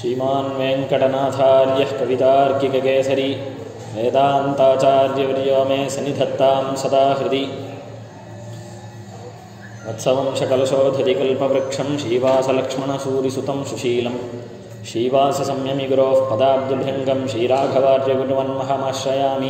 श्रीमान् वेङ्कटनाथार्यः कवितार्किककेसरी वेदान्ताचार्यवर्यो मे सन्निधत्तां सदा हृदि वत्सवंशकलशोधति कल्पवृक्षं श्रीवासलक्ष्मणसूरिसुतं सुशीलं श्रीवाससंयमिगुरोः पदाब्दुभृङ्गं श्रीराघवार्यगुरुवन्महमाश्रयामि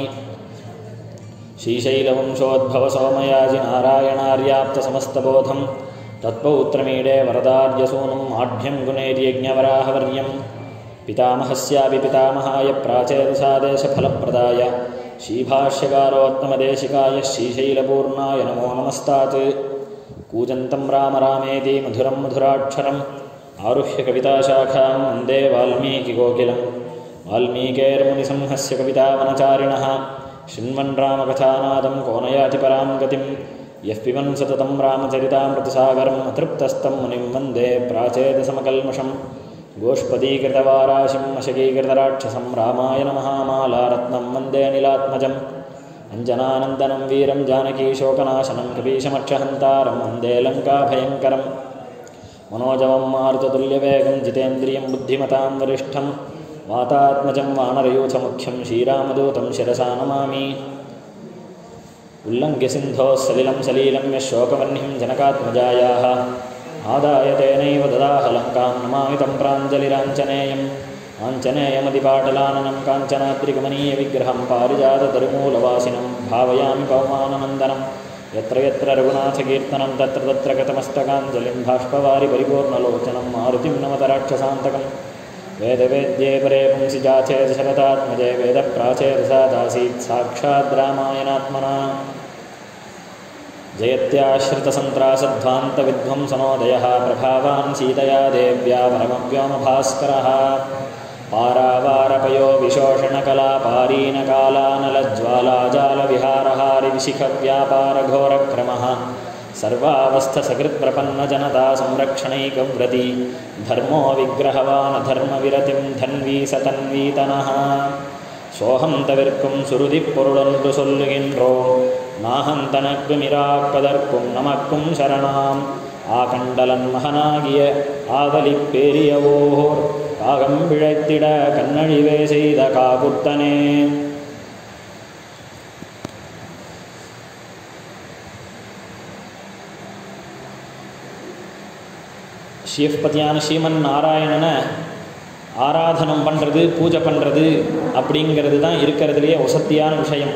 श्रीशैलवंशोद्भवसोमयाजिनारायणार्याप्तसमस्तबोधं तत्पौत्रमीडे वरदार्यसूनुम् आढ्यं गुणैर्यज्ञवराहवर्यं पितामहस्यापि पितामहाय प्राचेदसादेशफलप्रदाय श्रीभाष्यकारोत्तमदेशिकाय श्रीशैलपूर्णाय नमो नमस्तात् कूजन्तं राम रामेति मधुरं मधुराक्षरम् आरुह्य कविताशाखां वन्दे वाल्मीकिकोकिलं वाल्मीकेर्मुनिसंहस्य कवितावनचारिणः शृण्वन् रामकथानादं कोनयाति परां गतिं यः पिबन् सततं रामचरितामृतसागरम् अतृप्तस्तं मुनिं वन्दे प्राचेदसमकल्मषं गोष्पदीकृतवाराशिम् अशकीकृतराक्षसं रामायणमहामालारत्नं वन्दे अनिलात्मजम् अञ्जनानन्दनं वीरं जानकीशोकनाशनं कपीशमक्षहन्तारं वन्दे लङ्काभयङ्करं मनोजवं मारुततुल्यवेगं जितेन्द्रियं बुद्धिमतां वरिष्ठं वातात्मजं वानरयूथमुख्यं श्रीरामदूतं शिरसा नमामि उल्लङ्घ्य सिन्धोः सलिलं सलीलं यः शोकवह्निं जनकात्मजायाः आदाय तेनैव ददाह लङ्कां नमामि तं प्राञ्जलिराञ्जनेयम् आञ्जनेयमतिपाटलाननं काञ्चनाद्रिकमनीयविग्रहं पारिजाततरुमूलवासिनं भावयामि पवमाननन्दनं यत्र यत्र रघुनाथकीर्तनं तत्र तत्र गतमस्तकाञ्जलिं बाष्पवारि परिपूर्णलोचनं मारुतिं नमतराक्षसान्तकं वेदवेद्ये परे पुंसि जाचे दशरथात्मजे वेदप्राचेदसादासीत् साक्षाद् रामायणात्मना जयत्याश्रितसन्त्रासध्वान्तविध्वंसनोदयः प्रभावान् सीतया देव्या परमव्योमभास्करः पारावारपयो विशोषणकलापारीनकालानलज्वालाजालविहारहारिविशिखव्यापारघोरक्रमः सर्वावस्थसकृत्प्रपन्नजनता संरक्षणैकव्रती धर्मो विग्रहवान् धर्मविरतिं धन्वी सतन्वीतनः சோகம் தவிர்க்கும் சுருதி பொருளொன்று சொல்லுகின்றோம் நாகம் தனக்கு மிராப்பதற்கும் நமக்கும் சரணாம் ஆகண்டலன் மகனாகிய ஆதலி பேரியவோர் காகம் பிழைத்திட கண்ணழிவே செய்த காகுத்தனே ஷியப்பதியான ஸ்ரீமன் நாராயணனை ஆராதனம் பண்ணுறது பூஜை பண்ணுறது அப்படிங்கிறது தான் இருக்கிறதுலையே வசத்தியான விஷயம்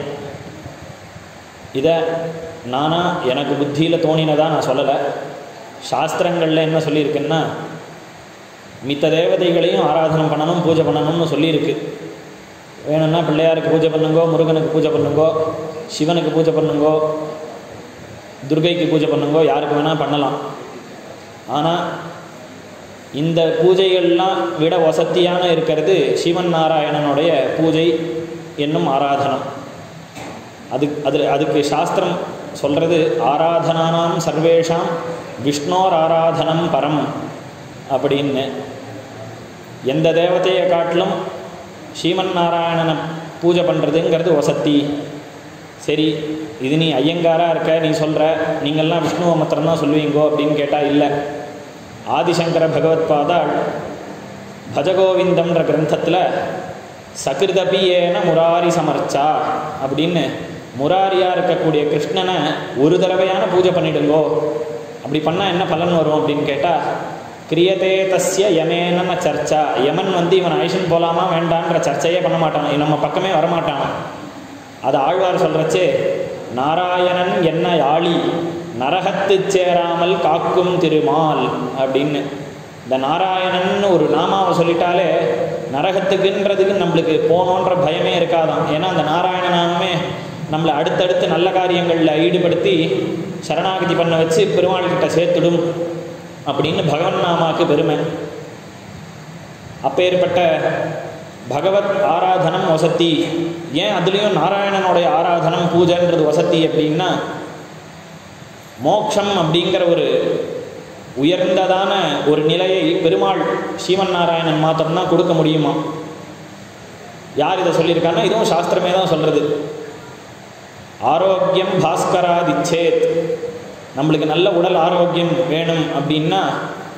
இதை நானா எனக்கு புத்தியில் தோணினதாக நான் சொல்லலை சாஸ்திரங்களில் என்ன சொல்லியிருக்குன்னா மித்த தேவதைகளையும் ஆராதனம் பண்ணணும் பூஜை பண்ணணும்னு சொல்லியிருக்கு வேணும்னா பிள்ளையாருக்கு பூஜை பண்ணுங்கோ முருகனுக்கு பூஜை பண்ணுங்கோ சிவனுக்கு பூஜை பண்ணுங்கோ துர்கைக்கு பூஜை பண்ணுங்கோ யாருக்கு வேணால் பண்ணலாம் ஆனால் இந்த பூஜைகள்லாம் விட வசத்தியான இருக்கிறது சிவன் நாராயணனுடைய பூஜை என்னும் ஆராதனம் அது அது அதுக்கு சாஸ்திரம் சொல்கிறது ஆராதனானாம் சர்வேஷாம் விஷ்ணோர் ஆராதனம் பரம் அப்படின்னு எந்த தேவதையை காட்டிலும் ஸ்ரீமன் நாராயணனை பூஜை பண்ணுறதுங்கிறது வசத்தி சரி இது நீ ஐயங்காராக இருக்க நீ சொல்கிற நீங்கள்லாம் விஷ்ணுவை மாத்திரம் தான் சொல்லுவீங்கோ அப்படின்னு கேட்டால் இல்லை ஆதிசங்கர பகவத்பாதாள் பஜகோவிந்தம்ன்ற கிரந்தத்தில் சகிருதபியேன முராரி சமர்ச்சா அப்படின்னு முராரியாக இருக்கக்கூடிய கிருஷ்ணனை ஒரு தடவையான பூஜை பண்ணிடுங்கோ அப்படி பண்ணால் என்ன பலன் வரும் அப்படின்னு கேட்டால் கிரியதே தஸ்ய யமேன சர்ச்சா யமன் வந்து இவன் ஐஷன் போகலாமா வேண்டான்ற சர்ச்சையே பண்ண மாட்டான் நம்ம பக்கமே வரமாட்டான் அது ஆழ்வார் சொல்கிறச்சே நாராயணன் என்ன யாழி நரகத்து சேராமல் காக்கும் திருமால் அப்படின்னு இந்த நாராயணன் ஒரு நாமாவை சொல்லிட்டாலே நரகத்துக்குன்றதுக்கு நம்மளுக்கு போனோன்ற பயமே இருக்காதான் ஏன்னா அந்த நாராயணனாமே நம்மளை அடுத்தடுத்து நல்ல காரியங்களில் ஈடுபடுத்தி சரணாகதி பண்ண வச்சு பெருமாள்கிட்ட சேர்த்துடும் அப்படின்னு பகவன் நாமாக்கு பெருமை அப்பேற்பட்ட பகவத் ஆராதனம் வசத்தி ஏன் அதுலேயும் நாராயணனுடைய ஆராதனம் பூஜைன்றது வசத்தி அப்படின்னா மோக்ஷம் அப்படிங்கிற ஒரு உயர்ந்ததான ஒரு நிலையை பெருமாள் ஸ்ரீமன் நாராயணன் மாத்திரம்தான் கொடுக்க முடியுமா யார் இதை சொல்லியிருக்காங்கன்னா இதுவும் சாஸ்திரமே தான் சொல்கிறது ஆரோக்கியம் பாஸ்கராதிச்சேத் நம்மளுக்கு நல்ல உடல் ஆரோக்கியம் வேணும் அப்படின்னா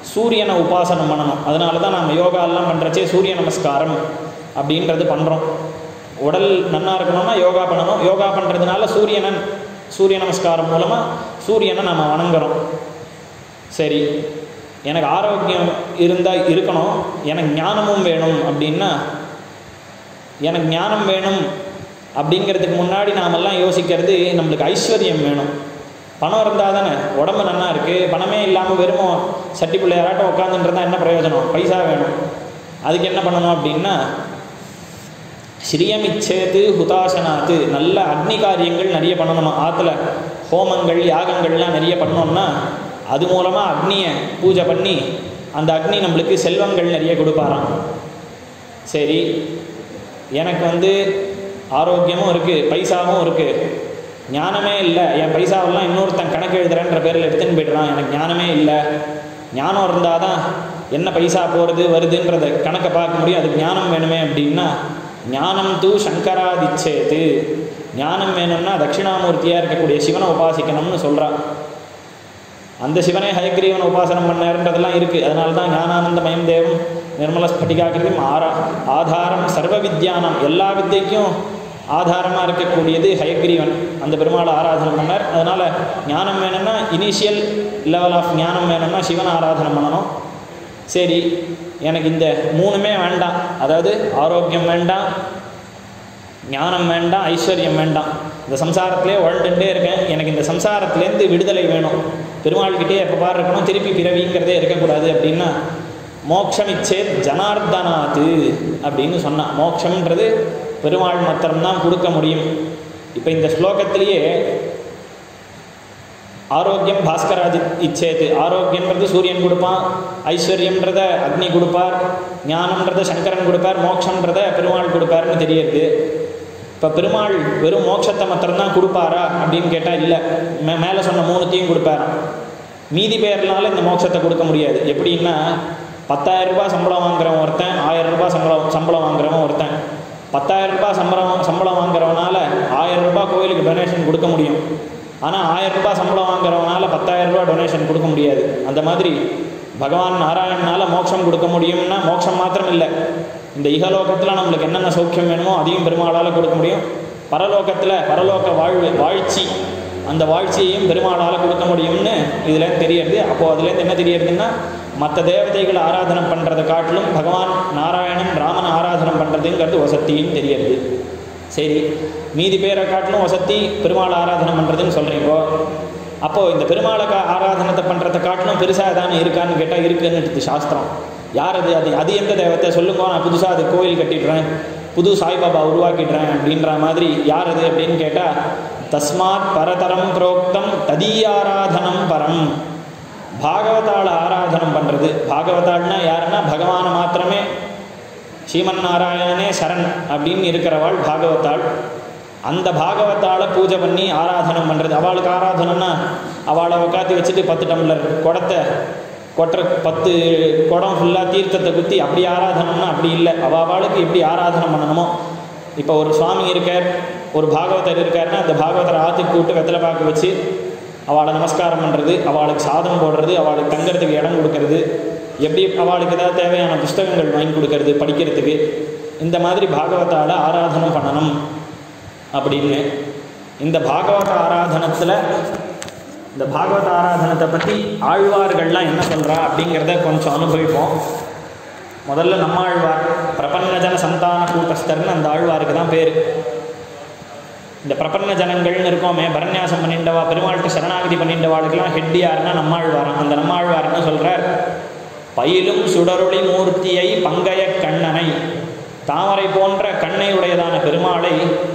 சூரியனை உபாசனம் பண்ணணும் அதனால தான் நம்ம யோகாலாம் பண்ணுறச்சே சூரிய நமஸ்காரம் அப்படின்றது பண்ணுறோம் உடல் நன்னா இருக்கணும்னா யோகா பண்ணணும் யோகா பண்ணுறதுனால சூரியனன் சூரிய நமஸ்காரம் மூலமாக சூரியனை நம்ம வணங்குறோம் சரி எனக்கு ஆரோக்கியம் இருந்தால் இருக்கணும் எனக்கு ஞானமும் வேணும் அப்படின்னா எனக்கு ஞானம் வேணும் அப்படிங்கிறதுக்கு முன்னாடி நாமெல்லாம் யோசிக்கிறது நம்மளுக்கு ஐஸ்வர்யம் வேணும் பணம் இருந்தால் தானே உடம்பு நன்னா இருக்குது பணமே இல்லாமல் வெறுமோ சட்டி பிள்ளையாராட்டம் உட்காந்துன்றதா என்ன பிரயோஜனம் பைசா வேணும் அதுக்கு என்ன பண்ணணும் அப்படின்னா ஸ்ரீயமிச்சேத்து ஹுதாசனாத்து நல்ல அக்னி காரியங்கள் நிறைய பண்ணணுமா ஆற்றுல ஹோமங்கள் யாகங்கள்லாம் நிறைய பண்ணோம்னா அது மூலமாக அக்னியை பூஜை பண்ணி அந்த அக்னி நம்மளுக்கு செல்வங்கள் நிறைய கொடுப்பாராம் சரி எனக்கு வந்து ஆரோக்கியமும் இருக்குது பைசாவும் இருக்குது ஞானமே இல்லை என் பைசாவெல்லாம் இன்னொருத்தன் கணக்கு எழுதுறேன்ற பேரில் எடுத்துன்னு போய்டுறான் எனக்கு ஞானமே இல்லை ஞானம் இருந்தால் தான் என்ன பைசா போகிறது வருதுன்றத கணக்கை பார்க்க முடியும் அதுக்கு ஞானம் வேணுமே அப்படின்னா ஞானம் தூ சங்கராதிச்சேது ஞானம் வேணும்னா தட்சிணாமூர்த்தியாக இருக்கக்கூடிய சிவனை உபாசிக்கணும்னு சொல்கிறான் அந்த சிவனே ஹயக்ரீவன் உபாசனம் பண்ணாருன்றதெல்லாம் இருக்குது அதனால தான் ஞானானந்தமயம் தேவம் நிர்மல ஸ்பட்டிகாக்கிருதியும் ஆரா ஆதாரம் சர்வ வித்யானம் எல்லா வித்தைக்கும் ஆதாரமாக இருக்கக்கூடியது ஹயக்ரீவன் அந்த பெருமாளை ஆராதனை பண்ணார் அதனால் ஞானம் வேணும்னா இனிஷியல் லெவல் ஆஃப் ஞானம் வேணும்னா சிவனை ஆராதனை பண்ணணும் சரி எனக்கு இந்த மூணுமே வேண்டாம் அதாவது ஆரோக்கியம் வேண்டாம் ஞானம் வேண்டாம் ஐஸ்வர்யம் வேண்டாம் இந்த சம்சாரத்திலே உழண்டுட்டே இருக்கேன் எனக்கு இந்த சம்சாரத்துலேருந்து விடுதலை வேணும் பெருமாள்கிட்டே எப்போ பாரு இருக்கணும் திருப்பி பிறவிங்கிறதே இருக்கக்கூடாது அப்படின்னா மோட்சமிச்சே ஜனார்தனாத்து அப்படின்னு சொன்னான் மோட்சம்ன்றது பெருமாள் மாத்திரம்தான் கொடுக்க முடியும் இப்போ இந்த ஸ்லோகத்திலேயே ஆரோக்கியம் பாஸ்கராஜ் இச்சேத்து ஆரோக்கியன்றது சூரியன் கொடுப்பான் ஐஸ்வர்யம்ன்றத அக்னி கொடுப்பார் ஞானம்ன்றத சங்கரன் கொடுப்பார் மோட்சம்ன்றத பெருமாள் கொடுப்பார்னு தெரியுது இப்போ பெருமாள் வெறும் மோட்சத்தை மாத்திரம்தான் கொடுப்பாரா அப்படின்னு கேட்டால் இல்லை மே மேலே சொன்ன மூணுத்தையும் கொடுப்பாராம் மீதி பேர்னால இந்த மோட்சத்தை கொடுக்க முடியாது எப்படின்னா பத்தாயிரம் ரூபாய் சம்பளம் வாங்குறவன் ஒருத்தன் ஆயிரம் ரூபாய் சம்பளம் சம்பளம் வாங்குறவன் ஒருத்தன் பத்தாயிரம் ரூபாய் சம்பளம் சம்பளம் வாங்குறவனால ஆயிரம் ரூபாய் கோயிலுக்கு டொனேஷன் கொடுக்க முடியும் ஆனால் ஆயிரம் ரூபாய் சம்பளம் வாங்குறவனால பத்தாயிரம் ரூபாய் டொனேஷன் கொடுக்க முடியாது அந்த மாதிரி பகவான் நாராயணனால மோட்சம் கொடுக்க முடியும்னா மோட்சம் மாத்திரம் இல்லை இந்த இகலோகத்தில் நம்மளுக்கு என்னென்ன சௌக்கியம் வேணுமோ அதையும் பெருமாளால் கொடுக்க முடியும் பரலோகத்தில் பரலோக வாழ்வு வாழ்ச்சி அந்த வாழ்ச்சியையும் பெருமாளால் கொடுக்க முடியும்னு இதுலேருந்து தெரியறது அப்போது அதுலேருந்து என்ன தெரியறதுன்னா மற்ற தேவதைகளை ஆராதனை பண்ணுறதை காட்டிலும் பகவான் நாராயணன் ராமன் ஆராதனை பண்ணுறதுங்கிறது வசத்தின்னு தெரியறது சரி மீதி பேரை காட்டிலும் வசதி பெருமாள் ஆராதனை பண்ணுறதுன்னு சொல்கிறீங்கோ அப்போது இந்த பெருமாளை கா ஆராதனத்தை பண்ணுறதை காட்டிலும் பெருசாக தானே இருக்கான்னு கேட்டால் இருக்குன்னு சாஸ்திரம் யார் அது அது அது எந்த தேவத்தை சொல்லுங்க நான் புதுசாக அது கோயில் கட்டிடுறேன் புது சாய்பாபா உருவாக்கிடுறேன் அப்படின்ற மாதிரி யார் அது அப்படின்னு கேட்டால் தஸ்மாத் பரதரம் புரோக்தம் ததீயாராதனம் பரம் பாகவதாள ஆராதனம் பண்ணுறது பாகவதாள்னா யாருன்னா பகவானை மாத்திரமே ஸ்ரீமன் நாராயணனே சரண் அப்படின்னு இருக்கிறவாள் பாகவதாள் அந்த பாகவத்தால் பூஜை பண்ணி ஆராதனம் பண்ணுறது அவளுக்கு ஆராதனம்னா அவளை உட்காந்து வச்சுட்டு பத்து டம்ளர் குடத்தை கொட்டுற பத்து குடம் ஃபுல்லாக தீர்த்தத்தை குத்தி அப்படி ஆராதனம்னா அப்படி இல்லை அவள் அவளுக்கு எப்படி ஆராதனம் பண்ணணுமோ இப்போ ஒரு சுவாமி இருக்கார் ஒரு பாகவதர் இருக்காருன்னா அந்த பாகவதரை ஆற்றுக்கு கூப்பிட்டு வெத்தலை பார்க்க வச்சு அவளை நமஸ்காரம் பண்ணுறது அவளுக்கு சாதம் போடுறது அவளுக்கு தங்குறதுக்கு இடம் கொடுக்கறது எப்படி அவளுக்கு ஏதாவது தேவையான புஸ்தகங்கள் வாங்கி கொடுக்கறது படிக்கிறதுக்கு இந்த மாதிரி பாகவத்தால் ஆராதனம் பண்ணணும் அப்படின்னு இந்த பாகவத ஆராதனத்தில் இந்த பாகவத ஆராதனத்தை பற்றி ஆழ்வார்கள்லாம் என்ன சொல்கிறா அப்படிங்கிறத கொஞ்சம் அனுபவிப்போம் முதல்ல நம்மாழ்வார் பிரபன்னஜன சந்தான கூட்டஸ்தர்னு அந்த ஆழ்வாருக்கு தான் பேர் இந்த பிரபன்ன ஜனங்கள்னு இருக்கோமே பரநியாசம் பண்ணிண்டவா பெருமாளுக்கு சரணாகதி பண்ணிண்டவாளுக்கெல்லாம் ஹெட் யாருன்னா நம்மாழ்வாரம் அந்த நம்மாழ்வார் என்ன சொல்கிறார் பயிலும் சுடரொளி மூர்த்தியை பங்கைய கண்ணனை தாமரை போன்ற கண்ணை உடையதான பெருமாளை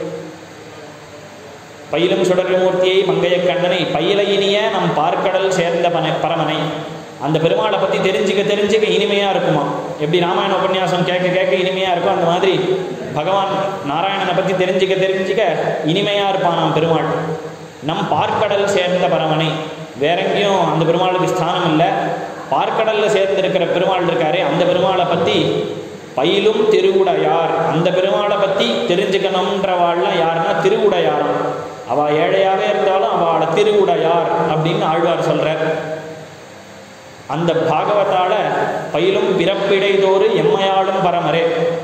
பயிலும் சுடரொளி மூர்த்தியை பங்கைய கண்ணனை பயிலையினிய நம் பார்க்கடல் சேர்ந்த பன பரமனை அந்த பெருமாளை பற்றி தெரிஞ்சுக்க தெரிஞ்சுக்க இனிமையாக இருக்குமா எப்படி ராமாயண உபன்யாசம் கேட்க கேட்க இனிமையாக இருக்கும் அந்த மாதிரி பகவான் நாராயணனை பற்றி தெரிஞ்சுக்க தெரிஞ்சுக்க இனிமையாக இருப்பான் நம் பெருமாள் நம் பார்க்கடல் சேர்ந்த பரமனை வேற எங்கேயும் அந்த பெருமாளுக்கு ஸ்தானம் இல்லை பார்க்கடலில் சேர்ந்திருக்கிற பெருமாள் இருக்காரே அந்த பெருமாளை பற்றி பயிலும் திருவுடையார் அந்த பெருமாளை பற்றி தெரிஞ்சுக்கணுன்றவாள்லாம் யாருன்னா திருவுடையாரம் அவள் ஏழையாகவே இருந்தாலும் அவளை திருவுடையார் அப்படின்னு ஆழ்வார் சொல்கிறார் அந்த பாகவதால பயிலும் பிறப்பிடைதோறு எம்மையாளும் பரமரே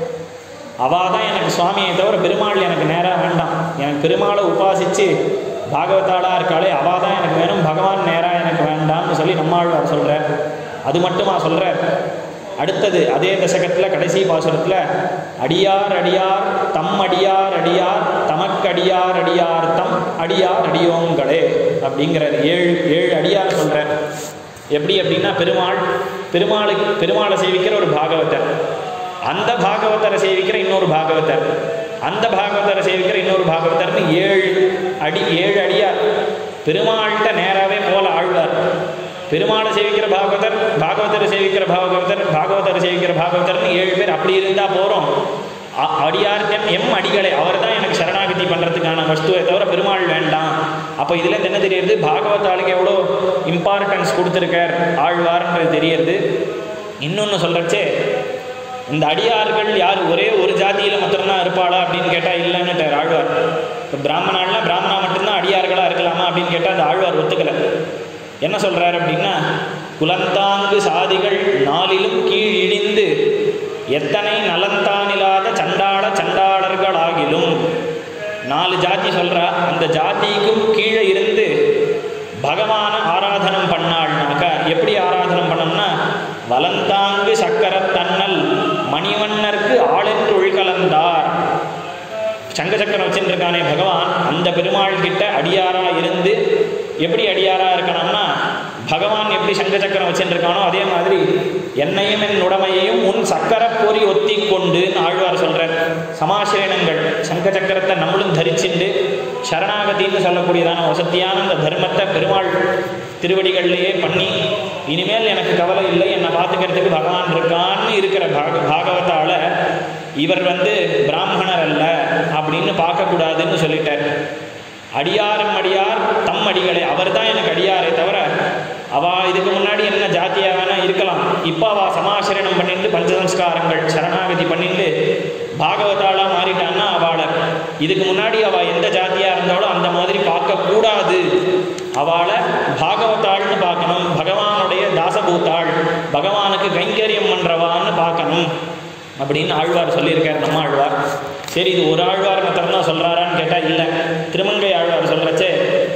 அவள் தான் எனக்கு சுவாமியை தவிர பெருமாள் எனக்கு நேராக வேண்டாம் எனக்கு பெருமாளை உபாசித்து பாகவதாளாக இருக்காளே அவள் தான் எனக்கு வேணும் பகவான் நேராக எனக்கு வேண்டாம்னு சொல்லி நம்மாழ்வார் சொல்கிறார் அது மட்டுமா சொல்கிறார் அடுத்தது அதே தசகத்தில் கடைசி பாசுரத்தில் அடியார் அடியார் தம் அடியார் அடியார் தமக்கடியார் அடியார் தம் அடியார் அடியோங்களே அப்படிங்கிறார் ஏழு ஏழு அடியார் சொல்கிறார் எப்படி அப்படின்னா பெருமாள் பெருமாளுக்கு பெருமாளை சேவிக்கிற ஒரு பாகவதர் அந்த பாகவதரை சேவிக்கிற இன்னொரு பாகவதர் அந்த பாகவதரை சேவிக்கிற இன்னொரு பாகவதர்னு ஏழு அடி ஏழு அடியார் பெருமாள்கிட்ட நேராகவே போல ஆழ்வார் பெருமாளை சேவிக்கிற பாகவதர் பாகவதரை சேவிக்கிற பாகவதர் பாகவதரை சேவிக்கிற பாகவதர்னு ஏழு பேர் அப்படி இருந்தால் போகிறோம் அடியார் எம் எம் அடிகளை அவர் தான் எனக்கு சரணாகதி பண்ணுறதுக்கான வஸ்துவை தவிர பெருமாள் வேண்டாம் அப்போ இதுலேருந்து என்ன தெரியுது பாகவதாளுக்கு எவ்வளோ இம்பார்ட்டன்ஸ் கொடுத்துருக்கார் ஆழ்வார்ன்றது தெரியறது இன்னொன்று சொல்கிறச்சே இந்த அடியார்கள் யார் ஒரே ஒரு ஜாதியில் மட்டும்தான் இருப்பாளா அப்படின்னு கேட்டால் இல்லைன்னுட்டார் ஆழ்வார் இப்போ பிராமணால்னா பிராமணா மட்டும்தான் அடியார்களாக இருக்கலாமா அப்படின்னு கேட்டால் அந்த ஆழ்வார் ஒத்துக்கலை என்ன சொல்கிறார் அப்படின்னா குலந்தாங்கு சாதிகள் நாளிலும் கீழ் இழிந்து எத்தனை நலந்தானில்லாத சண்டாள சண்டாளர்களாகிலும் நாலு ஜாதி சொல்கிறா அந்த ஜாதிக்கும் கீழே இருந்து பகவான ஆராதனம் பண்ணாள்னாக்கா எப்படி ஆராதனம் பண்ணோம்னா வலந்தாங்கு சக்கர தன்னல் மணிவண்ணருக்கு ஆளென்று உள்கலந்தார் சங்க சக்கரம் வச்சுருக்கானே பகவான் அந்த பெருமாள் கிட்ட அடியாரா இருந்து எப்படி அடியாரா இருக்கணும்னா பகவான் எப்படி சங்க சக்கரம் வச்சுருக்கானோ அதே மாதிரி என்னையும் என் உடமையையும் உன் சக்கர பொறி ஒத்தி கொண்டு ஆழ்வார் சொல்கிறார் சமாசிரணங்கள் சங்க சக்கரத்தை நம்மளும் தரிச்சுண்டு சரணாகதின்னு சொல்லக்கூடியதான வசதியான அந்த தர்மத்தை பெருமாள் திருவடிகள்லேயே பண்ணி இனிமேல் எனக்கு கவலை இல்லை என்னை பார்த்துக்கிறதுக்கு பகவான் இருக்கான்னு இருக்கிற பாக பாகவத்தால இவர் வந்து பிராமணர் அல்ல அப்படின்னு பார்க்கக்கூடாதுன்னு சொல்லிட்டார் அடியாரும் அடியார் தம் அடிகளை அவர் தான் எனக்கு அடியாரே தவிர அவ இதுக்கு முன்னாடி என்ன ஜாத்தியா வேணா இருக்கலாம் இப்போ அவ சமாசரணம் பண்ணிட்டு பஞ்சசம்ஸ்காரங்கள் சரணாகதி பண்ணிட்டு பாகவதாளா மாறிட்டான்னா அவளை இதுக்கு முன்னாடி அவ எந்த ஜாத்தியா இருந்தாலும் அந்த மாதிரி பார்க்கக்கூடாது அவளை பாகவதாள்னு பார்க்கணும் பகவானுடைய தாசபூத்தாள் பகவானுக்கு கைங்கரியம் பண்றவான்னு பார்க்கணும் அப்படின்னு ஆழ்வார் சொல்லியிருக்கார் நம்ம ஆழ்வார் சரி இது ஒரு ஆழ்வார் மாத்திரம் தான் சொல்கிறாரான்னு கேட்டால் இல்லை திருமங்கை ஆழ்வார் சொல்கிறச்சே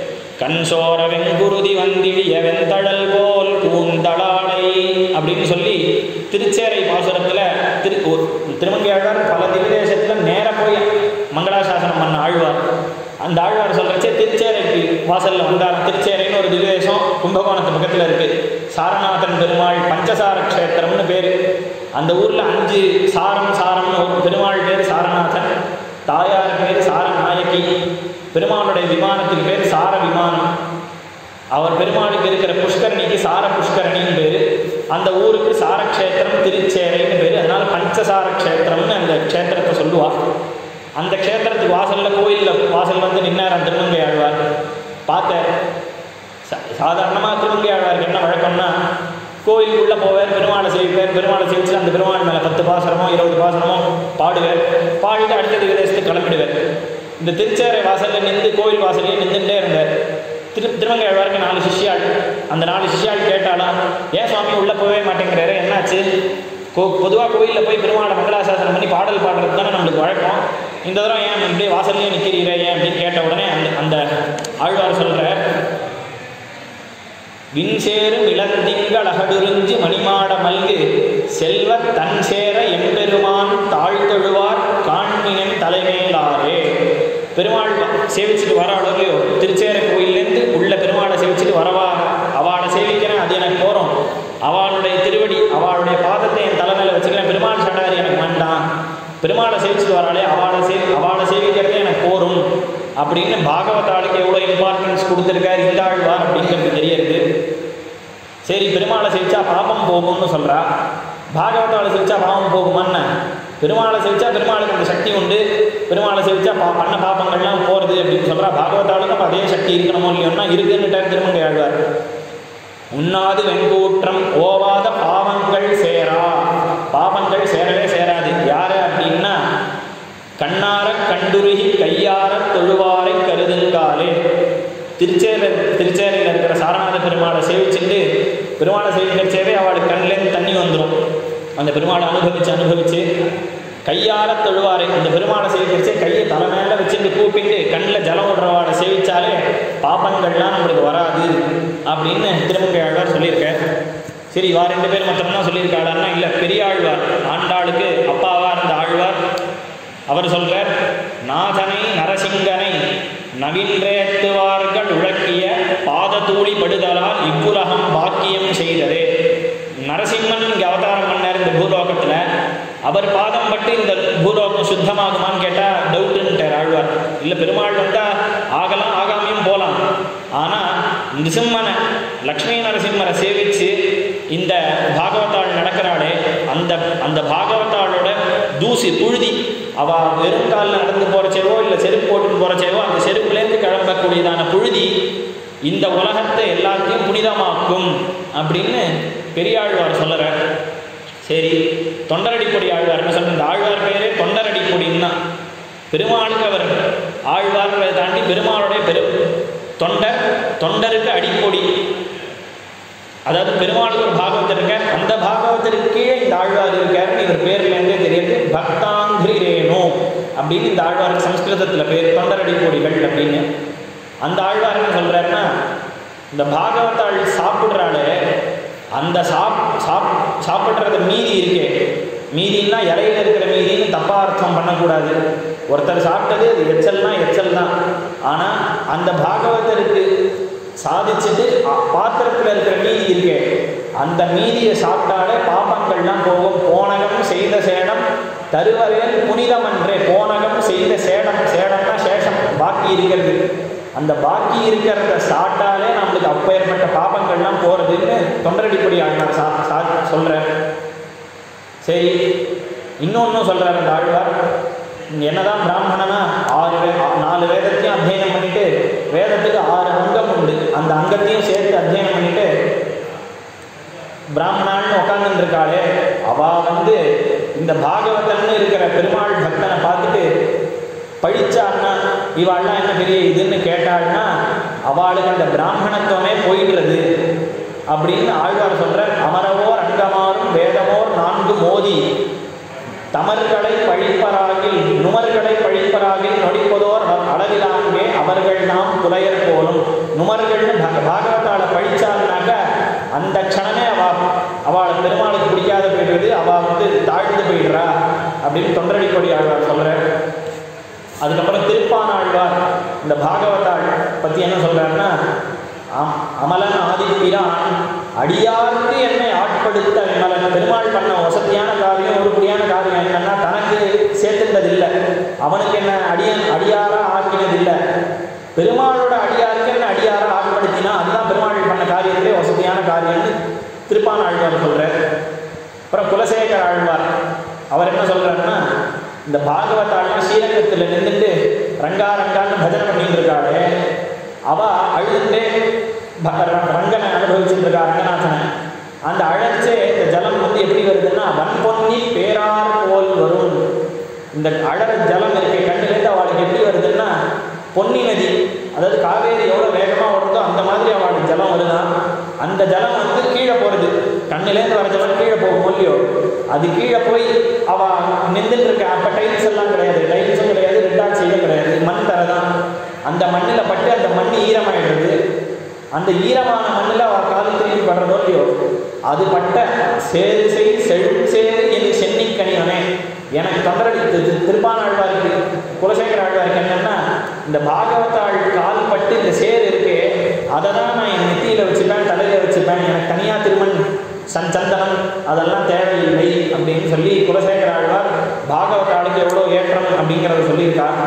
கண்சோர வெங்குருதி வந்திழிய வெந்தழல் போல் கூந்தளாளை அப்படின்னு சொல்லி திருச்சேரை பாசுரத்தில் திரு திருமங்கை ஆழ்வார் பல திவிதேசத்தில் நேர போய் மங்களாசாசனம் பண்ண ஆழ்வார் அந்த ஆழ்வார் சொல்கிறச்சே திருச்சேரைக்கு வாசலில் வந்தார் திருச்சேரைன்னு ஒரு திவ்யதேசம் கும்பகோணத்து பக்கத்தில் இருக்குது சாரநாதன் பெருமாள் பஞ்சசார க்ஷேத்திரம்னு பேர் அந்த ஊரில் அஞ்சு சாரம் சாரம்னு ஒரு பெருமாள் பேர் சாரநாதன் தாயார் பேர் சாரநாயகி பெருமாளுடைய விமானத்துக்கு பேர் சார விமானம் அவர் பெருமாளுக்கு இருக்கிற புஷ்கரணிக்கு சார புஷ்கரணின்னு பேர் அந்த ஊருக்கு சாரக்ஷேத்திரம் திருச்சேரைன்னு பேர் அதனால பஞ்சசார க்ஷேத்திரம்னு அந்த க்ஷேத்திரத்தை சொல்லுவா அந்த க்ஷேத்திரத்துக்கு வாசலில் கோயிலில் வாசல் வந்து நின்னார் அந்த திருமங்கை ஆழ்வார் பார்த்தார் சாதாரணமாக திருமங்கை ஆழ்வாருக்கு என்ன வழக்கம்னா கோயிலுக்குள்ளே போவார் பெருமாளை சேவிப்பார் பெருமாளை சேவிச்சு அந்த பெருமாள் மேலே பத்து பாசனமோ இருபது பாசனமோ பாடுவார் பாடிட்டு அடுத்தது விதேசத்துக்கு கிளம்பிடுவார் இந்த திருச்சேரை வாசலில் நின்று கோயில் வாசலையே நின்றுட்டே இருந்தார் திரு திருமங்கை ஆழ்வாருக்கு நாலு சிஷ்யாள் அந்த நாலு சிஷ்யாள் கேட்டாலாம் ஏன் சுவாமி உள்ளே போகவே மாட்டேங்கிறாரு என்னாச்சு கோ பொதுவாக கோயிலில் போய் பெருமாளை மங்களாசாசனம் பண்ணி பாடல் பாடுறது தானே நம்மளுக்கு வழக்கம் இந்த தடவை ஏன் இப்படியே வாசல்லையே நிற்கிறீரே ஏன் அப்படின்னு கேட்ட உடனே அந்த அந்த ஆழ்வார் சொல்கிறார் விண்சேரும் இளந்திங்கள் அகடுறிஞ்சு மணிமாட மல்கு செல்வ தன் சேர எம்பெருமான் தாழ்த்தெழுவார் காண்மினன் தலைமையிலாரே பெருமாள் சேவிச்சுட்டு வர அளவுலையோ திருச்சேர கோயிலேருந்து உள்ள பெருமாளை சேவிச்சுட்டு வரவா அவளை சேவிக்கிறேன் அது எனக்கு போகிறோம் அவளுடைய திருவடி அவளுடைய பாதத்தை என் தலைமையில் வச்சுக்கிறேன் பெருமாள் சடாரி எனக்கு வேண்டாம் பெருமாளை சேவிச்சுட்டு வராளே அவளை சே அவளை சேவிக்கிறதே எனக்கு போரும் அப்படின்னு பாகவதாளுக்கு எவ்வளோ இம்பார்ட்டன்ஸ் கொடுத்துருக்காரு இந்த ஆழ்வார் அப்படிங்கிறது தெரியறது சரி பெருமாளை சேவிச்சா பாபம் போகும்னு சொல்கிறா பாகவதாளை சேவிச்சா பாவம் போகுமான்னு பெருமாளை சேவிச்சா பெருமாளுக்கு அந்த சக்தி உண்டு பெருமாளை சேவிச்சா பா பண்ண பாப்பங்கள்லாம் போகிறது அப்படின்னு சொல்கிறா பாகவதாளுக்கு அப்போ அதே சக்தி இருக்கணுமோ இல்லையோன்னா இருக்குன்னுட்டார் திருமங்கை ஆழ்வார் உண்ணாது வெங்கூற்றம் ஓவாத பாவங்கள் சேரா பாவங்கள் சேரவே சேராது யாரு அப்படின்னா கண்ணார கண்டுருகி கையார தொழுவாரை கருதுங்காலே திருச்சேர திருச்சேரையில் இருக்கிற சாரநாத பெருமாளை சேவிச்சுட்டு பெருமாளை சேவிக்கிறச்சேவே அவளுக்கு கண்ணிலேருந்து தண்ணி வந்துடும் அந்த பெருமாளை அனுபவிச்சு அனுபவிச்சு கையால தொழுவாரு இந்த பெருமாளை சேவிக்கிறச்சே கையை தலை மேல வச்சுட்டு கூப்பிட்டு கண்ணில் ஜலம் விடுறவாளை சேவிச்சாலே பாப்பங்கள்லாம் நம்மளுக்கு வராது அப்படின்னு திருமங்கையாழ்வார் சொல்லியிருக்கார் சரி இவா ரெண்டு பேர் மட்டும்தான் சொல்லியிருக்காளான்னா இல்லை பெரிய ஆழ்வார் ஆண்டாளுக்கு அப்பாவா இருந்த ஆழ்வார் அவர் சொல்றார் நாதனை நரசிங்கனை நவின்றேத்துவார்கள் உழக்கிய பாததூளி படுதலால் இவ்வுலகம் பாக்கியம் செய்தது நரசிம்மன் இங்க அவதாரம் பண்ணார் இந்த பூலோகத்துல அவர் பாதம் பட்டு இந்த பூலோகம் சுத்தமாகுமான்னு கேட்டா டவுட்டுன்ட்டார் ஆழ்வார் இல்ல பெருமாள் வந்தா ஆகலாம் ஆகாமையும் போலாம் ஆனா நிசிம்மனை லக்ஷ்மி நரசிம்மரை சேவிச்சு இந்த பாகவதாள் நடக்கிறாளே அந்த அந்த பாகவதாளோட தூசி புழுதி அவ வெறுங்காலில் நடந்து போறச்சேவோ இல்லை செருப்பு போட்டுட்டு போறச்சேவோ அந்த செருப்புலேருந்து கிளம்பக்கூடியதான புழுதி இந்த உலகத்தை எல்லாத்தையும் புனிதமாக்கும் அப்படின்னு பெரியாழ்வார் சொல்லுறார் சரி தொண்டரடிப்பொடி ஆழ்வார் என்ன சொல்ற இந்த ஆழ்வார் பெயரே தொண்டரடிப்பொடின்னு தான் பெருமாளுக்கு அவர் ஆழ்வார்ன்றதை தாண்டி பெருமாளுடைய பெரு தொண்டர் தொண்டருக்கு அடிப்பொடி அதாவது பெருமாளுக்கு ஒரு பாகவதர் இருக்கார் அந்த பாகவதருக்கே இந்த ஆழ்வார் இருக்காருன்னு இவர் பேர்லேருந்தே தெரியுது பக்தாங்கிரி ரேணு அப்படின்னு இந்த ஆழ்வாருக்கு சம்ஸ்கிருதத்தில் பேர் தொண்டரடி கோடிகள் அப்படின்னு அந்த ஆழ்வார் என்ன சொல்றாருன்னா இந்த பாகவதாள் சாப்பிட்றாளே அந்த சாப் சாப் சாப்பிட்றது மீதி இருக்கே மீதின்னா இலையில இருக்கிற மீதின்னு தப்பா அர்த்தம் பண்ணக்கூடாது ஒருத்தர் சாப்பிட்டது அது எச்சல்னா எச்சல் தான் ஆனால் அந்த பாகவதருக்கு சாதிச்சுட்டு அ- பாத்திரத்துல இருக்கிற மீதி இருக்கே அந்த மீதியை சாப்பிட்டாலே பாப்பங்கள்லாம் போகும் போனகம் செய்த சேடம் தருவரேல் புனிதமன்றே போனகம் செய்த சேடம் சேடம்னா சேஷம் பாக்கி இருக்கிறது அந்த பாக்கி இருக்கிறத சாப்பிட்டாலே நம்மளுக்கு அப்பேற்பட்ட பாப்பங்கள்லாம் போறதுன்னு தொண்டரடிப்படி ஆழ்வார் சா சா சொல்றார் சரி இன்னொன்னும் சொல்றாரு அந்த ஆழ்வார் என்னதான் பிராமணனா ஆறு வே ஆ- நாலு வேதத்தையும் அத்தியனம் பண்ணிட்டு வேதத்துக்கு ஆறு அங்கம் உண்டு அந்த அங்கத்தையும் சேர்த்து அத்தியனம் பண்ணிட்டு பிராமணான்னு உட்காந்துட்டு இருக்காளே அவ வந்து இந்த பாகவதன்னு இருக்கிற பெருமாள் பக்தனை பார்த்துட்டு பழிச்சான்னா இவாள்லாம் என்ன பெரிய இதுன்னு கேட்டாள்னா அவளுக்கு அந்த பிராமணத்துவமே போயிடுறது அப்படின்னு ஆழ்வார் சொல்ற அமரவோர் அங்கமாறும் வேதமோர் நான்கு மோதி தமர்களை பழிப்பராகில் நுமர்களை பழிப்பராகில் நொடிப்பதோர் அவ- அளவிலாங்கே அவர்கள் நாம் புலையர் போலும் நுமர்கள்னு பக- பாகவதால பழிச்சாருனாக்க அந்த க்ஷணமே அவ அவளை பெருமாளுக்கு பிடிக்காத போயிடுறது அவ வந்து தாழ்ந்து போயிடுறா அப்படின்னு தொண்டரடி கொடி ஆழ்வார் சொல்ற அதுக்கப்புறம் திருப்பான் ஆழ்வார் இந்த பாகவதாள் பத்தி என்ன சொல்றாருன்னா அம்- அமலன் ஆதிப்பிரான் அடியாருக்கு என்னை ஆட்படுத்த விமலன் பெருமாள் பண்ண வசதியான காரியம் உருப்படியான காரியம் என்னன்னா தனக்கு சேர்த்துட்டது இல்லை அவனுக்கு என்ன அடியன் அடியாரா ஆக்கினது இல்லை பெருமாளோட அடியாருக்கு என்ன அடியாரா ஆட்படுத்தினா அதுதான் பெருமாள் பண்ண காரியத்திலே வசதியான காரியம்னு திருப்பான் ஆழ்வார் சொல்றார் அப்புறம் குலசேகர ஆழ்வார் அவர் என்ன சொல்றாருன்னா இந்த பாகவதாள்லாம் ஸ்ரீரங்கத்தில் நின்றுட்டு ரங்கா ரங்கான்னு பஜனை பண்ணிட்டு இருக்காளே அவ அழுதுண்டே ப- ர- ரங்கனை அனுபவிச்சுட்டு இருக்கா ரங்கநாதனை அந்த அழைச்சே இந்த ஜலம் வந்து எப்படி வருதுன்னா வன்பொன்னி பேரார் போல் வரும் இந்த அழற ஜலம் இருக்கே கண்ணிலேருந்து அவளுக்கு எப்படி வருதுன்னா பொன்னி நதி அதாவது காவேரி எவ்வளோ வேகமாக ஓடுதோ அந்த மாதிரி அவளுக்கு ஜலம் வருதான் அந்த ஜலம் வந்து கீழே போகிறது கண்ணிலேருந்து வர ஜலம் கீழே போகும் இல்லையோ அது கீழே போய் அவ நின்றுட்டு இருக்க அப்போ டைல்ஸ் எல்லாம் கிடையாது டைல்ஸும் கிடையாது ரெண்டாம் செய்யும் கிடையாது மண் தர தான் அந்த மண்ணில் பட்டு அந்த மண் ஈரமாயிடுறது அந்த ஈரமான மண்ணில் அவ கால் திரும்பி படுறதோ இல்லையோ அது பட்ட சேரு செய் செழும் சேரு என் சென்னிக்கணிவனே எனக்கு தொண்டரடி திரு- திருப்பானாழ்வாருக்கு குலசேகர ஆழ்வாருக்கு என்னன்னா இந்த பாகவதாள் கால் பட்டு இந்த சேர் இருக்கே அதை தான் நான் என் நெத்தியில வச்சுப்பேன் தலையில வச்சுப்பேன் எனக்கு தனியாக திருமண் சன் சந்தனம் அதெல்லாம் தேவையில்லை அப்படின்னு சொல்லி குலசேகர ஆழ்வார் பாகவதாளுக்கு எவ்வளோ ஏற்றம் அப்படிங்கிறத சொல்லியிருக்கார்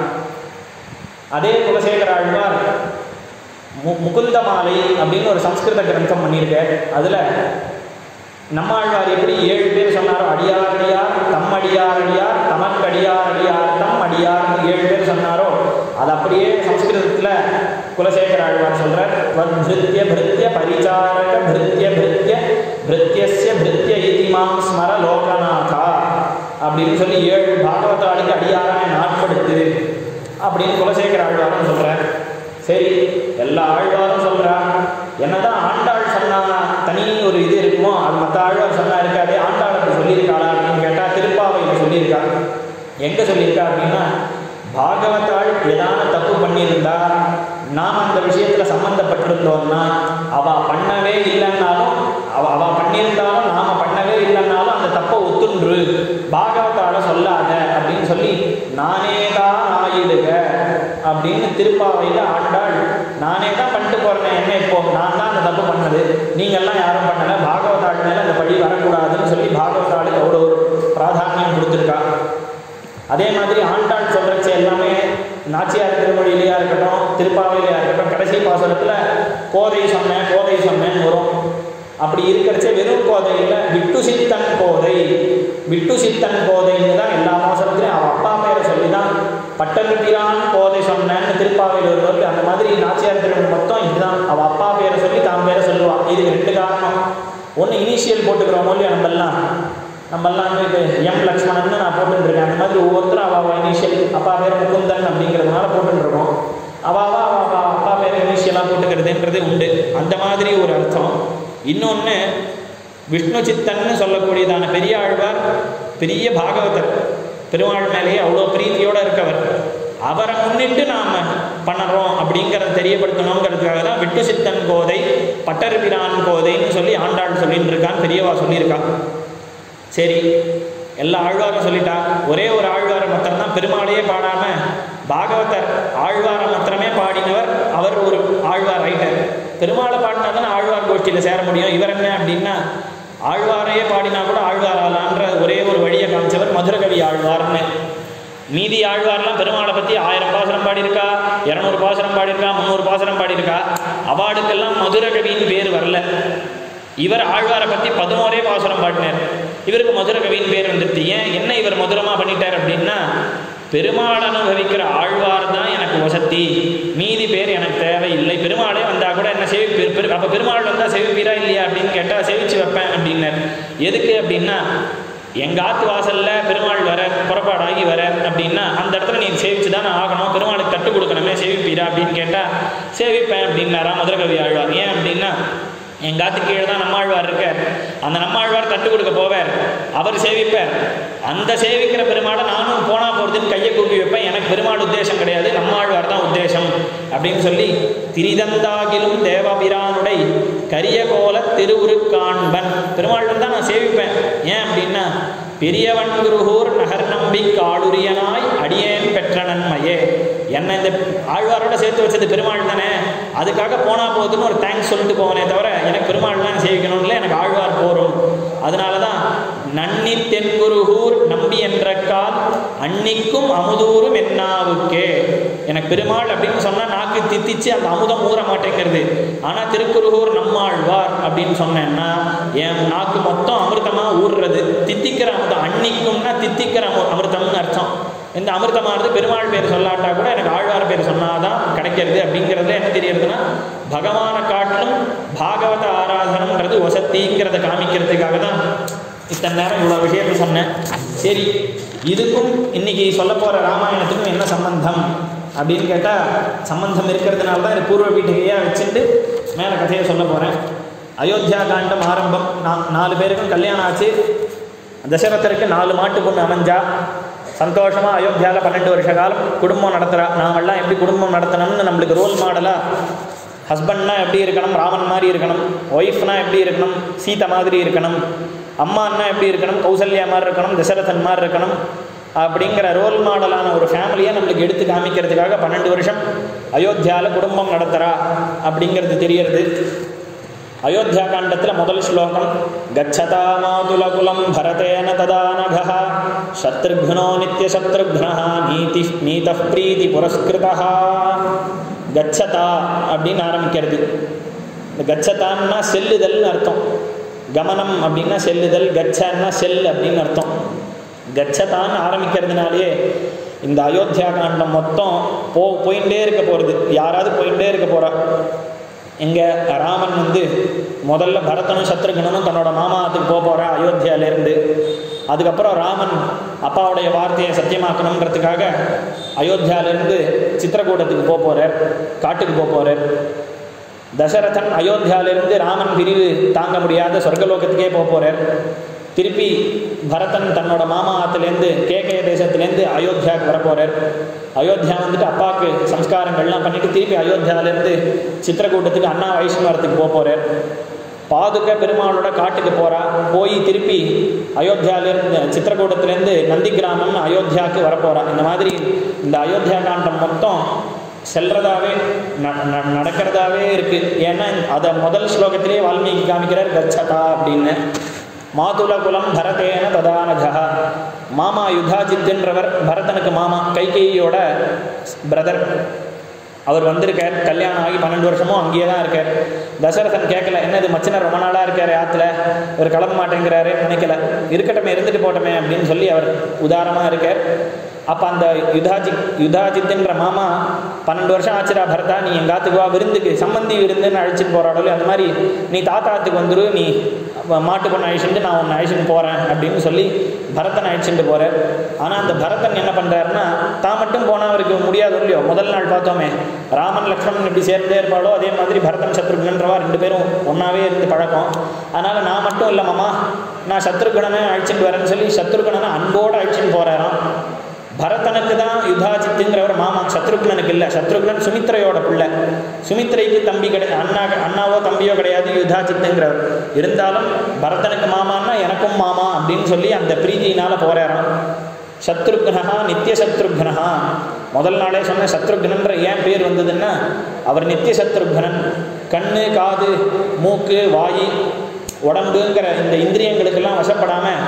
அதே குலசேகர ஆழ்வார் மு முகுந்த மாலை அப்படின்னு ஒரு சம்ஸ்கிருத கிரந்தம் பண்ணியிருக்கார் அதில் நம்மாழ்வார் எப்படி ஏழு பேர் சொன்னாரோ அடியார் அடியார் தம் அடியார் அடியார் தமக்கு அடியார் அடியார் தம் அடியார்னு ஏழு பேர் சொன்னாரோ அது அப்படியே சம்ஸ்கிருதத்தில் குலசேகர ஆழ்வார் சொல்றார் வத்ருத்ய பிருத்ய பரிச்சாரக பிருத்ய பிருத்ய பிருத்யஸ்ய பிருத்ய இதிமாம் ஸ்மர லோகநாதா அப்படின்னு சொல்லி ஏழு பாகவதாளுக்கு அடியாரான நாட்படுத்து அப்படின்னு குலசேகர ஆழ்வார்னு சொல்றார் சரி எல்லா ஆழ்வாரும் சொல்றா என்னதான் ஆண்டாள் சொன்னா தனி ஒரு இது இருக்குமோ அது மற்ற ஆழ்வார் சொன்னா இருக்காது ஆண்டாள் அப்படி சொல்லியிருக்காளா அப்படின்னு கேட்டா திருப்பாவையில சொல்லியிருக்கா எங்க சொல்லியிருக்கா அப்படின்னா பாகவதாள் ஏதான தப்பு பண்ணியிருந்தா நாம் அந்த விஷயத்துல சம்பந்தப்பட்டிருந்தோம்னா அவ பண்ணவே இல்லைன்னாலும் அவ அவ பண்ணியிருந்தாலும் நாம பண்ணவே இல்லைன்னாலும் அந்த தப்பை ஒத்துன்று பாகவதால சொல்லாத அப்படின்னு சொல்லி நானே தான் ஆயிடுக அப்படின்னு திருப்பாவையில் ஆண்டாள் நானே தான் பண்ணிட்டு போறேன் என்ன இப்போ நான் தான் அந்த தப்பு பண்ணது நீங்கெல்லாம் யாரும் பண்ணல பாகவதாள் மேல அந்த பழி வரக்கூடாதுன்னு சொல்லி பாகவதாளுக்கு அவ்வளோ ஒரு பிராதானியம் கொடுத்துருக்கா அதே மாதிரி ஆண்டாள் சொல்றச்ச எல்லாமே நாச்சியார் திருமொழியிலையா இருக்கட்டும் திருப்பாவையிலையா இருக்கட்டும் கடைசி பாசுரத்துல கோதை சொன்னேன் கோதை சொன்னேன்னு வரும் அப்படி இருக்கிறச்ச வெறும் கோதையில் விட்டு சித்தன் கோதை விட்டு சித்தன் கோதைன்னு தான் எல்லா மாசத்துலையும் அவன் அப்பா பேரை சொல்லி தான் பட்டருப்பிரான் கோதை சொன்னேன்னு திருப்பாவையில் வருவது அந்த மாதிரி நாச்சியார் திருமணி மொத்தம் இதுதான் அவள் அப்பா பேரை சொல்லி தான் பேரை சொல்லுவான் இதுக்கு ரெண்டு காரணம் ஒன்று இனிஷியல் போட்டுக்கிறோம் இல்லையா நம்மெல்லாம் நம்மெல்லாம் வந்து இது எம் லக்ஷ்மணன் நான் போட்டுருக்கேன் அந்த மாதிரி ஒவ்வொருத்தரும் அவள் அவள் இனிஷியல் அப்பா பேர் முகுந்தன் அப்படிங்கிறதுனால போட்டுருக்கோம் அவாவா அவள் அப்பா பேரை இனிஷியலாக போட்டுக்கிறதுன்றது உண்டு அந்த மாதிரி ஒரு அர்த்தம் இன்னொன்று விஷ்ணு சித்தன்னு சொல்லக்கூடியதான பெரிய ஆழ்வார் பெரிய பாகவதர் பெருமாள் மேலேயே அவ்வளோ பிரீத்தியோடு இருக்கவர் அவரை முன்னிட்டு நாம் பண்ணுறோம் அப்படிங்கிறத தெரியப்படுத்தணுங்கிறதுக்காக தான் விட்டு சித்தன் கோதை பட்டர்பிரான் கோதைன்னு சொல்லி ஆண்டாள் சொல்லிட்டு இருக்கான் பெரியவா சொல்லியிருக்கான் சரி எல்லா ஆழ்வாரும் சொல்லிட்டா ஒரே ஒரு ஆழ்வாரை மாத்திரம்தான் பெருமாளையே பாடாம பாகவதர் ஆழ்வாரை மாத்திரமே பாடினவர் அவர் ஒரு ஆழ்வார் ரைட்டர் பெருமாளை பாடினா தானே ஆழ்வார் கோஷ்டியில் சேர முடியும் இவர் என்ன அப்படின்னா ஆழ்வாரையே பாடினா கூட ஆழ்வார் ஆளான்ற ஒரே ஒரு வழியை காமிச்சவர் மதுரகவி ஆழ்வார்னு மீதி ஆழ்வார்லாம் பெருமாளை பற்றி ஆயிரம் பாசுரம் பாடியிருக்கா இரநூறு பாசுரம் பாடியிருக்கா முந்நூறு பாசுரம் பாடியிருக்கா அவார்டுக்கெல்லாம் மதுரகவின்னு பேர் வரல இவர் ஆழ்வாரை பற்றி பதினோரே பாசுரம் பாடினார் இவருக்கு மதுர கவியின் பேர் வந்துடுது ஏன் என்ன இவர் மதுரமாக பண்ணிட்டார் அப்படின்னா பெருமாள் அனுபவிக்கிற ஆழ்வார் தான் எனக்கு வசதி மீதி பேர் எனக்கு தேவையில்லை பெருமாளே வந்தால் கூட என்ன சேவி பெரு பெரு அப்போ பெருமாள் வந்தால் சேவிப்பீரா இல்லையா அப்படின்னு கேட்டால் சேவிச்சு வைப்பேன் அப்படின்னார் எதுக்கு அப்படின்னா எங்கள் ஆத்து வாசலில் பெருமாள் வர புறப்பாடாகி வர அப்படின்னா அந்த இடத்துல நீ சேவிச்சு தானே ஆகணும் பெருமாளுக்கு கற்றுக் கொடுக்கணுமே சேவிப்பீரா அப்படின்னு கேட்டால் சேவிப்பேன் அப்படின்னாரா மதுரகவி ஆழ்வார் ஏன் அப்படின்னா எங்காத்து கீழே தான் நம்மாழ்வார் இருக்கார் அந்த நம்மாழ்வார் தட்டு கொடுக்க போவார் அவர் சேவிப்பார் அந்த சேவிக்கிற பெருமாளை நானும் போனா போகிறதுன்னு கையை கூப்பி வைப்பேன் எனக்கு பெருமாள் உத்தேசம் கிடையாது நம்மாழ்வார் தான் உத்தேசம் அப்படின்னு சொல்லி திரிதந்தாகிலும் தேவபிரானுடை கரிய கோல திருவுருக்காண்பன் பெருமாள் தான் நான் சேவிப்பேன் ஏன் அப்படின்னா பெரியவன் குருகூர் நகர் நம்பி காடுரியனாய் அடியேன் பெற்ற நன்மையே என்னை இந்த ஆழ்வாரோட சேர்த்து வச்சது பெருமாள் தானே அதுக்காக போனா போதுன்னு ஒரு தேங்க்ஸ் சொல்லிட்டு போவனே தவிர எனக்கு பெருமாள் தான் சேவிக்கணும்ல எனக்கு ஆழ்வார் போரும் அதனால தான் நன்னி தென்குருகூர் நம்பி என்ற கால் அன்னிக்கும் அமுதூரும் என்னாவுக்கே எனக்கு பெருமாள் அப்படின்னு சொன்னால் நாக்கு தித்திச்சு அந்த அமுதம் ஊற மாட்டேங்கிறது ஆனால் திருக்குருகூர் நம்மாழ்வார் அப்படின்னு சொன்னேன்னா என் நாக்கு மொத்தம் அமிர்தமாக ஊறுறது தித்திக்கிற அமுதம் அன்னிக்கும்னா தித்திக்கிற அமு அமிர்தம்னு அர்த்தம் இந்த அமிர்தமானது பெருமாள் பேர் சொல்லாட்டா கூட எனக்கு ஆழ்வார் பேர் சொன்னாதான் கிடைக்கிறது அப்படிங்கிறதுல என்ன தெரியறதுன்னா பகவானை காட்டிலும் பாகவத ஆராதனம்ன்றது வசத்திங்கிறத காமிக்கிறதுக்காக தான் இத்தனை நேரம் இவ்வளோ விஷயத்தை சொன்னேன் சரி இதுக்கும் இன்னைக்கு சொல்ல போகிற ராமாயணத்துக்கும் என்ன சம்பந்தம் அப்படின்னு கேட்டால் சம்பந்தம் இருக்கிறதுனால தான் இது பூர்வ பீட்டிகையாக வச்சுட்டு மேலே கதையை சொல்ல போகிறேன் அயோத்தியா காண்டம் ஆரம்பம் நான் நாலு பேருக்கும் கல்யாணம் ஆச்சு தசரதருக்கு நாலு மாட்டு பொண்ணு அமைஞ்சா சந்தோஷமாக அயோத்தியாவில் பன்னெண்டு வருஷ காலம் குடும்பம் நடத்துகிறா நாமெல்லாம் எப்படி குடும்பம் நடத்தணும்னு நம்மளுக்கு ரோல் மாடலாக ஹஸ்பண்ட்னா எப்படி இருக்கணும் ராமன் மாதிரி இருக்கணும் ஒய்ஃப்னா எப்படி இருக்கணும் சீதை மாதிரி இருக்கணும் அம்மான்னா எப்படி இருக்கணும் கௌசல்யா மாதிரி இருக்கணும் தசரதன் மாதிரி இருக்கணும் அப்படிங்கிற ரோல் மாடலான ஒரு ஃபேமிலியை நம்மளுக்கு எடுத்து காமிக்கிறதுக்காக பன்னெண்டு வருஷம் அயோத்தியாவில் குடும்பம் நடத்துகிறா அப்படிங்கிறது தெரியறது அயோத்தியா காண்டத்தில் முதல் ஸ்லோகம் கச்சதா மாதுலகுலம் பரதேன ததா நகः சத்ருக்னோ நித்யசத்ருக்னः நீதி நீத பிரீதி புரஸ்கிருதா கச்சதா அப்படின்னு ஆரம்பிக்கிறது இந்த கச்சதான்னா செல்லுதல்னு அர்த்தம் கமனம் அப்படின்னா செல்லுதல் கச்சன்னா செல் அப்படின்னு அர்த்தம் கச்சதான்னு ஆரம்பிக்கிறதுனாலேயே இந்த அயோத்தியா காண்டம் மொத்தம் போ போயிட்டே இருக்க போகிறது யாராவது போயிட்டே இருக்க போகிறா இங்கே ராமன் வந்து முதல்ல பரதனும் சத்ருகனும் தன்னோட மாமாத்துக்கு போக போகிறா அயோத்தியாவிலேருந்து அதுக்கப்புறம் ராமன் அப்பாவுடைய வார்த்தையை சத்தியமாக்கணுன்றதுக்காக அயோத்தியாவிலேருந்து சித்திரக்கூடத்துக்கு போக போகிறார் காட்டுக்கு போக போகிறார் தசரதன் அயோத்தியாவிலிருந்து ராமன் பிரிவு தாங்க முடியாத சொர்க்கலோகத்துக்கே போக போகிறார் திருப்பி பரதன் தன்னோட மாமா ஆத்துலேருந்து கேகய தேசத்துலேருந்து அயோத்தியாவுக்கு வரப்போகிறார் அயோத்தியா வந்துட்டு அப்பாவுக்கு சம்ஸ்காரங்கள்லாம் பண்ணிட்டு திருப்பி அயோத்தியாவிலேருந்து சித்திரக்கூட்டத்துக்கு அண்ணா வைஷ்ணவரத்துக்கு போக போகிறார் பாதுக பெருமாளோட காட்டுக்கு போகிறா போய் திருப்பி அயோத்தியாவிலேருந்து சித்திரக்கூட்டத்துலேருந்து நந்தி கிராமம்னு அயோத்தியாவுக்கு வரப்போகிறா இந்த மாதிரி இந்த அயோத்தியா காண்டம் மொத்தம் செல்றதாவே ந- ந- நடக்கிறதாவே இருக்கு ஏன்னா அதை முதல் ஸ்லோகத்திலேயே வால்மீகி காமிக்கிறார் கச்சதா அப்படின்னு மாதுல குலம் பரதேன ததானகா மாமா யுதாஜித்ன்றவர் பரதனுக்கு மாமா கைகேயியோட பிரதர் அவர் வந்திருக்கார் கல்யாணம் ஆகி பன்னெண்டு வருஷமும் அங்கேயே தான் இருக்கார் தசரதன் கேட்கல என்னது மச்சினர் ரொம்ப நாளாக இருக்கார் ஆற்றுல இவர் கிளம்ப மாட்டேங்கிறாரு நினைக்கல இருக்கட்டுமே இருந்துட்டு போட்டோமே அப்படின்னு சொல்லி அவர் உதாரமாக இருக்கார் அப்போ அந்த யுதாஜி யுதாஜித்துன்ற மாமா பன்னெண்டு வருஷம் ஆச்சுடா பரதா நீ எங்கள் ஆத்துக்கு வா விருந்துக்கு சம்மந்தி விருந்துன்னு அழைச்சிட்டு போகிறாடோ அந்த மாதிரி நீ தாத்தாத்துக்கு வந்துரு நீ மாட்டு பொண்ணு அழிச்சுட்டு நான் உன்னை அழிச்சுட்டு போகிறேன் அப்படின்னு சொல்லி பரதன் அழிச்சுட்டு போகிறார் ஆனால் அந்த பரதன் என்ன பண்ணுறாருன்னா தான் மட்டும் போனால் அவருக்கு முடியாது இல்லையோ முதல் நாள் பார்த்தோமே ராமன் லக்ஷ்மணன் இப்படி சேர்ந்தே இருப்பாளோ அதே மாதிரி பரதன் சத்ருக்னன்றவா ரெண்டு பேரும் ஒன்றாவே இருந்து பழக்கம் அதனால் நான் மட்டும் இல்லை மாமா நான் சத்ருகுணனை அழிச்சுட்டு வரேன்னு சொல்லி சத்ருகுணனை அன்போடு அழிச்சுட்டு போகிறாராம் பரதனுக்கு தான் யுதாஜித்துங்கிறவர் மாமா சத்ருக்னனுக்கு இல்லை சத்ருக்னன் சுமித்ரையோட பிள்ளை சுமித்ரைக்கு தம்பி கிடையாது அண்ணா அண்ணாவோ தம்பியோ கிடையாது யுதாஜித்துங்கிறவர் இருந்தாலும் பரதனுக்கு மாமான்னா எனக்கும் மாமா அப்படின்னு சொல்லி அந்த பிரீதியினால போறாராம் சத்ருக்னஹா நித்திய சத்ருக்னஹா முதல் நாளே சொன்ன சத்ருக்னன்ற ஏன் பேர் வந்ததுன்னா அவர் நித்திய சத்ருக்னன் கண்ணு காது மூக்கு வாய் உடம்புங்கிற இந்த இந்திரியங்களுக்கெல்லாம் வசப்படாமல்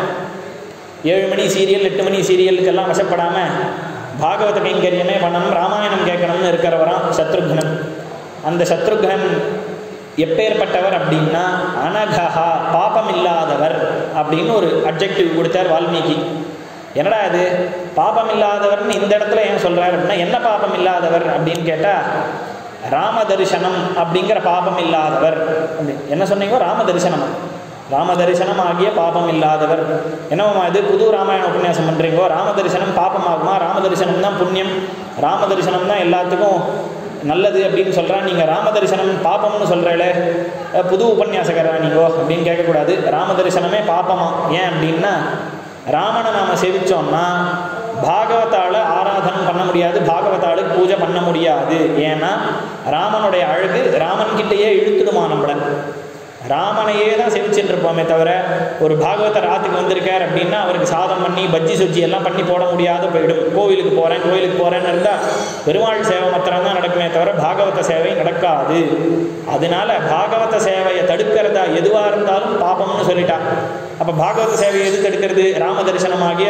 ஏழு மணி சீரியல் எட்டு மணி சீரியலுக்கெல்லாம் வசப்படாமல் பாகவத கைங்கரியமே பண்ணணும் ராமாயணம் கேட்கணும்னு இருக்கிறவராம் சத்ருக்னன் அந்த சத்ருக்னன் எப்பேற்பட்டவர் அப்படின்னா அனகஹா பாபம் இல்லாதவர் அப்படின்னு ஒரு அப்ஜெக்டிவ் கொடுத்தார் வால்மீகி என்னடா இது பாபம் இல்லாதவர்னு இந்த இடத்துல ஏன் சொல்றாரு அப்படின்னா என்ன பாபம் இல்லாதவர் அப்படின்னு கேட்டால் ராம தரிசனம் அப்படிங்கிற பாபம் இல்லாதவர் அப்படி என்ன சொன்னீங்க ராம தரிசனமா ராம தரிசனம் ஆகிய பாபம் இல்லாதவர் என்னவாமா இது புது ராமாயண உபன்யாசம் பண்ணுறீங்கோ ராம தரிசனம் பாபம் ஆகுமா ராம தரிசனம் தான் புண்ணியம் ராம தரிசனம் தான் எல்லாத்துக்கும் நல்லது அப்படின்னு சொல்கிறா நீங்கள் ராம தரிசனம் பாபம்னு சொல்கிறேளே புது உபன்யாசகரா நீங்கோ அப்படின்னு கேட்கக்கூடாது ராம தரிசனமே பாபமா ஏன் அப்படின்னா ராமனை நாம் சேவிச்சோம்னா பாகவதால ஆராதனம் பண்ண முடியாது பாகவதாளுக்கு பூஜை பண்ண முடியாது ஏன்னா ராமனுடைய அழகு ராமன் கிட்டேயே இழுத்துடுமா நம்மளை ராமனையே தான் சேவிச்சுட்டு இருப்போமே தவிர ஒரு பாகவதர் ராத்துக்கு வந்திருக்கார் அப்படின்னா அவருக்கு சாதம் பண்ணி பஜ்ஜி சுஜ்ஜி எல்லாம் பண்ணி போட முடியாத போயிடும் கோவிலுக்கு போகிறேன் கோவிலுக்கு போகிறேன்னு இருந்தால் பெருமாள் சேவை மாத்திரம் தான் நடக்குமே தவிர பாகவத சேவை நடக்காது அதனால பாகவத சேவையை தடுக்கிறதா எதுவாக இருந்தாலும் பாபம்னு சொல்லிட்டா அப்போ பாகவத சேவையை எது தடுக்கிறது ராம தரிசனமாகிய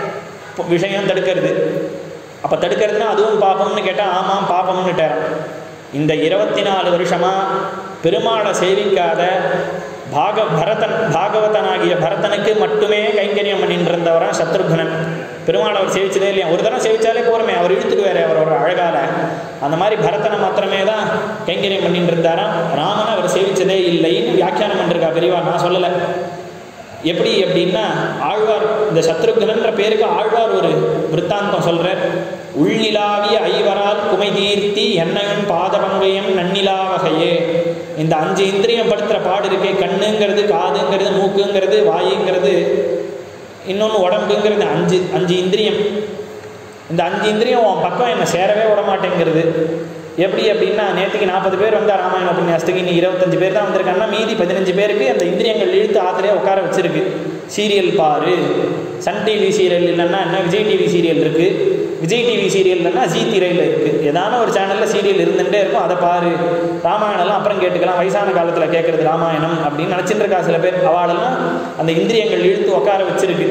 விஷயம் தடுக்கிறது அப்போ தடுக்கிறதுனா அதுவும் பாபம்னு கேட்டால் ஆமாம் பாபம்னுட்டாராம் இந்த இருபத்தி நாலு வருஷமாக பெருமாளை சேவிக்காத பாக பரதன் பாகவதனாகிய பரதனுக்கு மட்டுமே கைங்கரியம் பண்ணிட்டு இருந்தவரான் சத்ருகுணன் பெருமாளை அவர் சேவிச்சதே இல்லையா ஒரு தடவை சேவிச்சாலே போருமே அவர் இழுத்துக்கு வேற அவரோட அழகால அந்த மாதிரி பரதனை மாத்திரமே தான் கைங்கரியம் பண்ணிட்டு இருந்தாராம் ராமனை அவர் சேவிச்சதே இல்லைன்னு வியாக்கியானம் பண்ணிருக்கா பெரியவா நான் சொல்லலை எப்படி அப்படின்னா ஆழ்வார் இந்த சத்ருகனன்ற பேருக்கு ஆழ்வார் ஒரு விற்த்தாந்தம் சொல்றார் உள்நிலாவிய ஐவரால் குமை தீர்த்தி என்னையும் பாதபங்கயம் நன்னிலா வகையே இந்த அஞ்சு இந்திரியம் படுத்துகிற பாடு இருக்கே கண்ணுங்கிறது காதுங்கிறது மூக்குங்கிறது வாயுங்கிறது இன்னொன்று உடம்புங்கிறது அஞ்சு அஞ்சு இந்திரியம் இந்த அஞ்சு இந்திரியம் உன் பக்கம் என்னை சேரவே விட மாட்டேங்கிறது எப்படி அப்படின்னா நேற்றுக்கு நாற்பது பேர் வந்தா ராமாயண உபன்யாசத்துக்கு இன்னைக்கு இருபத்தஞ்சு பேர் தான் வந்திருக்காங்கன்னா மீதி பதினஞ்சு பேருக்கு அந்த இந்திரியங்கள் இழுத்து ஆத்திலே உட்கார வச்சிருக்கு சீரியல் பாரு சன் டிவி சீரியல் இல்லைன்னா என்ன விஜய் டிவி சீரியல் இருக்கு விஜய் டிவி சீரியல் இல்லைன்னா ஜி திரையில் இருக்கு ஏதான ஒரு சேனலில் சீரியல் இருந்துகிட்டே இருக்கும் அதை பாரு ராமாயணம்லாம் அப்புறம் கேட்டுக்கலாம் வயசான காலத்தில் கேட்குறது ராமாயணம் அப்படின்னு நினச்சிட்டு இருக்கா சில பேர் அவளெல்லாம் அந்த இந்திரியங்கள் இழுத்து உட்கார வச்சிருக்கு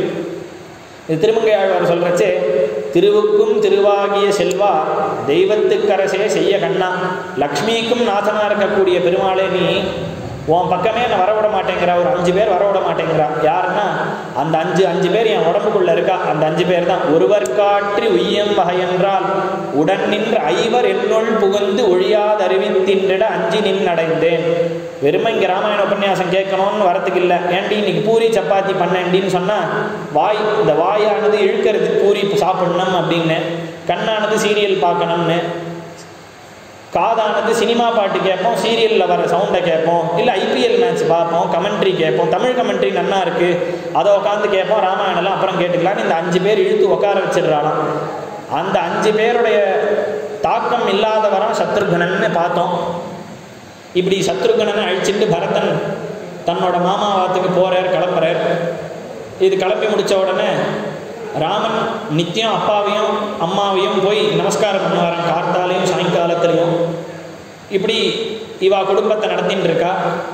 இது திருமங்கை ஆழ்வார் சொல்கிறச்சே திருவுக்கும் திருவாகிய செல்வா தெய்வத்துக்கரசே செய்ய கண்ணா லக்ஷ்மிக்கும் நாதனாக இருக்கக்கூடிய பெருமாளே நீ உன் பக்கமே என்னை வரவிட மாட்டேங்கிறா ஒரு அஞ்சு பேர் வரவிட மாட்டேங்கிறா யாருன்னா அந்த அஞ்சு அஞ்சு பேர் என் உடம்புக்குள்ள இருக்கா அந்த அஞ்சு பேர் தான் ஒருவர் காற்றி உய்யம் வகையென்றால் உடன் நின்று ஐவர் என்னுள் புகுந்து ஒழியாது அறிவித்தின்றிட அஞ்சி நின் அடைந்தேன் வெறுமை இங்கே ராமாயண உபன்யாசம் கேட்கணும்னு வரத்துக்கு இல்லை ஏன்டி இன்னைக்கு பூரி சப்பாத்தி பண்ணேன்டின்னு சொன்னால் வாய் இந்த வாயானது இழுக்கிறது பூரி சாப்பிடணும் அப்படின்னு கண்ணானது சீரியல் பார்க்கணும்னு காதானது சினிமா பாட்டு கேட்போம் சீரியலில் வர சவுண்டை கேட்போம் இல்லை ஐபிஎல் மேட்ச் பார்ப்போம் கமெண்ட்ரி கேட்போம் தமிழ் கமெண்ட்ரி நன்னா இருக்குது அதை உட்காந்து கேட்போம் ராமாயணம்லாம் அப்புறம் கேட்டுக்கலாம்னு இந்த அஞ்சு பேர் இழுத்து உட்கார வச்சிடுறாளாம் அந்த அஞ்சு பேருடைய தாக்கம் இல்லாத வரம் சத்ருகனன்னு பார்த்தோம் இப்படி சத்ருகனனை அழிச்சிட்டு பரதன் தன்னோட மாமாவாத்துக்கு போகிறார் கிளம்புறார் இது கிளம்பி முடித்த உடனே ராமன் நித்தியம் அப்பாவையும் அம்மாவையும் போய் நமஸ்காரம் பண்ணுவாரான் கார்த்தாலையும் சாயங்காலத்துலேயும் இப்படி இவா குடும்பத்தை நடத்தின்னு இருக்கா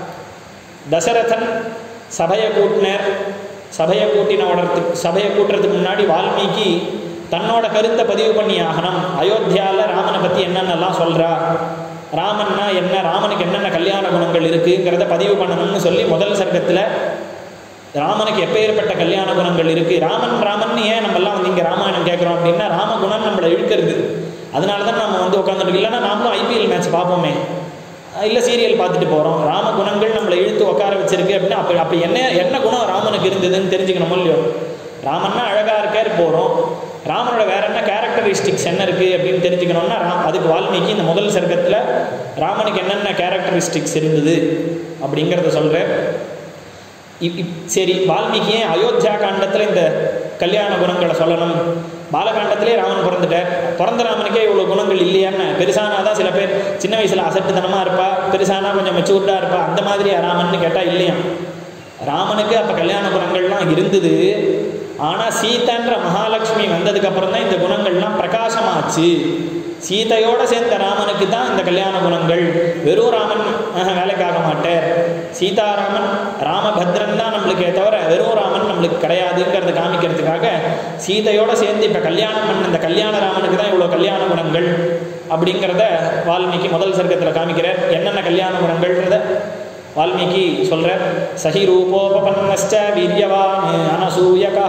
தசரதன் சபையை கூட்டினர் சபையை கூட்டின உடறதுக்கு சபையை கூட்டுறதுக்கு முன்னாடி வால்மீகி தன்னோட கருத்தை பதிவு பண்ணி ஆகணும் அயோத்தியாவில் ராமனை பற்றி என்னென்னலாம் சொல்கிறா ராமன்னா என்ன ராமனுக்கு என்னென்ன கல்யாண குணங்கள் இருக்குங்கிறத பதிவு பண்ணணும்னு சொல்லி முதல் சர்க்கத்தில் ராமனுக்கு எப்பேற்பட்ட கல்யாண குணங்கள் இருக்குது ராமன் ராமன் ஏன் நம்மெல்லாம் வந்து இங்கே ராமாயணம் கேட்குறோம் அப்படின்னா ராமகுணம் நம்மளை இழுக்கிறது அதனால தான் நம்ம வந்து உட்காந்துட்டு இல்லைன்னா நாமளும் ஐபிஎல் மேட்ச் பார்ப்போமே இல்லை சீரியல் பார்த்துட்டு போகிறோம் ராம குணங்கள் நம்மளை இழுத்து உட்கார வச்சிருக்கு அப்படின்னா அப்படி அப்படி என்ன என்ன குணம் ராமனுக்கு இருந்ததுன்னு தெரிஞ்சுக்கணுமோ இல்லையோ ராமன்னா அழகாக இருக்கார் போகிறோம் ராமனோட வேற என்ன கேரக்டரிஸ்டிக்ஸ் என்ன இருக்குது அப்படின்னு தெரிஞ்சுக்கணும்னா ராம் அதுக்கு வால்மீகி இந்த முதல் சர்க்கத்தில் ராமனுக்கு என்னென்ன கேரக்டரிஸ்டிக்ஸ் இருந்தது அப்படிங்கிறத சொல்கிறேன் இப் இப் சரி வால்மீகியே அயோத்தியா காண்டத்தில் இந்த கல்யாண குணங்களை சொல்லணும் பாலகாண்டத்திலே ராமன் பிறந்துட்டார் பிறந்த ராமனுக்கே இவ்வளோ குணங்கள் இல்லையான்னு பெருசானா தான் சில பேர் சின்ன வயசில் அசட்டுத்தனமாக இருப்பா பெருசானா கொஞ்சம் மெச்சூர்டாக இருப்பா அந்த மாதிரி ராமன்னு கேட்டால் இல்லையா ராமனுக்கு அப்போ கல்யாண குணங்கள்லாம் இருந்தது ஆனால் சீதன்ற மகாலட்சுமி வந்ததுக்கப்புறம் தான் இந்த குணங்கள்லாம் பிரகாசமாச்சு சீதையோட சேர்ந்த ராமனுக்கு தான் இந்த கல்யாண குணங்கள் வெறும் ராமன் வேலைக்காக மாட்டார் சீதாராமன் ராமபத்ரன் தான் நம்மளுக்கே தவிர வெறும் ராமன் நம்மளுக்கு கிடையாதுங்கிறத காமிக்கிறதுக்காக சீதையோட சேர்ந்து இப்போ கல்யாணம் பண்ண இந்த கல்யாண ராமனுக்கு தான் இவ்வளோ கல்யாண குணங்கள் அப்படிங்கிறத வால்மீகி முதல் சர்க்கத்தில் காமிக்கிறார் என்னென்ன கல்யாண குணங்கள்ன்றத வால்மீகி சொல்ற சஹி ரூபோபன்னஸ்ச வீரியவான் அனசூயகா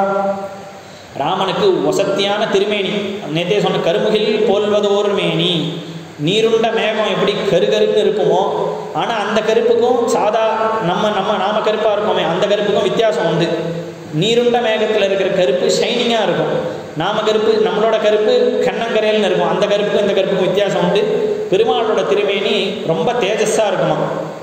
ராமனுக்கு வசத்தியான திருமேனி நேத்தே சொன்ன கருமுகில் போல்வதோர் மேனி நீருண்ட மேகம் எப்படி கருகருன்னு இருக்குமோ ஆனால் அந்த கருப்புக்கும் சாதா நம்ம நம்ம நாம கருப்பாக இருக்கோமே அந்த கருப்புக்கும் வித்தியாசம் உண்டு நீருண்ட மேகத்தில் இருக்கிற கருப்பு ஷைனிங்காக இருக்கும் நாம கருப்பு நம்மளோட கருப்பு கண்ணங்கரையல்னு இருக்கும் அந்த கருப்புக்கும் இந்த கருப்புக்கும் வித்தியாசம் உண்டு பெருமாளோட திருமேனி ரொம்ப தேஜஸாக இருக்குமா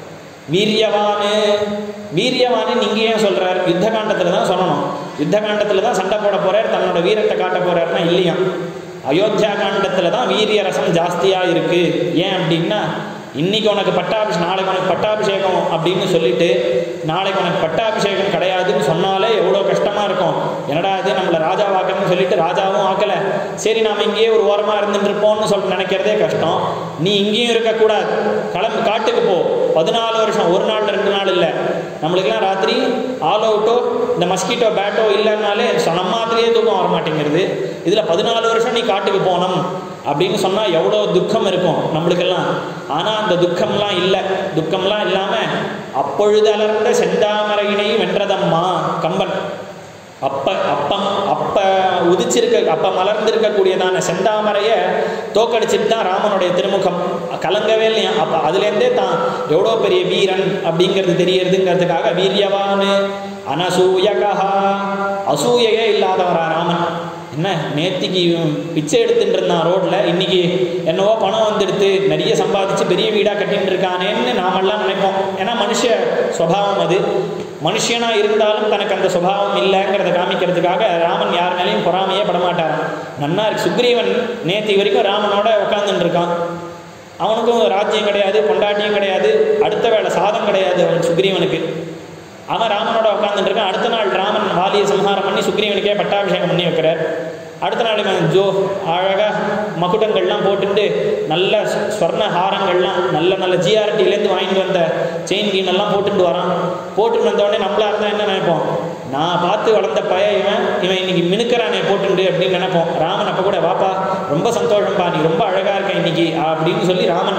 வீரியவானு வீரியவானு நீங்க ஏன் சொல்றார் யுத்த காண்டத்தில் தான் சொல்லணும் யுத்த காண்டத்தில் தான் சண்டை போட போறார் தன்னோட வீரத்தை காட்ட போறாருன்னா இல்லையா அயோத்தியா காண்டத்தில் தான் வீரிய ரசம் ஜாஸ்தியாக இருக்கு ஏன் அப்படின்னா இன்னைக்கு உனக்கு பட்டாபிஷேகம் நாளைக்கு உனக்கு பட்டாபிஷேகம் அப்படின்னு சொல்லிட்டு நாளைக்கு உனக்கு பட்டாபிஷேகம் கிடையாதுன்னு சொன்னாலே எவ்வளோ கஷ்டமாக இருக்கும் என்னடா இது நம்மளை ராஜாவாக்கணும்னு சொல்லிட்டு ராஜாவும் ஆக்கலை சரி நாம் இங்கேயே ஒரு ஓரமாக இருந்துட்டு இருப்போம்னு சொல்லிட்டு நினைக்கிறதே கஷ்டம் நீ இங்கேயும் இருக்கக்கூடாது கிளம்பு காட்டுக்கு போ பதினாலு வருஷம் ஒரு நாள் ரெண்டு நாள் இல்லை நம்மளுக்கெல்லாம் ராத்திரி ஆல் அவுட்டோ இந்த மஸ்கிட்டோ பேட்டோ இல்லைன்னாலே நம்மாத்திலேயே தூக்கம் வர மாட்டேங்கிறது இதில் பதினாலு வருஷம் நீ காட்டுக்கு போகணும் அப்படின்னு சொன்னால் எவ்வளோ துக்கம் இருக்கும் நம்மளுக்கெல்லாம் ஆனால் அந்த துக்கம்லாம் இல்லை துக்கம்லாம் இல்லாமல் அப்பொழுது அலர்ந்த செந்தாமரையினை வென்றதம்மா கம்பன் அப்ப அப்பம் அப்ப உதிச்சிருக்க அப்ப மலர்ந்திருக்கக்கூடியதான செந்தாமரையை தோக்கடிச்சிட்டு தான் ராமனுடைய திருமுகம் கலங்கவே இல்லையா அப்ப அதுலேருந்தே தான் எவ்வளோ பெரிய வீரன் அப்படிங்கிறது தெரியறதுங்கிறதுக்காக வீரியவானு அனசூயகா அசூயையே இல்லாதவரா ராமன் என்ன நேத்திக்கு பிச்சை எடுத்துட்டு இருந்தான் ரோட்டில் இன்னைக்கு என்னவோ பணம் வந்துடுத்து நிறைய சம்பாதிச்சு பெரிய வீடாக கட்டின்னு இருக்கானேன்னு நாமெல்லாம் நினைப்போம் ஏன்னா மனுஷ சுவாவம் அது மனுஷனா இருந்தாலும் தனக்கு அந்த சுபாவம் இல்லைங்கிறத காமிக்கிறதுக்காக ராமன் யார் மேலேயும் பொறாமையே படமாட்டார் நன்னா இருக்கு சுக்ரீவன் நேத்தி வரைக்கும் ராமனோட உட்காந்துட்டு இருக்கான் அவனுக்கும் ராஜ்யம் கிடையாது பொண்டாட்டியும் கிடையாது அடுத்த வேளை சாதம் கிடையாது அவன் சுக்ரீவனுக்கு அவன் ராமனோட உட்காந்துட்டு இருக்கான் அடுத்த நாள் ராமன் வாலியை சம்ஹாரம் பண்ணி சுக்ரீவனுக்கே பட்டாபிஷேகம் பண்ணி வைக்கிறார் அடுத்த நாள் இவன் ஜோ அழகாக மகுடங்கள்லாம் போட்டுட்டு நல்ல ஸ்வர்ண ஹாரங்கள்லாம் நல்ல நல்ல ஜிஆர்டிலேருந்து வாங்கிட்டு வந்த செயின் கீன் எல்லாம் போட்டுட்டு வரான் போட்டுட்டு வந்தோடனே நம்மளா இருந்தால் என்ன நினைப்போம் நான் பார்த்து வளர்ந்த பய இவன் இவன் இன்னைக்கு மினுக்கிறானே போட்டுண்டு அப்படின்னு நினைப்போம் ராமன் அப்போ கூட வாப்பா ரொம்ப சந்தோஷம்பா நீ ரொம்ப அழகாக இருக்க இன்னைக்கு அப்படின்னு சொல்லி ராமன்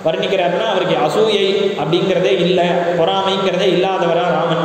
வர்ணிக்கிறாருன்னா அவருக்கு அசூயை அப்படிங்கிறதே இல்லை பொறாமைங்கிறதே இல்லாதவரா ராமன்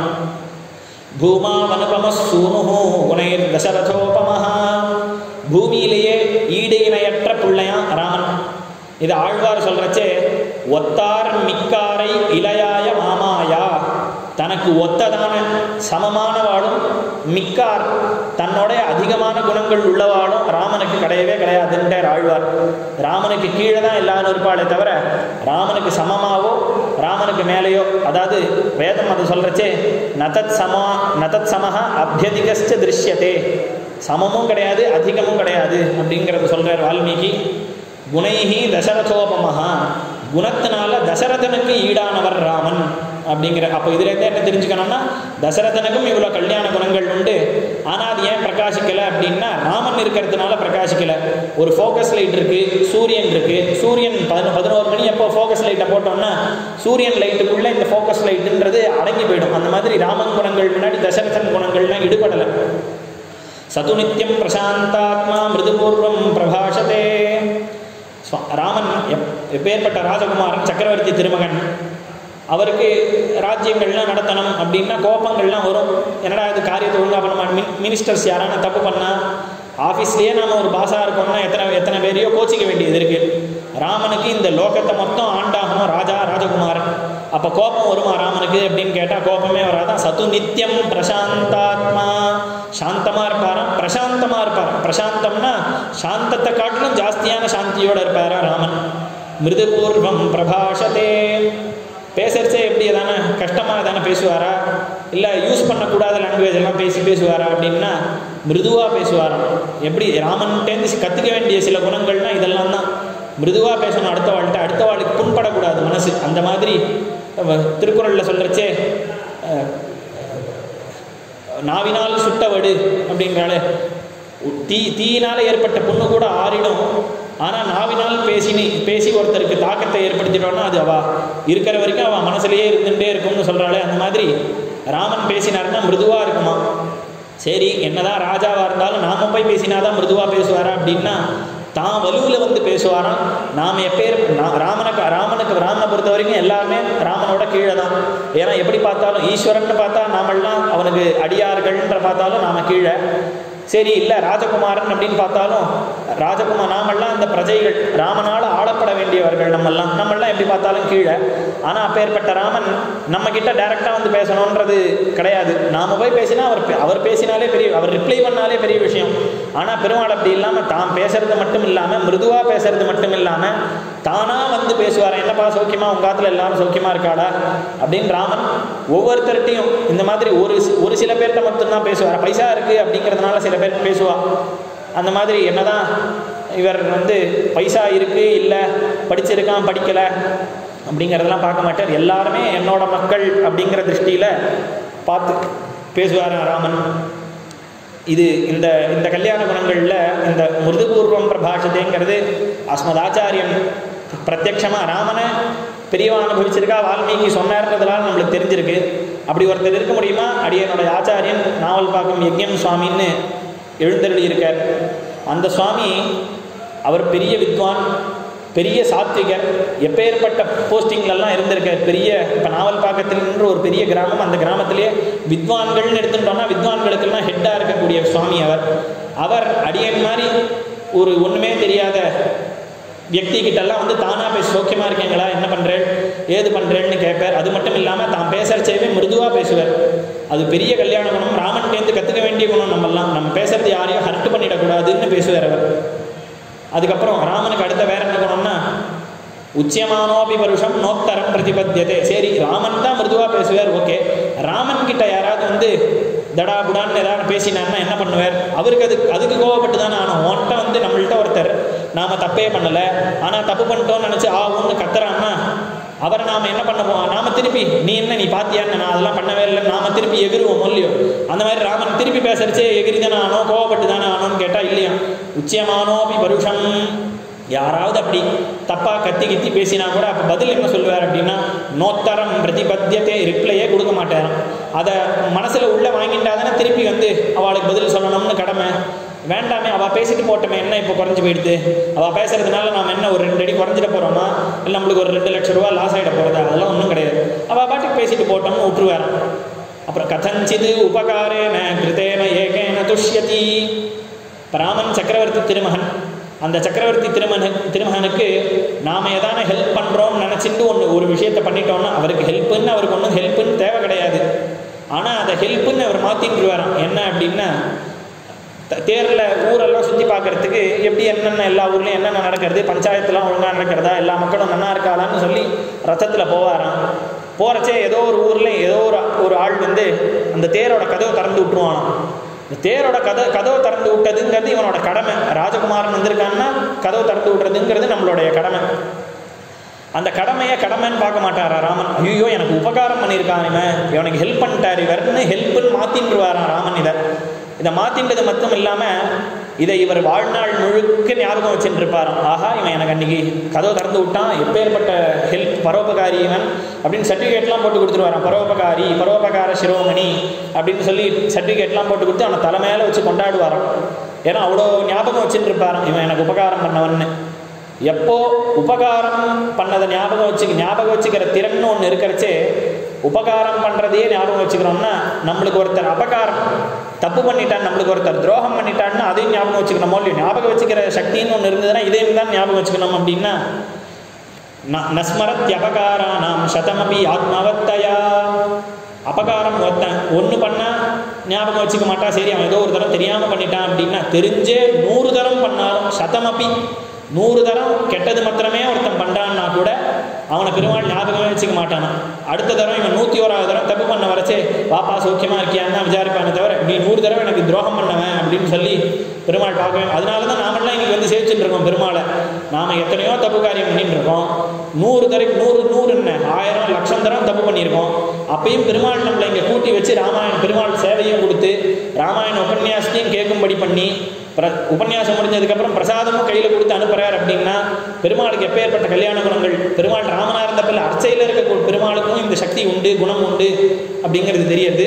பூமாவனுபம சூனுஹோ குணைர் தசரதோபமஹா பூமியிலேயே ஈடு இணையற்ற பிள்ளையான் ராமன் இது ஆழ்வார் சொல்றச்சே ஒத்தார் மிக்காரை இளையாய மாமாயா தனக்கு ஒத்ததான சமமானவாளும் மிக்கார் தன்னுடைய அதிகமான குணங்கள் உள்ளவாளும் ராமனுக்கு கிடையவே கிடையாதுன்றார் ஆழ்வார் ராமனுக்கு கீழே தான் எல்லாரும் இருப்பாளே தவிர ராமனுக்கு சமமாவோ ராமனுக்கு மேலேயோ அதாவது வேதம் அது சொல்றச்சே நதத் சமா நதத் சமஹ அபியதிகஸ்ட திருஷ்யத்தே சமமும் கிடையாது அதிகமும் கிடையாது அப்படிங்கிறத சொல்றார் வால்மீகி குணைஹி தசரதோபமஹா குணத்தினால தசரதனுக்கு ஈடானவர் ராமன் அப்படிங்கிற அப்போ இதுலேருந்து என்ன தெரிஞ்சுக்கணும்னா தசரதனுக்கும் இவ்வளோ கல்யாண குணங்கள் உண்டு ஆனால் அது ஏன் பிரகாசிக்கலை அப்படின்னா ராமன் இருக்கிறதுனால பிரகாசிக்கலை ஒரு ஃபோக்கஸ் லைட் இருக்கு சூரியன் இருக்கு சூரியன் பதினொ பதினோரு மணி எப்போ ஃபோக்கஸ் லைட்டை போட்டோம்னா சூரியன் லைட்டுக்குள்ளே இந்த ஃபோக்கஸ் லைட்டுன்றது அடங்கி போயிடும் அந்த மாதிரி ராமன் குணங்கள் முன்னாடி தசரதன் குணங்கள்லாம் ஈடுபடலை சது நித்தியம் பிரசாந்தாத்மா மிருதுபூர்வம் பிரபாஷதே ஸ்வ- ராமன் எப் எப்பேற்பட்ட ராஜகுமாரன் சக்கரவர்த்தி திருமகன் அவருக்கு ராஜ்யங்கள்லாம் நடத்தணும் அப்படின்னா கோபங்கள்லாம் வரும் என்னடா இது காரியத்தை ஒழுங்கா பண்ண மாட்டேன் மின் மினிஸ்டர்ஸ் யாரான தப்பு பண்ணா ஆஃபீஸ்லேயே நாம ஒரு பாஸாக இருக்கோம்னா எத்தனை எத்தனை பேரையோ கோச்சிக்க வேண்டியது இருக்கு ராமனுக்கு இந்த லோகத்தை மொத்தம் ஆண்டாகணும் ராஜா ராஜகுமாரன் அப்போ கோபம் வருமா ராமனுக்கு அப்படின்னு கேட்டால் கோபமே வராதான் சத்து நித்தியம் பிரசாந்தாத்மா சாந்தமாக இருப்பாராம் பிரசாந்தமாக இருப்பாராம் பிரசாந்தம்னா சாந்தத்தை காட்டிலும் ஜாஸ்தியான சாந்தியோட இருப்பாரா ராமன் மிருதுபூர்வம் பிரபாஷதே பேசுறச்சே எப்படி தானே கஷ்டமாக தானே பேசுவாரா இல்லை யூஸ் பண்ணக்கூடாத லாங்குவேஜ் எல்லாம் பேசி பேசுவாரா அப்படின்னா மிருதுவாக பேசுவாராம் எப்படி ராமன்ட்டேருந்து கற்றுக்க வேண்டிய சில குணங்கள்னா இதெல்லாம் தான் மிருதுவாக பேசணும் அடுத்த வாழ்கிட்ட அடுத்த வாழ்க்கை புண்படக்கூடாது மனசு அந்த மாதிரி அஹ், திருக்குறள்ல சொல்கிறச்சே நாவினால் சுட்டவடு அப்படிங்கிறாளே உ- தீ தீயினால் ஏற்பட்ட புண்ணு கூட ஆறிடும் ஆனால் நாவினால் பேசினி பேசி ஒருத்தருக்கு தாக்கத்தை ஏற்படுத்திட்டோம்னா அது அவ இருக்கிற வரைக்கும் அவன் மனசுலயே இருந்துகிட்டே இருக்கும்னு சொல்கிறாளே அந்த மாதிரி ராமன் பேசினாருன்னா மிருதுவாக இருக்குமா சரி என்னதான் ராஜாவாக இருந்தாலும் நாம போய் பேசினாதான் மிருதுவாக பேசுவாரா அப்படின்னா தான் வலுவில் வந்து பேசுவாராம் நாம் எப்பேர் நா- ராமனுக்கு ராமனுக்கு ராமனை பொறுத்த வரைக்கும் எல்லாருமே ராமனோட கீழே தான் ஏன்னா எப்படி பார்த்தாலும் ஈஸ்வரன் பார்த்தா நாமெல்லாம் அவனுக்கு அடியார்கள்ன்ற பார்த்தாலும் நாம கீழே சரி இல்லை ராஜகுமாரன் அப்படின்னு பார்த்தாலும் ராஜகுமார் நாமெல்லாம் அந்த பிரஜைகள் ராமனால் ஆளப்பட வேண்டியவர்கள் நம்மெல்லாம் நம்மெல்லாம் எப்படி பார்த்தாலும் கீழே ஆனால் அப்பேற்பட்ட ராமன் நம்ம கிட்ட டைரெக்டாக வந்து பேசணுன்றது கிடையாது நாம போய் பேசினா அவர் பே- அவர் பேசினாலே பெரிய அவர் ரிப்ளை பண்ணாலே பெரிய விஷயம் ஆனால் பெருமாள் அப்படி இல்லாமல் தான் பேசுறது மட்டும் இல்லாமல் மிருதுவாக பேசுறது மட்டும் இல்லாமல் தானாக வந்து பேசுவார் என்னப்பா சௌக்கியமா உங்க காத்துல எல்லாரும் சௌக்கியமா இருக்காளா அப்படின்னு ராமன் ஒவ்வொருத்தர்கிட்டையும் இந்த மாதிரி ஒரு சி- ஒரு சில பேர்கிட்ட மட்டும்தான் பேசுவார் பைசா இருக்கு அப்படிங்கிறதுனால சில பேர் பேசுவா அந்த மாதிரி என்னதான் இவர் வந்து பைசா இருக்கு இல்லை படிச்சிருக்கான் படிக்கல அப்படிங்கிறதெல்லாம் பார்க்க மாட்டார் எல்லாருமே என்னோட மக்கள் அப்படிங்கிற திருஷ்டியில பார்த்து பேசுவார் ராமன் இது இந்த இந்த கல்யாண குணங்களில் இந்த மிருதுபூர்வம் பிரபாஷதேங்கிறது அஸ்மதாச்சாரியன் பிரத்யக்ஷமாக ராமனை பெரியவா அனுபவிச்சிருக்கா வால்மீகி சொன்னார்ன்றதுனால நம்மளுக்கு தெரிஞ்சிருக்கு அப்படி ஒருத்தர் இருக்க முடியுமா அடியனுடைய ஆச்சாரியன் நாவல் பாக்கம் யஜ்யம் சுவாமின்னு எழுந்தருளி இருக்கார் அந்த சுவாமி அவர் பெரிய வித்வான் பெரிய சாத்விகர் எப்பேற்பட்ட போஸ்டிங்லலாம் இருந்திருக்கார் பெரிய இப்போ நாவல் பாக்கத்தில்ன்ற ஒரு பெரிய கிராமம் அந்த கிராமத்திலேயே வித்வான்கள்னு எடுத்துட்டோம்னா வித்வான்களுக்கெல்லாம் ஹெட்டாக இருக்கக்கூடிய சுவாமி அவர் அவர் அடியன் மாதிரி ஒரு ஒன்றுமே தெரியாத வியக்தி கிட்டெல்லாம் வந்து தானாக பேச சௌக்கியமாக இருக்கீங்களா என்ன பண்ணுறேன் ஏது பண்ணுறேன்னு கேட்பார் அது மட்டும் இல்லாமல் தான் பேசுகிறச்சேவே மிருதுவாக பேசுவார் அது பெரிய கல்யாண குணம் ராமன்ட்டேந்து கற்றுக்க வேண்டிய குணம் நம்மெல்லாம் நம்ம பேசுறது யாரையும் ஹர்ட் பண்ணிடக்கூடாதுன்னு பேசுவார் அவர் அதுக்கப்புறம் ராமனுக்கு அடுத்த வேற என்ன குணம்னா உச்சியமானோபி வருஷம் நோத்தரம் பிரதிபத்தியதே சரி ராமன் தான் மிருதுவா பேசுவார் ஓகே ராமன் கிட்ட யாராவது வந்து தடா புடான்னு ஏதாவது பேசினான்னா என்ன பண்ணுவார் அவருக்கு அது அதுக்கு கோவப்பட்டு தானே ஆனோம் உன்கிட்ட வந்து நம்மள்ட்ட ஒருத்தர் நாம தப்பே பண்ணல ஆனா தப்பு பண்ணிட்டோம்னு நினைச்சு ஆ ஒன்று கத்துறான்னா அவரை நாம என்ன பண்ண போவோம் நாம திருப்பி நீ என்ன நீ பாத்தியான்னு நான் அதெல்லாம் பண்ணவே இல்லை நாம திருப்பி எகிருவோம் இல்லையோ அந்த மாதிரி ராமன் திருப்பி பேசுறச்சே எகிரி தானே ஆனோ கோவப்பட்டு தானே ஆனோன்னு கேட்டா இல்லையா உச்சியமானோபி பருஷம் யாராவது அப்படி தப்பா கத்தி கித்தி பேசினா கூட அப்போ பதில் என்ன சொல்லுவார் அப்படின்னா நோத்தரம் பிரதிபத்தியத்தை ரிப்ளையே கொடுக்க மாட்டாராம் அதை மனசில் உள்ள வாங்கிட்டாதானே திருப்பி வந்து அவளுக்கு பதில் சொல்லணும்னு கடமை வேண்டாமே அவள் பேசிட்டு போட்டோமே என்ன இப்போ குறைஞ்சி போயிடுது அவள் பேசுறதுனால நாம் என்ன ஒரு ரெண்டு அடி குறைஞ்சிட போகிறோமா இல்லை நம்மளுக்கு ஒரு ரெண்டு லட்ச ரூபா லாஸ் ஆகிட போகிறதா அதெல்லாம் ஒன்றும் கிடையாது அவள் பாட்டுக்கு பேசிட்டு போட்டோம்னு விட்டுருவாராம் அப்புறம் கதஞ்சிது உபகாரேன கிருதேன ஏகேன துஷ்யதி ராமன் சக்கரவர்த்தி திருமகன் அந்த சக்கரவர்த்தி திருமகன் திருமகனுக்கு நாம் எதான ஹெல்ப் பண்ணுறோம்னு நினச்சிட்டு ஒன்று ஒரு விஷயத்தை பண்ணிட்டோம்னா அவருக்கு ஹெல்ப்புன்னு அவருக்கு ஒன்றும் ஹெல்ப்புன்னு தேவை கிடையாது ஆனால் அதை ஹெல்ப்புன்னு அவர் மாற்றிட்டு வரான் என்ன அப்படின்னா த- தேர்ல ஊரெல்லாம் சுற்றி பார்க்கறதுக்கு எப்படி என்னென்ன எல்லா ஊர்லேயும் என்னென்ன நடக்கிறது பஞ்சாயத்துலாம் ஒழுங்காக நடக்கிறதா எல்லா மக்களும் நல்லா இருக்காளான்னு சொல்லி ரத்தத்தில் போவாராம் போகிறச்சே ஏதோ ஒரு ஊரில் ஏதோ ஒரு ஒரு ஆள் வந்து அந்த தேரோட கதவை திறந்து விட்டுருவானாம் இந்த தேரோட கதை கதவை திறந்து விட்டதுங்கிறது இவனோட கடமை ராஜகுமாரன் வந்திருக்கான்னா கதவை திறந்து விட்டுறதுங்கிறது நம்மளுடைய கடமை அந்த கடமையை கடமைன்னு பார்க்க மாட்டாரா ராமன் ஐயோ எனக்கு உபகாரம் பண்ணியிருக்கான் இவன் இவனுக்கு ஹெல்ப் பண்ணிட்டார் இவர்னு ஹெல்ப்னு மாற்றின்றுவாராம் ராமன் இதை இதை மாற்றின்றது மட்டும் இல்லாமல் இதை இவர் வாழ்நாள் முழுக்க ஞாபகம் வச்சுட்டு இருப்பாராம் ஆஹா இவன் எனக்கு அன்னைக்கு கதவை திறந்து விட்டான் எப்பேற்பட்ட ஹெல்ப் பரோபகாரி இவன் அப்படின்னு சர்டிஃபிகேட்லாம் போட்டு கொடுத்துருவாராம் பரோபகாரி பரோபகார சிரோமணி அப்படின்னு சொல்லி சர்டிஃபிகேட்லாம் போட்டு கொடுத்து அவனை தலை மேலே வச்சு கொண்டாடுவாராம் ஏன்னா அவ்வளோ ஞாபகம் வச்சுட்டு இருப்பாராம் இவன் எனக்கு உபகாரம் பண்ணவன்னு எப்போ உபகாரம் பண்ணதை ஞாபகம் வச்சு ஞாபகம் வச்சுக்கிற திறன் ஒன்று இருக்கிறச்சே உபகாரம் பண்ணுறதையே ஞாபகம் வச்சுக்கிறோம்னா நம்மளுக்கு ஒருத்தர் அபகாரம் தப்பு பண்ணிட்டான் நம்மளுக்கு ஒருத்தர் துரோகம் பண்ணிட்டான்னா அதையும் ஞாபகம் வச்சுக்கணுமோ இல்லையோ ஞாபகம் வச்சுக்கிற சக்தின்னு ஒன்று இருந்ததுன்னா இதையும் தான் ஞாபகம் வச்சுக்கணும் அப்படின்னா ந- நஸ்மரத் அபகாரானாம் சதமபி ஆத்மவத்தயா அபகாரம் ஒருத்தன் ஒன்று பண்ணால் ஞாபகம் வச்சுக்க மாட்டான் சரி அவன் ஏதோ ஒரு தரம் தெரியாமல் பண்ணிட்டான் அப்படின்னா தெரிஞ்சே நூறு தரம் பண்ணாலும் சதமபி நூறு தரம் கெட்டது மாத்திரமே ஒருத்தன் பண்ணுறான்னா கூட அவனை பெருமாள் ஞாபகமே வச்சுக்க மாட்டானா அடுத்த தரம் இவன் நூற்றி ஓராவது தரம் தப்பு பண்ண வரச்சே பாப்பா சௌக்கியமாக இருக்கியான்னு தான் விசாரிப்பானே தவிர நீ நூறு தடவை எனக்கு துரோகம் பண்ணவன் அப்படின்னு சொல்லி பெருமாள் பார்க்கவே அதனால தான் நாமெல்லாம் இன்னைக்கு வந்து சேவிச்சுட்டு இருக்கோம் பெருமாளை நாம் எத்தனையோ தப்பு காரியம் பண்ணிட்டு இருக்கோம் நூறு தடவை நூறு நூறு என்ன ஆயிரம் லட்சம் தரம் தப்பு பண்ணியிருக்கோம் அப்பயும் பெருமாள் நம்மளை இங்கே கூட்டி வச்சு ராமாயண பெருமாள் சேவையும் கொடுத்து ராமாயண உபன்யாசத்தையும் கேட்கும்படி பண்ணி பிர உபன்யாசம் முடிஞ்சதுக்கப்புறம் பிரசாதமும் கையில் கொடுத்து அனுப்புகிறார் அப்படின்னா பெருமாளுக்கு எப்பேற்பட்ட கல்யாண குணங்கள் பெருமாள் ராமனா இருந்த பிள்ளை அர்ச்சையில் இருக்க பெருமாளுக்கும் இந்த சக்தி உண்டு குணம் உண்டு அப்படிங்கிறது தெரியுது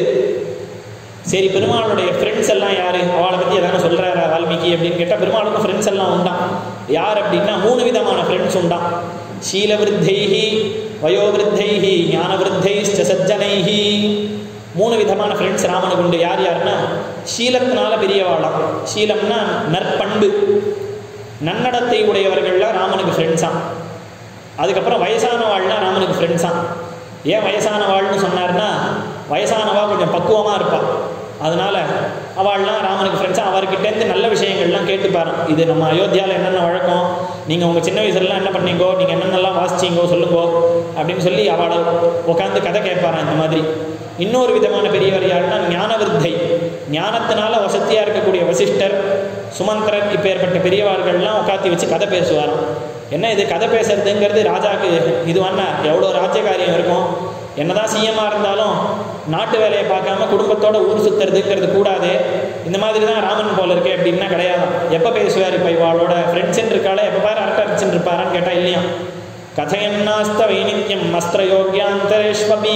சரி பெருமாளுடைய ஃப்ரெண்ட்ஸ் எல்லாம் யார் அவளை பற்றி எதனா சொல்கிறாரா வால்மீகி அப்படின்னு கேட்டால் பெருமாளுக்கும் ஃப்ரெண்ட்ஸ் எல்லாம் உண்டாம் யார் அப்படின்னா மூணு விதமான ஃப்ரெண்ட்ஸ் உண்டாம் சீலவிருத்தைஹி வயோவிருத்தைஹி ஞானவிருத்தைஷ்ட சஜ்ஜனைஹி மூணு விதமான ஃப்ரெண்ட்ஸ் ராமனுக்கு உண்டு யார் யாருன்னா சீலத்தினால பெரியவாளாம் சீலம்னா நற்பண்பு நன்னடத்தை உடையவர்கள்லாம் ராமனுக்கு ஃப்ரெண்ட்ஸாம் அதுக்கப்புறம் வயசானவாள்னா ராமனுக்கு ஃப்ரெண்ட்ஸாம் ஏன் வயசானவாள்னு சொன்னார்னா வயசானவா கொஞ்சம் பக்குவமாக இருப்பாள் அதனால அவள்லாம் ராமனுக்கு ஃப்ரெண்ட்ஸாக அவர்கிட்டேருந்து நல்ல விஷயங்கள்லாம் கேட்டுப்பாராம் இது நம்ம அயோத்தியாவில் என்னென்ன வழக்கம் நீங்கள் உங்கள் சின்ன வயசுலலாம் என்ன பண்ணீங்கோ நீங்கள் என்னென்னலாம் வாசிச்சீங்கோ சொல்லுங்கோ அப்படின்னு சொல்லி அவளை உட்காந்து கதை கேட்பாராம் இந்த மாதிரி இன்னொரு விதமான பெரியவர் யாருன்னா ஞானவிருத்தை ஞானத்தினால வசதியாக இருக்கக்கூடிய வசிஷ்டர் சுமந்திரர் இப்பேற்பட்ட பெரியவார்கள்லாம் உட்காத்தி வச்சு கதை பேசுவாராம் என்ன இது கதை பேசுறதுங்கிறது ராஜாக்கு இதுவானா எவ்வளோ ராஜ்ய காரியம் இருக்கும் என்னதான் சிஎம்மாக இருந்தாலும் நாட்டு வேலையை பார்க்காம குடும்பத்தோட ஊர் சுத்துறதுங்கிறது கூடாது இந்த மாதிரி தான் ராமன் போல இருக்கே அப்படின்னா கிடையாது எப்போ பேசுவார் இப்போ இவாளோட ஃப்ரெண்ட்ஸுன்னு இருக்காளே எப்போ பாரு அரட்டை அடிச்சுட்டு இருப்பாரான்னு கேட்டால் இல்லையா கதையன்னாஸ்த வைநித்யம் அஸ்திர யோகியாந்தரேஷ்வபி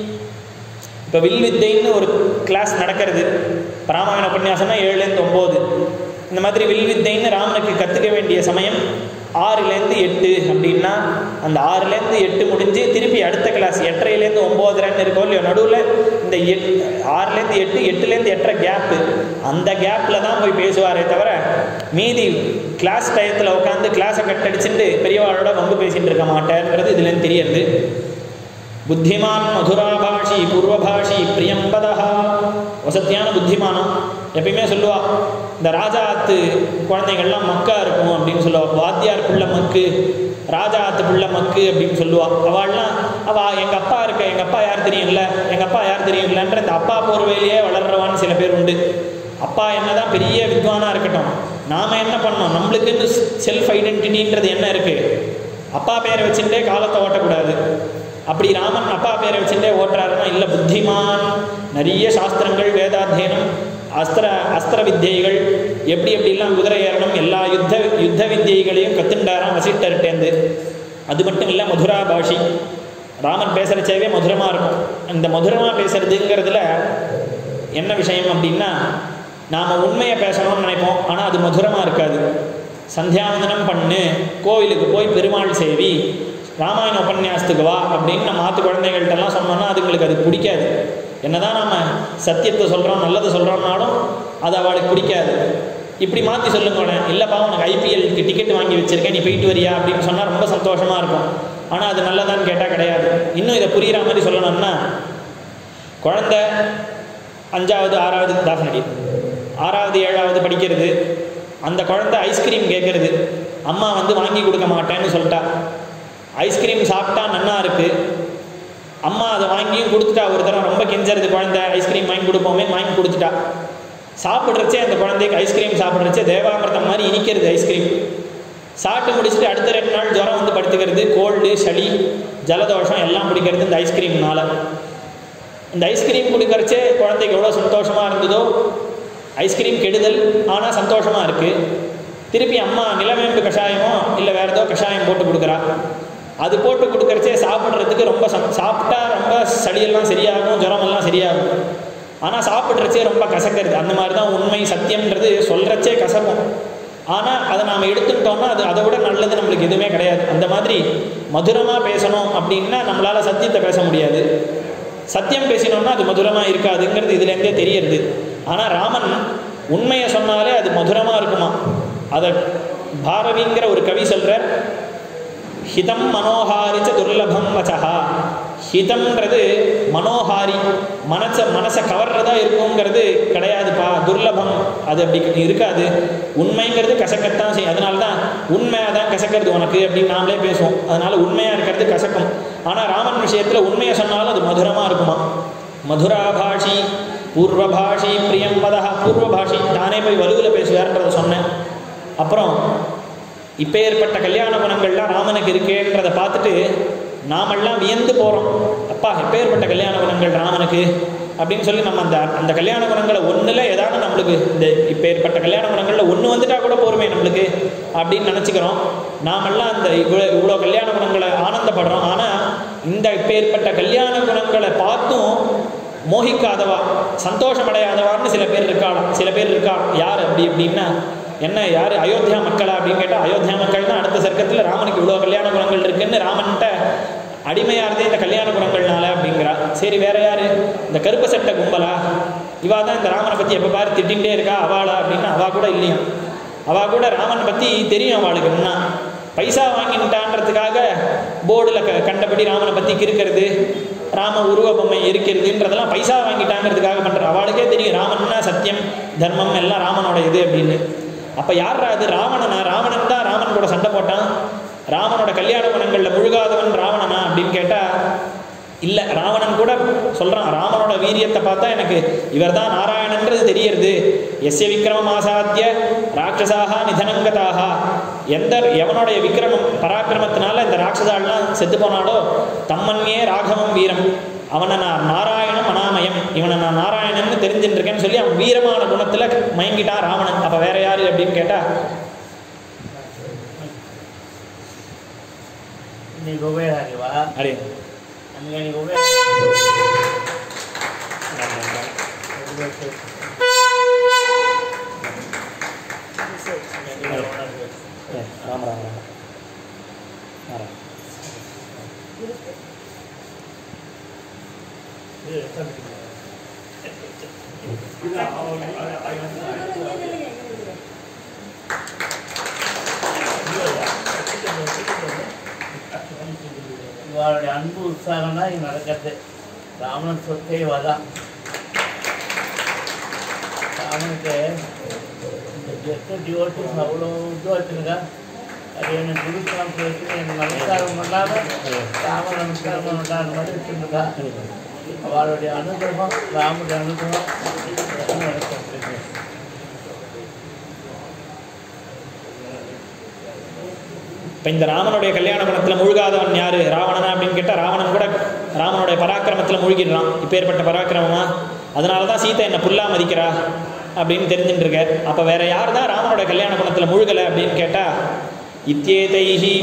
இப்போ வில் வித்தைன்னு ஒரு கிளாஸ் நடக்கிறது ராமாயண உபன்யாசம்னா ஏழுலேருந்து ஒம்பது இந்த மாதிரி வில் வித்தைன்னு ராமனுக்கு கற்றுக்க வேண்டிய சமயம் ஆறுலேருந்து எட்டு அப்படின்னா அந்த ஆறுலேருந்து எட்டு முடிஞ்சு திருப்பி அடுத்த கிளாஸ் எட்டரைலேருந்து ஒம்போதரைன்னு இருக்கோ இல்லையோ நடுவில் இந்த எட் ஆறுலேருந்து எட்டு எட்டுலேருந்து எட்டரை கேப்பு அந்த கேப்பில் தான் போய் பேசுவாரே தவிர மீதி கிளாஸ் டயத்தில் உட்காந்து கிளாஸை கட் அடிச்சுட்டு பெரியவாளோட வம்பு பேசிட்டு இருக்க மாட்டேங்கிறது இதுலேருந்து தெரியுது புத்திமான் மதுராபாஷி பூர்வபாஷி பிரியம்பதா வசத்தியான புத்திமானம் எப்பயுமே சொல்லுவா இந்த ராஜா ஆத்து குழந்தைகள்லாம் மக்கா இருக்கும் அப்படின்னு சொல்லுவா வாத்தியார் பிள்ளை மக்கு ராஜா ஆத்து பிள்ளை மக்கு அப்படின்னு சொல்லுவா அவள்லாம் அவ எங்கள் அப்பா இருக்க எங்கள் அப்பா யார் தெரியும்ல எங்கள் அப்பா யார் தெரியும்லன்ற இந்த அப்பா போர்வையிலேயே வளர்றவான்னு சில பேர் உண்டு அப்பா என்னதான் பெரிய வித்வானாக இருக்கட்டும் நாம் என்ன பண்ணோம் நம்மளுக்குன்னு செல்ஃப் ஐடென்டிட்டின்றது என்ன இருக்குது அப்பா பேரை வச்சுட்டே காலத்தை ஓட்டக்கூடாது அப்படி ராமன் அப்பா பேரை வச்சுட்டே ஓட்டுறாருன்னா இல்லை புத்திமான் நிறைய சாஸ்திரங்கள் வேதாத்தியனம் அஸ்திர அஸ்திர வித்தியைகள் எப்படி எப்படிலாம் குதிரை ஏறணும் எல்லா யுத்த யுத்த வித்தியைகளையும் கத்துண்டாராம் வசிட்டர்கிட்டேருந்து அது மட்டும் இல்லை மதுரா பாஷி ராமன் பேசுகிறச்சேவே மதுரமாக இருக்கும் இந்த மதுரமாக பேசுறதுங்கிறதுல என்ன விஷயம் அப்படின்னா நாம் உண்மையை பேசணும்னு நினைப்போம் ஆனால் அது மதுரமாக இருக்காது சந்தியாவந்தனம் பண்ணு கோவிலுக்கு போய் பெருமாள் சேவி ராமாயண உபன்யாசத்துக்கு வா அப்படின்னு நம்ம மாற்று குழந்தைகள்கிட்டலாம் சொன்னோம்னா அதுங்களுக்கு அது பிடிக்காது என்னதான் நம்ம சத்தியத்தை சொல்கிறோம் நல்லதை சொல்கிறோம்னாலும் அது அவளுக்கு பிடிக்காது இப்படி மாற்றி சொல்லுங்களேன் இல்லைப்பா உனக்கு ஐபிஎல்க்கு டிக்கெட் வாங்கி வச்சிருக்கேன் நீ போயிட்டு வரியா அப்படின்னு சொன்னால் ரொம்ப சந்தோஷமாக இருக்கும் ஆனால் அது நல்லதான்னு கேட்டால் கிடையாது இன்னும் இதை புரிகிற மாதிரி சொல்லணும்னா குழந்தை அஞ்சாவது ஆறாவது தாசனடி ஆறாவது ஏழாவது படிக்கிறது அந்த குழந்தை ஐஸ்கிரீம் கேட்குறது அம்மா வந்து வாங்கி கொடுக்க மாட்டேன்னு சொல்லிட்டா ஐஸ்கிரீம் சாப்பிட்டா நன்னா இருக்கு அம்மா அதை வாங்கியும் கொடுத்துட்டா ஒரு தடவை ரொம்ப கெஞ்சறது குழந்தை ஐஸ்கிரீம் வாங்கி கொடுப்போமே வாங்கி கொடுத்துட்டா சாப்பிட்றச்சே அந்த குழந்தைக்கு ஐஸ்கிரீம் சாப்பிட்றச்சே தேவாமிர்தம் மாதிரி இனிக்கிறது ஐஸ்கிரீம் சாப்பிட்டு முடிச்சுட்டு அடுத்த ரெண்டு நாள் ஜுரம் வந்து படுத்துக்கிறது கோல்டு சளி ஜலதோஷம் எல்லாம் பிடிக்கிறது இந்த ஐஸ்கிரீம்னால இந்த ஐஸ்கிரீம் கொடுக்கறச்சே குழந்தைக்கு எவ்வளோ சந்தோஷமாக இருந்ததோ ஐஸ்கிரீம் கெடுதல் ஆனால் சந்தோஷமாக இருக்குது திருப்பி அம்மா நிலவேம்பு கஷாயமோ இல்லை வேறு ஏதோ கஷாயம் போட்டு கொடுக்குறா அது போட்டு கொடுக்கறச்சே சாப்பிட்றதுக்கு ரொம்ப சந் சாப்பிட்டா ரொம்ப சளியெல்லாம் சரியாகும் ஜுரமெல்லாம் சரியாகும் ஆனால் சாப்பிட்றச்சே ரொம்ப கசக்கிறது அந்த மாதிரி தான் உண்மை சத்தியம்ன்றது சொல்கிறச்சே கசக்கும் ஆனால் அதை நாம் எடுத்துக்கிட்டோம்னா அது அதை விட நல்லது நம்மளுக்கு எதுவுமே கிடையாது அந்த மாதிரி மதுரமாக பேசணும் அப்படின்னா நம்மளால் சத்தியத்தை பேச முடியாது சத்தியம் பேசினோம்னா அது மதுரமாக இருக்காதுங்கிறது இதுலேருந்தே தெரியறது ஆனால் ராமன் உண்மையை சொன்னாலே அது மதுரமாக இருக்குமா அதை பாரவிங்கிற ஒரு கவி சொல்கிறார் ஹிதம் மனோஹாரிச்ச துர்லபம் வச்சஹா ஹிதம்ன்றது மனோஹாரி மனச மனசை கவர்றதா இருக்குங்கிறது கிடையாதுப்பா துர்லபம் அது அப்படி இருக்காது உண்மைங்கிறது கசக்கத்தான் செய்யும் அதனால தான் உண்மையாக தான் கசக்கிறது உனக்கு அப்படின்னு நாமளே பேசுவோம் அதனால உண்மையாக இருக்கிறது கசக்கும் ஆனால் ராமன் விஷயத்தில் உண்மையை சொன்னாலும் அது மதுரமாக இருக்குமா மதுராபாஷி பூர்வபாஷி பிரியம்பதா பூர்வபாஷி தானே போய் வலுவில் பேசுவார்ன்றதை சொன்னேன் அப்புறம் இப்போ ஏற்பட்ட கல்யாண குணங்கள்லாம் ராமனுக்கு இருக்கேன்றதை பார்த்துட்டு நாமெல்லாம் வியந்து போகிறோம் அப்பா எப்பேற்பட்ட கல்யாண குணங்கள் ராமனுக்கு அப்படின்னு சொல்லி நம்ம அந்த அந்த கல்யாண குணங்களை ஒன்றில் ஏதாவது நம்மளுக்கு இந்த இப்போ ஏற்பட்ட கல்யாண குணங்களில் ஒன்று வந்துட்டா கூட போருமே நம்மளுக்கு அப்படின்னு நினச்சிக்கிறோம் நாமெல்லாம் அந்த இவ்வளோ இவ்வளோ கல்யாண குணங்களை ஆனந்தப்படுறோம் ஆனால் இந்த இப்போ ஏற்பட்ட கல்யாண குணங்களை பார்த்தும் மோகிக்காதவா சந்தோஷமடையாதவான்னு சில பேர் இருக்காளாம் சில பேர் இருக்கா யார் அப்படி அப்படின்னா என்ன யார் அயோத்தியா மக்களா அப்படின்னு கேட்டால் அயோத்தியா மக்கள் தான் அடுத்த சர்க்கத்தில் ராமனுக்கு இவ்வளோ கல்யாண குணங்கள் இருக்குன்னு ராமன்கிட்ட அடிமையாகிறதே இந்த கல்யாண குணங்கள்னால அப்படிங்கிறா சரி வேற யாரு இந்த கருப்பு சட்டை கும்பலா இவா தான் இந்த ராமனை பற்றி எப்போ பாரு திட்டிகிட்டே இருக்கா அவாளா அப்படின்னா அவா கூட இல்லையா அவா கூட ராமன் பற்றி தெரியும் அவளுக்கு என்ன பைசா வாங்கிட்டான்றதுக்காக போர்டில் க கண்டபடி ராமனை பற்றி கிறுக்கிறது ராம உருவ பொம்மை இருக்கிறதுன்றதெல்லாம் பைசா வாங்கிட்டாங்கிறதுக்காக பண்ணுற அவளுக்கே தெரியும் ராமன்னா சத்தியம் தர்மம் எல்லாம் ராமனோட இது அப்படின்னு அப்போ யாரா அது ராவணனா ராவணன் தான் ராமன் கூட சண்டை போட்டான் ராமனோட கல்யாண குணங்களில் முழுகாதவன் ராவணனா அப்படின்னு கேட்டால் இல்லை ராவணன் கூட சொல்கிறான் ராமனோட வீரியத்தை பார்த்தா எனக்கு இவர் தான் நாராயணன்றது தெரியறது எஸ்ய விக்ரமம் ஆசாத்திய ராட்சசாக நிதனங்கதாக எந்த எவனுடைய விக்ரமம் பராக்கிரமத்தினால இந்த ராட்சசாலாம் செத்து போனாலோ தம்மன்யே ராகவம் வீரம் அவனை நான் நாராயணம் அனாமயம் இவனை நான் நாராயணன்னு தெரிஞ்சுட்டு இருக்கேன்னு சொல்லி அவன் வீரமான குணத்தில் மயங்கிட்டான் ராவணன் அப்போ வேற யாரு அப்படின்னு கேட்டால் నీకు ఉపయోగానివా அரே అందుకని నీకు ஏ, ராம ராம ராம ராம இவருடைய அன்பு உற்சாகம் தான் இங்க நடக்கிறது ராமன் சொத்தே இவதான் ராமனுக்கு இந்த ஜெட்டு டிவோட்டிஸ் அவ்வளோ இதுவாக வச்சுருக்கா அது எனக்கு குருஸ்லாம் பேசி எனக்கு நமஸ்காரம் பண்ணாம ராம நமஸ்காரம் பண்ணாத மாதிரி வச்சுருக்கா அவளுடைய அனுகிரகம் ராமனுடைய அனுகிரகம் எல்லாம் நடக்கிறது இப்போ இந்த ராமனுடைய கல்யாண குணத்தில் முழுகாதவன் யாரு ராவணனா அப்படின்னு கேட்டால் ராவணன் கூட ராமனுடைய பராக்கிரமத்தில் முழுகிடுறான் இப்போ ஏற்பட்ட பராக்கிரமமா அதனால தான் சீதை என்னை புல்லா மதிக்கிறா அப்படின்னு தெரிஞ்சுட்டு இருக்கார் அப்போ வேற யார் தான் ராமனுடைய கல்யாண குணத்தில் முழுகலை அப்படின்னு கேட்டால் இத்தியேதைஹி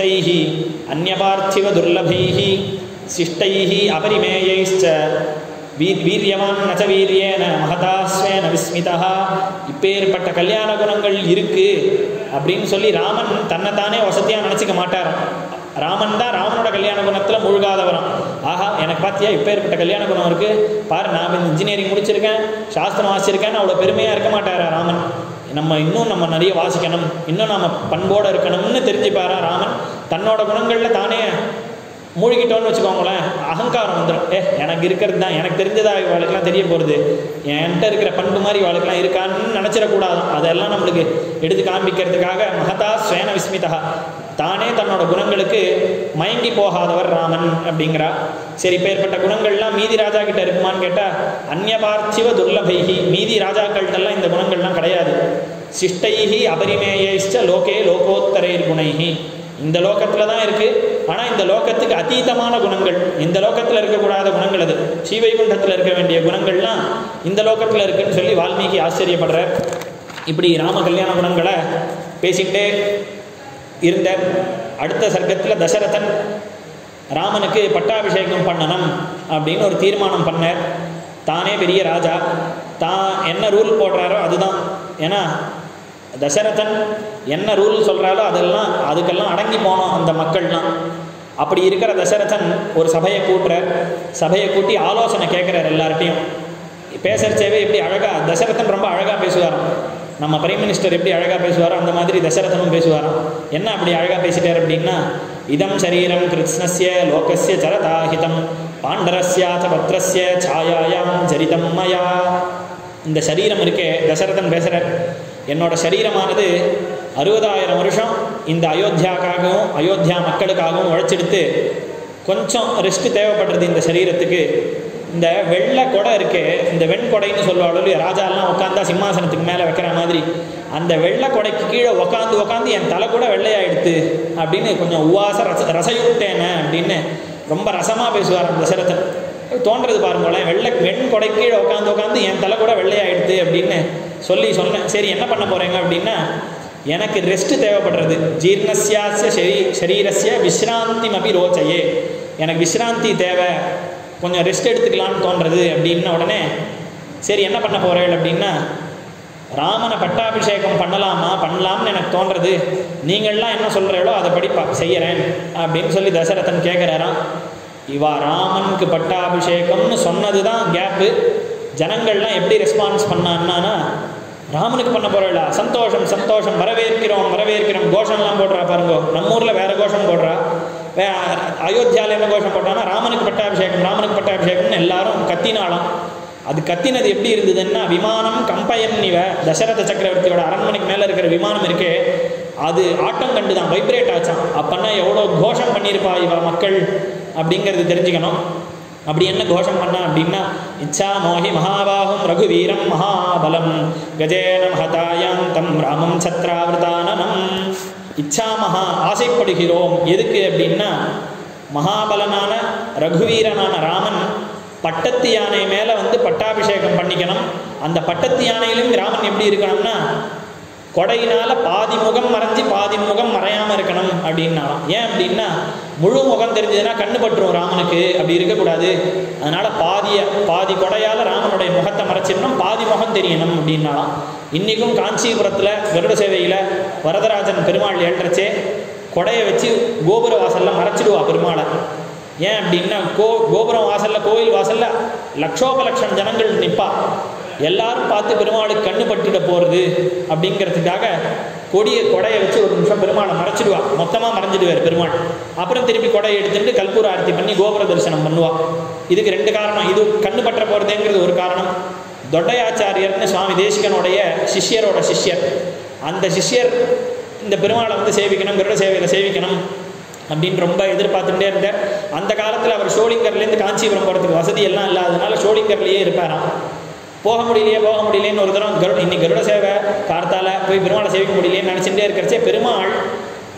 விவிதைஸ்தைஸ்தைஹி அந்நியபார்த்திவ துர்லபைஹி சிஷ்டைஹி அபரிமேயைச்ச வீர் வீரியவான் நச்ச வீரியேன மகதாஸ்வேன விஸ்மிதா இப்பேற்பட்ட கல்யாண குணங்கள் இருக்கு அப்படின்னு சொல்லி ராமன் தன்னைத்தானே வசதியாக நினச்சிக்க மாட்டாராம் ராமன் தான் ராமனோட கல்யாண குணத்தில் முழுகாதவராம் ஆஹா எனக்கு பார்த்தியா இப்பேற்பட்ட கல்யாண குணம் இருக்கு பாரு நான் இன்ஜினியரிங் முடிச்சிருக்கேன் சாஸ்திரம் வாசிச்சிருக்கேன்னு அவ்வளோ பெருமையாக இருக்க மாட்டாரா ராமன் நம்ம இன்னும் நம்ம நிறைய வாசிக்கணும் இன்னும் நம்ம பண்போடு இருக்கணும்னு தெரிஞ்சுப்பாரா ராமன் தன்னோட குணங்களில் தானே மூழ்கிட்டோன்னு வச்சுக்கோங்களேன் அகங்காரம் வந்துடும் ஏ எனக்கு இருக்கிறது தான் எனக்கு தெரிஞ்சதா இவாளுக்கெல்லாம் தெரிய போகிறது என்கிட்ட இருக்கிற பண்பு மாதிரி இவாளுக்கெல்லாம் இருக்கான்னு நினச்சிடக்கூடாது அதெல்லாம் நம்மளுக்கு எடுத்து காண்பிக்கிறதுக்காக மகதா ஸ்வேன விஸ்மிதா தானே தன்னோட குணங்களுக்கு மயங்கி போகாதவர் ராமன் அப்படிங்கிறா சரி இப்பேற்பட்ட குணங்கள்லாம் மீதி ராஜா கிட்ட இருக்குமான்னு கேட்டால் அந்நிய பார்த்திவ துர்லபைகி மீதி ராஜாக்கள்கிட்டலாம் இந்த குணங்கள்லாம் கிடையாது சிஷ்டைஹி அபரிமேயைச்ச லோகே லோகோத்தரைர் குணைஹி இந்த லோகத்தில் தான் இருக்குது ஆனால் இந்த லோகத்துக்கு அதீதமான குணங்கள் இந்த லோகத்தில் இருக்கக்கூடாத குணங்கள் அது ஸ்ரீவைகுண்டத்தில் இருக்க வேண்டிய குணங்கள்லாம் இந்த லோகத்தில் இருக்குன்னு சொல்லி வால்மீகி ஆச்சரியப்படுறார் இப்படி ராம கல்யாண குணங்களை பேசிக்கிட்டே இருந்த அடுத்த சர்க்கத்தில் தசரதன் ராமனுக்கு பட்டாபிஷேகம் பண்ணணும் அப்படின்னு ஒரு தீர்மானம் பண்ணார் தானே பெரிய ராஜா தான் என்ன ரூல் போடுறாரோ அதுதான் ஏன்னா தசரதன் என்ன ரூல் சொல்கிறாரோ அதெல்லாம் அதுக்கெல்லாம் அடங்கி போனோம் அந்த மக்கள்லாம் அப்படி இருக்கிற தசரதன் ஒரு சபையை கூட்டுறார் சபையை கூட்டி ஆலோசனை கேட்குறார் எல்லார்ட்டையும் பேசுகிறச்சேவே எப்படி அழகாக தசரதன் ரொம்ப அழகாக பேசுவாராம் நம்ம பிரைம் மினிஸ்டர் எப்படி அழகாக பேசுவாரோ அந்த மாதிரி தசரதனும் பேசுவாராம் என்ன அப்படி அழகாக பேசிட்டார் அப்படின்னா இதம் சரீரம் கிருஷ்ணஸ்ய லோகஸ்ய சரதாஹிதம் பாண்டரஸ்யாத பத்ரஸ்ய சாயாயாம் சரிதம் மயா இந்த சரீரம் இருக்கே தசரதன் பேசுகிறார் என்னோட சரீரமானது அறுபதாயிரம் வருஷம் இந்த அயோத்தியாக்காகவும் அயோத்தியா மக்களுக்காகவும் உழைச்செடுத்து கொஞ்சம் ரெஸ்ட் தேவைப்படுறது இந்த சரீரத்துக்கு இந்த வெள்ளை கொடை இருக்கே இந்த வெண்கொடைன்னு சொல்லுவாள் இல்லையா ராஜாலாம் உட்காந்தா சிம்மாசனத்துக்கு மேலே வைக்கிற மாதிரி அந்த வெள்ளை கொடைக்கு கீழே உக்காந்து உக்காந்து என் தலை கூட வெள்ளையாயிடுத்து அப்படின்னு கொஞ்சம் உவாச ரச ரசயுக்தேன அப்படின்னு ரொம்ப ரசமாக பேசுவார் அந்த தசரதன் தோன்றது பாருங்களேன் வெள்ளை வெண் கொடை கீழே உட்காந்து உட்காந்து என் தலை கூட வெள்ளையாயிடுது அப்படின்னு சொல்லி சொன்னேன் சரி என்ன பண்ண போகிறேங்க அப்படின்னா எனக்கு ரெஸ்ட் தேவைப்படுறது ஜீர்ணஸ்யாசிய சரீ சரீரஸ்ய விஸ்ராந்திம் அபி ரோச்சையே எனக்கு விஸ்ராந்தி தேவை கொஞ்சம் ரெஸ்ட் எடுத்துக்கலான்னு தோன்றது அப்படின்ன உடனே சரி என்ன பண்ண போகிறேள் அப்படின்னா ராமனை பட்டாபிஷேகம் பண்ணலாமா பண்ணலாம்னு எனக்கு தோன்றது நீங்கள்லாம் என்ன சொல்கிறீங்களோ அதை படி பா செய்கிறேன் அப்படின்னு சொல்லி தசரதன் கேட்குறாராம் இவா ராமனுக்கு பட்டாபிஷேகம்னு சொன்னது தான் கேப்பு ஜனங்கள்லாம் எப்படி ரெஸ்பான்ஸ் பண்ணான்னா ராமனுக்கு பண்ண போகிறா சந்தோஷம் சந்தோஷம் வரவேற்கிறோம் வரவேற்கிறோம் கோஷம்லாம் போடுறா பாருங்க நம்ம ஊரில் வேற கோஷம் போடுறா வே அயோத்தியாவில் என்ன கோஷம் போட்டான்னா ராமனுக்கு பட்டாபிஷேகம் ராமனுக்கு பட்டாபிஷேகம்னு எல்லாரும் கத்தினாலாம் அது கத்தினது எப்படி இருந்ததுன்னா விமானம் கம்பயன் இவ தசரத சக்கரவர்த்தியோட அரண்மனைக்கு மேலே இருக்கிற விமானம் இருக்கே அது ஆட்டம் கண்டு தான் வைப்ரேட் ஆச்சான் அப்பன்னா எவ்வளோ கோஷம் பண்ணியிருப்பா இவ மக்கள் அப்படிங்கிறது தெரிஞ்சுக்கணும் அப்படி என்ன கோஷம் பண்ணா அப்படின்னா இச்சா மோகி மகாபாகும் ரகுவீரம் மகாபலம் கஜேன மகதாயாந்தம் ராமம் சத்ராவிரதானனம் இச்சா மகா ஆசைப்படுகிறோம் எதுக்கு அப்படின்னா மகாபலனான ரகுவீரனான ராமன் பட்டத்து யானை மேலே வந்து பட்டாபிஷேகம் பண்ணிக்கணும் அந்த பட்டத்து யானையிலும் ராமன் எப்படி இருக்கணும்னா கொடையினால பாதி முகம் மறைஞ்சி பாதி முகம் மறையாமல் இருக்கணும் அப்படின்னாலாம் ஏன் அப்படின்னா முழு முகம் தெரிஞ்சதுன்னா கண்ணு பட்டுரும் ராமனுக்கு அப்படி இருக்கக்கூடாது அதனால பாதிய பாதி கொடையால் ராமனுடைய முகத்தை மறைச்சிடணும் பாதி முகம் தெரியணும் அப்படின்னாலாம் இன்றைக்கும் காஞ்சிபுரத்தில் கருட சேவையில் வரதராஜன் பெருமாள் ஏற்றச்சே கொடையை வச்சு கோபுர வாசலில் மறைச்சிடுவா பெருமாளை ஏன் அப்படின்னா கோ கோபுரம் வாசலில் கோயில் வாசலில் லட்சோபலட்சம் ஜனங்கள் நிற்பா எல்லாரும் பார்த்து பெருமாளுக்கு கண்ணு பட்டுட போகிறது அப்படிங்கிறதுக்காக கொடிய கொடையை வச்சு ஒரு நிமிஷம் பெருமாளை மறைச்சிடுவா மொத்தமாக மறைஞ்சிடுவார் பெருமாள் அப்புறம் திருப்பி கொடையை எடுத்துட்டு கல்பூர ஆரத்தி பண்ணி கோபுர தரிசனம் பண்ணுவா இதுக்கு ரெண்டு காரணம் இது கண்ணு பற்ற போகிறதுங்கிறது ஒரு காரணம் தொட்டையாச்சாரியர்னு சுவாமி தேசிகனுடைய சிஷ்யரோட சிஷ்யர் அந்த சிஷ்யர் இந்த பெருமாளை வந்து சேவிக்கணும் கருட சேவையில் சேவிக்கணும் அப்படின்னு ரொம்ப எதிர்பார்த்துட்டே இருந்தார் அந்த காலத்தில் அவர் ஷோலிங்கர்லேருந்து காஞ்சிபுரம் போகிறதுக்கு வசதி எல்லாம் இல்லாதனால ஷோலிங்கர்லேயே இருப்பாராம் போக முடியலையே போக முடியலையேன்னு ஒரு தரம் கருட இன்னைக்கு கருட சேவை கார்த்தால போய் பெருமாளை சேவிக்க முடியலையேன்னு நினச்சிட்டே இருக்கிறச்சே பெருமாள்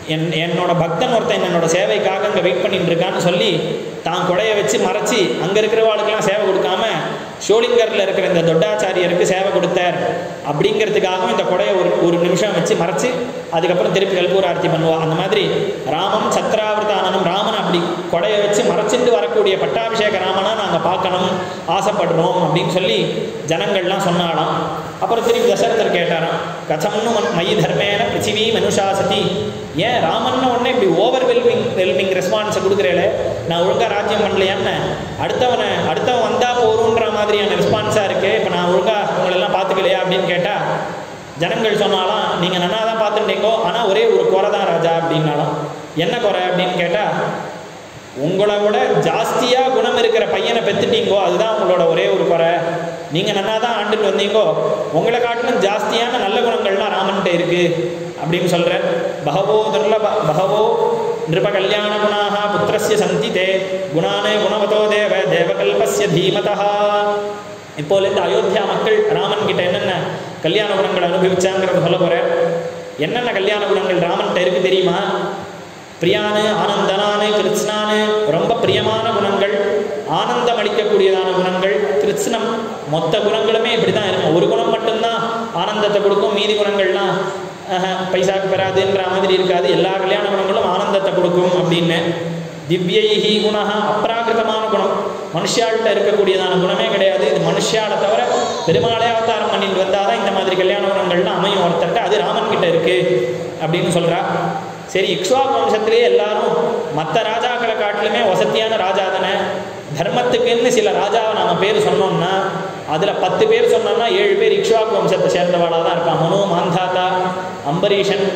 என் என்னோட பக்தன் ஒருத்தன் என்னோட சேவைக்காக அங்கே வெயிட் பண்ணிட்டு இருக்கான்னு சொல்லி தான் கொடையை வச்சு மறைச்சி அங்கே இருக்கிறவாளுக்கெல்லாம் சேவை கொடுக்காம ஷோலிங்கரில் இருக்கிற இந்த தொட்டாச்சாரியருக்கு சேவை கொடுத்தார் அப்படிங்கிறதுக்காகவும் இந்த கொடையை ஒரு ஒரு நிமிஷம் வச்சு மறைச்சு அதுக்கப்புறம் திருப்பி கல்பூர ஆர்த்தி பண்ணுவா அந்த மாதிரி ராமம் சத்ராவிரதானனும் ராமன் அப்படி கொடையை வச்சு மறைச்சிட்டு வரக்கூடிய பட்டாபிஷேக ராமனா நாங்கள் பார்க்கணும் ஆசைப்படுறோம் அப்படின்னு சொல்லி ஜனங்கள்லாம் சொன்னாலாம் அப்புறம் திருப்பி தசரதர் கேட்டாராம் கதம்னு மன் மயி தர்மேன பிருத்திவி மனுஷாசதி ஏன் ராமன் உடனே இப்படி ஓவர் வெல்மிங் வெல்மிங் ரெஸ்பான்ஸை கொடுக்குறேளே நான் ஒழுங்காக ராஜ்யம் பண்ணலையான்னு அடுத்தவனை அடுத்தவன் வந்தால் போருன்ற மாதிரியான ரெஸ்பான்ஸாக இருக்கு இப்போ நான் ஒழுங்காக உங்களெல்லாம் பார்த்துக்கலையா அப்படின்னு கேட்டால் ஜனங்கள் சொன்னாலாம் நீங்கள் நன்னா தான் பார்த்துட்டீங்கோ ஆனால் ஒரே ஒரு குறை தான் ராஜா அப்படின்னாலும் என்ன குறை அப்படின்னு கேட்டால் உங்களை விட ஜாஸ்தியாக குணம் இருக்கிற பையனை பெற்றுட்டீங்கோ அதுதான் உங்களோட ஒரே ஒரு குறை நீங்கள் நன்னா தான் ஆண்டுட்டு வந்தீங்கோ உங்களை காட்டிலும் ஜாஸ்தியான நல்ல குணங்கள்லாம் ராமன்கிட்ட இருக்கு அப்படின்னு சொல்கிறேன் பகவோ துர்லப பகவோ நிருப கல்யாண குணாக புத்திரஸ்ய சந்தி தே குணானே குணவதோ தேவ தேவகல்பஸ்ய தீமதா இப்போலேருந்து அயோத்தியா மக்கள் ராமன் கிட்ட என்னென்ன கல்யாண குணங்கள் அனுபவிச்சாங்கிறத சொல்ல போகிறேன் என்னென்ன கல்யாண குணங்கள் ராமன்கிட்ட இருக்கு தெரியுமா பிரியானு ஆனந்தனானு கிருத்ஸ்னானு ரொம்ப பிரியமான குணங்கள் ஆனந்தம் அளிக்கக்கூடியதான குணங்கள் கிருத்ஸ்னம் மொத்த குணங்களுமே இப்படி தான் இருக்கும் ஒரு குணம் மட்டும்தான் ஆனந்தத்தை கொடுக்கும் மீதி குணங்கள்லாம் ஆஹா, பைசாக்கு பெறாதுன்ற மாதிரி இருக்காது எல்லா கல்யாண குணங்களும் ஆனந்தத்தை கொடுக்கும் அப்படின்னு திவ்யைஹி குணः அப்ராகிருதமான குணம் மனுஷாள்கிட்ட இருக்கக்கூடியதான குணமே கிடையாது இது மனுஷாலை தவிர பெருமாளே அவதாரம் பண்ணிட்டு வந்தால் தான் இந்த மாதிரி கல்யாண குணங்கள்லாம் அமையும் ஒருத்தர்கிட்ட அது ராமன் கிட்ட இருக்கு அப்படின்னு சொல்றா சரி இக்ஷ்வாக் வம்சத்திலேயே எல்லாரும் மற்ற ராஜாக்களை காட்டிலுமே வசதியான ராஜா தானே தர்மத்துக்குன்னு சில ராஜாவை நாம பேர் சொன்னோம்னா அதில் பத்து பேர் சொன்னோம்னா ஏழு பேர் இக்ஷ்வாக் வம்சத்தை சேர்ந்தவாளாக தான் இருப்பான் மனு மாந்தாத்தா அம்பரீஷன்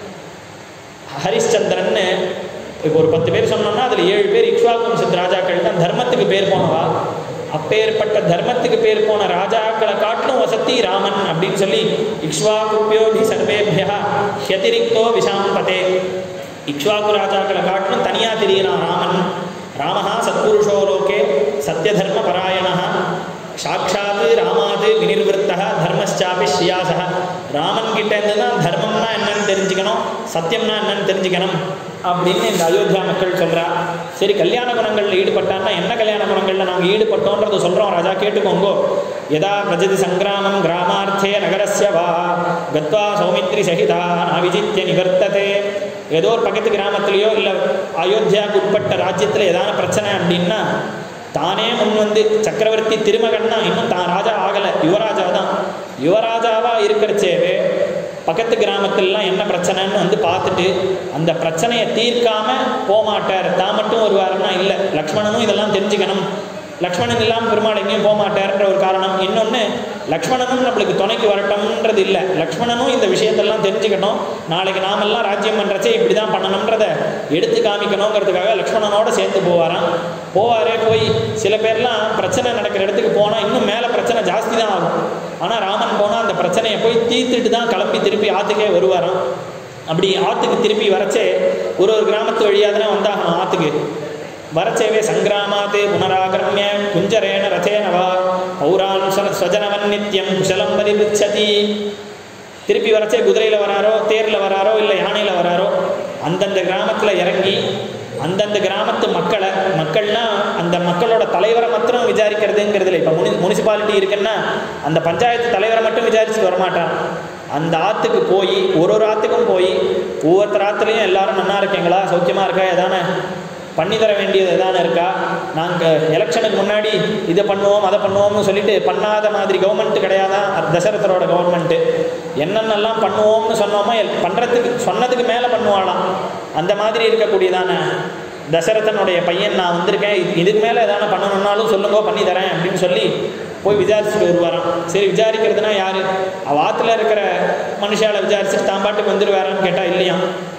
ஹரிಶ್ಚಂದ್ரன்னு இப்போ ஒரு பத்து பேர் சொன்னோம்னா அதில் ஏழு பேர் இக்ஷ்வாக் வம்சத்து ராஜாக்கள் தான் தர்மத்துக்கு பேர் போனவா அப்பேற்பட்ட தர்மத்துக்கு பேர் போன ராஜாக்களை காட்டிலும் வசதி ராமன் அப்படின்னு சொல்லி இக்ஷ்வாகுப்பியோபி சர்வேபியா ஹியதிரிக்தோ விஷாம்பதே இக்ஷ்வாகு ராஜாக்களை காட்டிலும் தனியாக தெரிகிறான் ராமன் ராமஹா சத்புருஷோ லோகே சத்யதர்ம பராயணா சாட்சாத்து ராமாது வினிர்வத்தா தர்மச்சாபி ஸ்ரீயாசக ராமன் கிட்ட இருந்து தான் தர்மம்னா என்னன்னு தெரிஞ்சுக்கணும் சத்தியம்னா என்னன்னு தெரிஞ்சுக்கணும் அப்படின்னு இந்த அயோத்தியா மக்கள் சொல்றா சரி கல்யாண குணங்களில் ஈடுபட்டான்னா என்ன கல்யாண குணங்களில் நாங்கள் ஈடுபட்டோன்றதை சொல்கிறோம் ராஜா கேட்டுக்கோங்கோ யதா பிரஜதி சங்கிராமம் கிராமார்த்தே நகரஸ்ய வா கத்வா சௌமித்ரி சகிதா நாவிஜித்ய நிவர்த்ததே ஏதோ ஒரு பக்கத்து கிராமத்திலேயோ இல்லை அயோத்தியாவுக்கு உட்பட்ட ராஜ்யத்தில் ஏதான பிரச்சனை அப்படின்னா தானே முன் வந்து சக்கரவர்த்தி திருமகன்னா இன்னும் தான் ராஜா ஆகலை யுவராஜா தான் யுவராஜாவா இருக்கிறச்சேவே பக்கத்து கிராமத்திலலாம் என்ன பிரச்சனைன்னு வந்து பார்த்துட்டு அந்த பிரச்சனையை தீர்க்காம போமாட்டார் தான் மட்டும் வருவாருன்னா இல்லை லக்ஷ்மணனும் இதெல்லாம் தெரிஞ்சுக்கணும் லக்ஷ்மணன் இல்லாமல் பெருமாள் எங்கேயும் போக மாட்டார்ன்ற ஒரு காரணம் இன்னொன்று லக்ஷ்மணனும் நம்மளுக்கு துணைக்கு வரட்டும்ன்றது இல்லை லக்ஷ்மணனும் இந்த விஷயத்தெல்லாம் தெரிஞ்சுக்கணும் நாளைக்கு நாமெல்லாம் ராஜ்யம் பண்ணுறச்சே இப்படி தான் பண்ணணுன்றதை எடுத்து காமிக்கணுங்கிறதுக்காக லக்ஷ்மணனோட சேர்ந்து போவாராம் போவாரே போய் சில பேர்லாம் பிரச்சனை நடக்கிற இடத்துக்கு போனால் இன்னும் மேலே பிரச்சனை ஜாஸ்தி தான் ஆகும் ஆனால் ராமன் போனால் அந்த பிரச்சனையை போய் தீர்த்துட்டு தான் கிளம்பி திருப்பி ஆற்றுக்கே வருவாராம் அப்படி ஆற்றுக்கு திருப்பி வரச்சே ஒரு ஒரு கிராமத்து வழியாக தானே வந்தாகணும் ஆற்றுக்கு வரச்சேவே சங்கிராமாத் புனராகரமிய குஞ்சரேன ரதேன வா பௌரான் ஸ்வஜனவன் நித்யம் குசலம் பரிபிச்சதி திருப்பி வரச்சே குதிரையில் வராரோ தேரில் வராரோ இல்லை யானையில் வராரோ அந்தந்த கிராமத்தில் இறங்கி அந்தந்த கிராமத்து மக்களை மக்கள்னா அந்த மக்களோட தலைவரை மாத்திரம் விசாரிக்கிறதுங்கிறது இல்லை இப்போ முனி முனிசிபாலிட்டி இருக்குன்னா அந்த பஞ்சாயத்து தலைவரை மட்டும் விசாரிச்சுட்டு வரமாட்டான் அந்த ஆற்றுக்கு போய் ஒரு ஒரு ஆற்றுக்கும் போய் ஒவ்வொருத்தர் ஆற்றுலையும் எல்லாரும் நன்னா இருக்கீங்களா சௌக்கியமாக இருக்கா எதானே பண்ணி தர வேண்டியது எதானே இருக்கா நாங்கள் எலெக்ஷனுக்கு முன்னாடி இதை பண்ணுவோம் அதை பண்ணுவோம்னு சொல்லிட்டு பண்ணாத மாதிரி கவர்மெண்ட் கிடையாதான் தசரதரோட கவர்மெண்ட்டு என்னென்னலாம் பண்ணுவோம்னு சொன்னோமோ எல்- பண்றதுக்கு சொன்னதுக்கு மேலே பண்ணுவாளாம் அந்த மாதிரி இருக்கக்கூடியதான தசரதனுடைய பையன் நான் வந்திருக்கேன் இது- இதுக்கு மேலே எதான பண்ணணும்னாலும் சொல்லுங்க பண்ணி தரேன் அப்படின்னு சொல்லி போய் விசாரிச்சுட்டு வருவாராம் சரி விசாரிக்கிறதுனா யாரு அவ ஆத்துல இருக்கிற மனுஷால விசாரிச்சுட்டு தான் பாட்டுக்கு வந்துடுவாரான்னு கேட்டா இல்லையா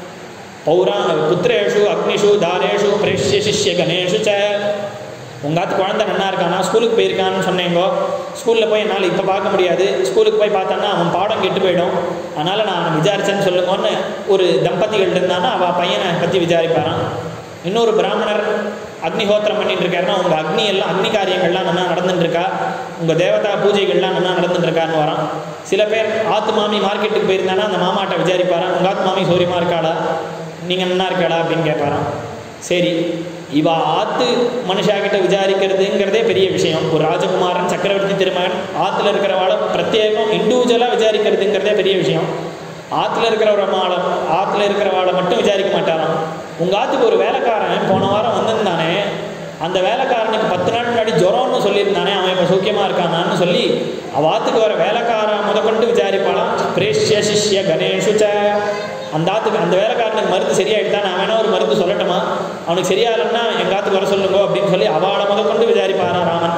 பௌரா புத்திரேஷு அக்னிஷு தாரேஷு பிரேஷ்ய சிஷ்ய கணேஷு ச உங்கள் ஆத்து குழந்தை நன்னா இருக்கானா ஸ்கூலுக்கு போயிருக்கான்னு சொன்னீங்கோ ஸ்கூலில் போய் என்னால் இப்போ பார்க்க முடியாது ஸ்கூலுக்கு போய் பார்த்தான்னா அவன் பாடம் கெட்டு போயிடும் அதனால் நான் அவனை விசாரிச்சேன்னு சொல்லுங்கன்னு ஒரு தம்பதிகள் இருந்தானா அவள் பையனை பற்றி விசாரிப்பாரான் இன்னொரு பிராமணர் அக்னிஹோத்திரம் பண்ணிட்டு இருக்காருன்னா உங்கள் அக்னி எல்லாம் அக்னி காரியங்கள்லாம் நல்லா நடந்துட்டு இருக்கா உங்கள் தேவதா பூஜைகள்லாம் நல்லா நடந்துட்டு இருக்கான்னு வரான் சில பேர் ஆத்து மாமி மார்க்கெட்டுக்கு போயிருந்தானா அந்த மாமாட்ட விசாரிப்பாரான் உங்கள் ஆத்து மாமி சௌரியமாக இருக்காளா நீங்கள் நல்லா இருக்கடா அப்படின்னு கேட்பாராம் சரி இவ ஆத்து மனுஷாக்கிட்ட விசாரிக்கிறதுங்கிறதே பெரிய விஷயம் ஒரு ராஜகுமாரன் சக்கரவர்த்தி திருமகன் ஆற்றுல இருக்கிறவாளை பிரத்யேகம் இண்டிவிஜுவலாக விசாரிக்கிறதுங்கிறதே பெரிய விஷயம் ஆற்றுல இருக்கிறவரை ஆற்றுல இருக்கிறவாளை மட்டும் விசாரிக்க மாட்டாராம் உங்கள் ஆற்றுக்கு ஒரு வேலைக்காரன் போன வாரம் வந்திருந்தானே அந்த வேலைக்காரனுக்கு பத்து நாள் முன்னாடி ஜுரம்னு சொல்லியிருந்தானே அவன் இப்போ சௌக்கியமாக இருக்கானான்னு சொல்லி அவ ஆத்துக்கு வர வேலைக்காரன் முதற்கொண்டு விசாரிப்பாளாம் பிரேஷ்ய சிஷ்ய கணேஷு ச அந்த ஆத்துக்கு அந்த வேலைக்காரனுக்கு மருந்து சரியாயிட்டா நான் வேணா ஒரு மருந்து சொல்லட்டுமா அவனுக்கு சரியாகலன்னா எங்கள் ஆத்துக்கு வர சொல்லுங்க அப்படின்னு சொல்லி அவளை முதற்கொண்டு விசாரிப்பாரா ராமன்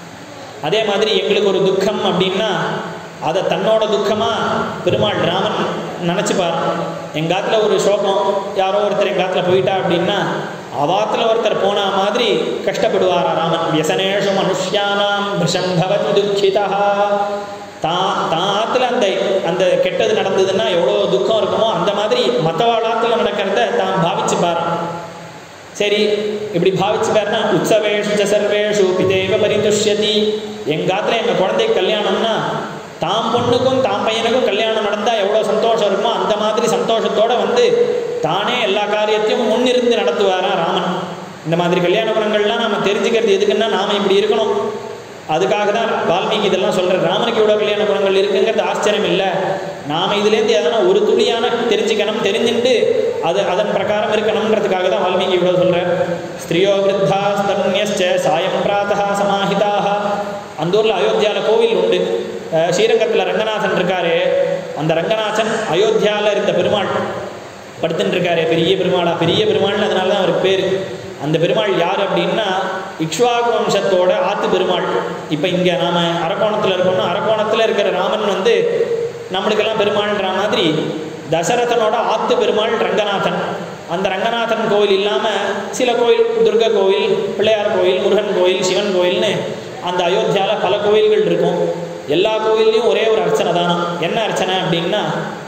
அதே மாதிரி எங்களுக்கு ஒரு துக்கம் அப்படின்னா அதை தன்னோட துக்கமாக பெருமாள் ராமன் நினச்சிப்பார் எங்காத்துல ஒரு சோகம் யாரோ ஒருத்தர் எங்காத்துல போயிட்டா அப்படின்னா அவாத்துல ஒருத்தர் போன மாதிரி கஷ்டப்படுவாரா ராமன் வியசனேஷு மனுஷ்யானாம் விஷம் பவதி துக்கிதா தான் தான் ஆத்துல அந்த அந்த கெட்டது நடந்ததுன்னா எவ்வளோ துக்கம் இருக்குமோ அந்த மாதிரி மற்றவாளாத்துல நடக்கிறத தான் பாவிச்சுப்பாராம் சரி இப்படி பாவிச்சு பாருன்னா உற்சவேஷு ச சர்வேஷு பிதேவ பரிதுஷ்யதி எங்காத்துல எங்கள் குழந்தைக்கு கல்யாணம்னா தாம் பொண்ணுக்கும் தாம் பையனுக்கும் கல்யாணம் நடந்தால் எவ்வளோ சந்தோஷம் இருக்குமோ அந்த மாதிரி சந்தோஷத்தோட வந்து தானே எல்லா காரியத்தையும் முன்னிருந்து நடத்துவாரா ராமன் இந்த மாதிரி கல்யாண குணங்கள்லாம் நம்ம தெரிஞ்சுக்கிறது எதுக்குன்னா நாம் இப்படி இருக்கணும் அதுக்காக தான் வால்மீகி இதெல்லாம் சொல்கிறார் ராமனுக்கு இவ்வளோ கல்யாண குணங்கள் இருக்குங்கிறது ஆச்சரியம் இல்லை நாம் இதுலேருந்து எதனா ஒரு துளியான தெரிஞ்சுக்கணும் தெரிஞ்சுட்டு அது அதன் பிரகாரம் இருக்கணுங்கிறதுக்காக தான் வால்மீகி இவ்வளோ சொல்கிறார் ஸ்திரியோ விருத்தா ஸ்தன்யஸ்ச சாயம் பிராத்தா சமாஹிதாக அந்த ஊரில் அயோத்தியாவில் கோவில் உண்டு அஹ் ஸ்ரீரங்கத்தில் ரங்கநாதன் இருக்காரு அந்த ரங்கநாதன் அயோத்தியாவில் இருந்த பெருமாள் படுத்துட்டு இருக்காரு பெரிய பெருமாளா பெரிய பெருமாள்னு அதனால தான் அவருக்கு பேர் அந்த பெருமாள் யார் அப்படின்னா இக்ஷ்வாகு வம்சத்தோட ஆத்து பெருமாள் இப்போ இங்கே நாம அரக்கோணத்தில் இருக்கோம்னா அரக்கோணத்தில் இருக்கிற ராமன் வந்து நம்மளுக்கெல்லாம் பெருமாள்ன்ற மாதிரி தசரதனோட ஆத்து பெருமாள் ரங்கநாதன் அந்த ரங்கநாதன் கோவில் இல்லாமல் சில கோயில் துர்கா கோவில் பிள்ளையார் கோயில் முருகன் கோயில் சிவன் கோயில்னு அந்த அயோத்தியாவில் பல கோயில்கள் இருக்கும் எல்லா கோயில்லையும் ஒரே ஒரு அர்ச்சனை தானா என்ன அர்ச்சனை அப்படின்னா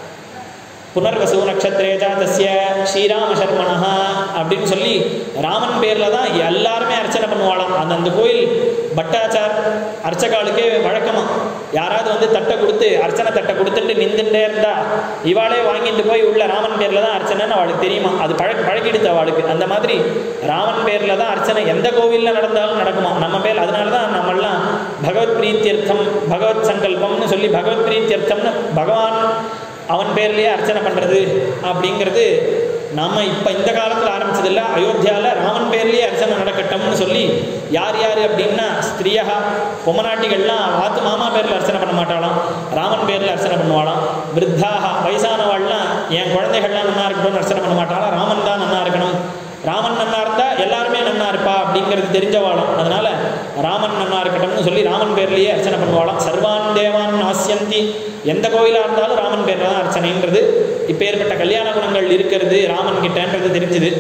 புனர்வசு நட்சத்திரே ஜாதஸ்ய ஸ்ரீராம சர்மணா அப்படின்னு சொல்லி ராமன் பேரில் தான் எல்லாருமே அர்ச்சனை பண்ணுவாளாம் அந்த அந்த கோயில் பட்டாச்சார் அர்ச்சகாலுக்கே வழக்கமா யாராவது வந்து தட்டை கொடுத்து அர்ச்சனை தட்டை கொடுத்துட்டு நின்றுட்டே இருந்தா இவாளே வாங்கிட்டு போய் உள்ள ராமன் பேரில் தான் அர்ச்சனைன்னு அவளுக்கு தெரியுமா அது பழ பழகிடுத்து அவளுக்கு அந்த மாதிரி ராமன் பேரில் தான் அர்ச்சனை எந்த கோவிலில் நடந்தாலும் நடக்குமா நம்ம பேர் அதனால தான் நம்மெல்லாம் பகவத் பிரீத்தியர்த்தம் பகவத் சங்கல்பம்னு சொல்லி பகவத் பிரீத்தியர்த்தம்னு பகவான் அவன் பேர்லேயே அர்ச்சனை பண்ணுறது அப்படிங்கிறது நம்ம இப்போ இந்த காலத்தில் ஆரம்பிச்சதில்ல அயோத்தியாவில் ராமன் பேர்லேயே அர்ச்சனை நடக்கட்டும்னு சொல்லி யார் யார் அப்படின்னா ஸ்திரியா பொம்மநாட்டிகள்லாம் வாத்து மாமா பேரில் அர்ச்சனை பண்ண மாட்டாளாம் ராமன் பேரில் அர்ச்சனை பண்ணுவாளாம் விருத்தாக வயசானவாள்லாம் என் குழந்தைகள்லாம் நன்னா இருக்கட்டும்னு அர்ச்சனை பண்ண மாட்டாளாம் ராமன் தான் நன்னா இருக்கணும் ராமன் நன்னா இருந்தால் எல்லாருமே நன்னா இருப்பா அப்படிங்கிறது தெரிஞ்சவாளாம் அதனால ராமன் நன்னா இருக்கட்டும்னு சொல்லி ராமன் பேர்லேயே அர்ச்சனை பண்ணுவாளாம் சர்வான் தேவான் ஆசியந்தி எந்த கோயிலாக இருந்தாலும் ராமன் பேரில் தான் அர்ச்சனைன்றது இப்போ ஏற்பட்ட கல்யாண குணங்கள் இருக்கிறது ராமன் கிட்டன்றது தெரிஞ்சுது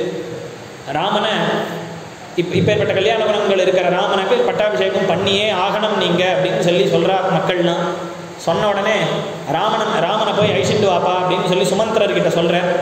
ராமனை இப்போ இப்போ ஏற்பட்ட கல்யாண குணங்கள் இருக்கிற ராமனுக்கு பட்டாபிஷேகம் பண்ணியே ஆகணும் நீங்கள் அப்படின்னு சொல்லி சொல்கிறா மக்கள்லாம் சொன்ன உடனே ராமன் ராமனை போய் அழிச்சிட்டு வாப்பா அப்படின்னு சொல்லி சுமந்திரர்கிட்ட சொல்கிறேன்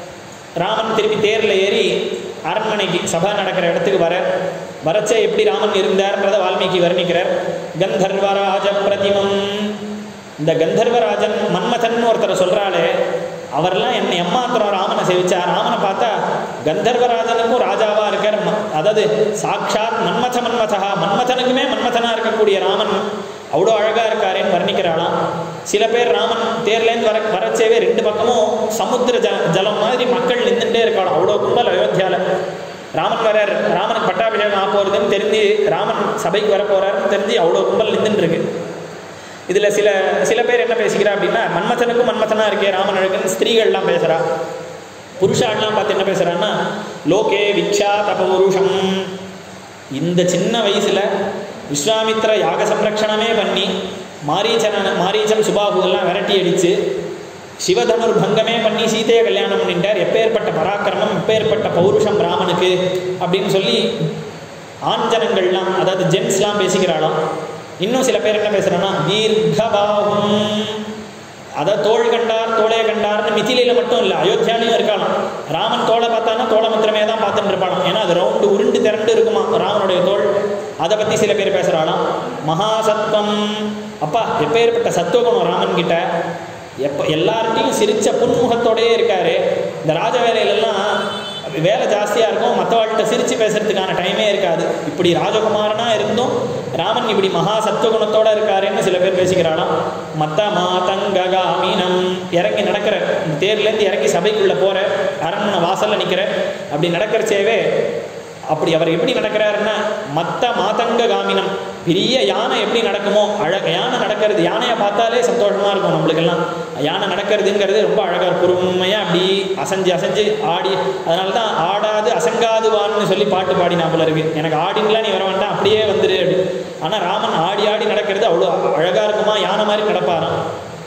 ராமன் திருப்பி தேரில் ஏறி அரண்மனைக்கு சபா நடக்கிற இடத்துக்கு வர வரச்சே எப்படி ராமன் இருந்தார்ன்றதை வால்மீகி வர்ணிக்கிறார் கந்தர்வராஜ பிரதிமம் இந்த கந்தர்வராஜன் மன்மதன் ஒருத்தரை சொல்கிறாளே அவரெல்லாம் என்னை எம்மாத்திரம் ராமனை சேவிச்சா ராமனை பார்த்தா கந்தர்வராஜனுக்கும் ராஜாவாக இருக்கார் ம- அதாவது சாக்ஷாத் மன்மத மன்மதா மன்மதனுக்குமே மன்மதனாக இருக்கக்கூடிய ராமன் அவ்வளோ அழகாக இருக்காரேன்னு வர்ணிக்கிறாளாம் சில பேர் ராமன் தேர்லேருந்து வர வரச்சேவே ரெண்டு பக்கமும் சமுத்திர ஜ ஜலம் மாதிரி மக்கள் நின்றுட்டே இருக்காளாம் அவ்வளோ கும்பல் அயோத்தியாவில் ராமன் வரார் ராமனுக்கு பட்டாபிஷேகம் ஆக போகிறதுன்னு தெரிஞ்சு ராமன் சபைக்கு வர போகிறாருன்னு தெரிஞ்சு அவ்வளோ கும்பல் நின்றுட்டு இருக்கு இதில் சில சில பேர் என்ன பேசிக்கிறா அப்படின்னா மன்மதனுக்கும் மன்மதனாக இருக்கே ராமன் அழகுன்னு ஸ்திரீகள்லாம் பேசுகிறா புருஷாலாம் பார்த்து என்ன பேசுகிறான்னா லோகே விக்ஷாத பௌருஷம் இந்த சின்ன வயசில் விஸ்வாமித்திர யாக சம்ரக்ஷணமே பண்ணி மாரீச்சன மாரீச்சன் சுபாகுவெல்லாம் விரட்டி அடித்து சிவதனுர் பங்கமே பண்ணி சீதையை கல்யாணம் பண்ணிட்டார் எப்பேற்பட்ட பராக்கிரமம் எப்பேற்பட்ட பௌருஷம் ராமனுக்கு அப்படின்னு சொல்லி ஆண்ஜனங்கள்லாம் அதாவது ஜென்ஸ்லாம் பேசிக்கிறாளாம் இன்னும் சில பேர் என்ன பேசுகிறான்னா தீர்க்கபாகும் அதாவது தோள் கண்டார் தோளே கண்டார்னு மிதிலையில மட்டும் இல்லை அயோத்தியாலையும் இருக்கலாம் ராமன் தோளை பார்த்தானா தோளை மாத்திரமே தான் பார்த்துட்டு இருப்பானாம் ஏன்னா அது ரவுண்டு உருண்டு திரண்டு இருக்குமா ராமனுடைய தோள் அதை பற்றி சில பேர் பேசுகிறாளாம் மகாசத்வம் அப்பா எப்பேற்பட்ட சத்துவகுணம் ராமன் கிட்ட எப்போ எல்லார்ட்டையும் சிரிச்ச புன்முகத்தோடயே இருக்காரு இந்த ராஜ வேலையிலெல்லாம் வேலை ஜாஸ்தியாக இருக்கும் மற்றவாழ்கிட்ட சிரித்து பேசுறதுக்கான டைமே இருக்காது இப்படி ராஜகுமாரனா இருந்தும் ராமன் இப்படி மகா சத்துவகுணத்தோட இருக்காருன்னு சில பேர் பேசிக்கிறாளாம் மத்த மாதங்ககாமீனம் இறங்கி நடக்கிற இந்த தேர்லேருந்து இறங்கி சபைக்குள்ளே போகிற அரண்மனை வாசலில் நிற்கிற அப்படி நடக்கிறச்சேவே அப்படி அவர் எப்படி நடக்கிறாருன்னா மத்த மாதங்க காமினம் பெரிய யானை எப்படி நடக்குமோ அழக யானை நடக்கிறது யானையை பார்த்தாலே சந்தோஷமா இருக்கும் நம்மளுக்கெல்லாம் யானை நடக்கிறதுங்கிறது ரொம்ப அழகா பொறுமையாக அப்படி அசைஞ்சு அசைஞ்சு ஆடி அதனால தான் ஆடாது அசங்காது வான்னு சொல்லி பாட்டு பாடினா போல இருக்கு எனக்கு ஆடின்லாம் நீ வர வேண்டாம் அப்படியே வந்துரு அப்படி ஆனால் ராமன் ஆடி ஆடி நடக்கிறது அவ்வளோ அழகா இருக்குமா யானை மாதிரி நடப்பாராம்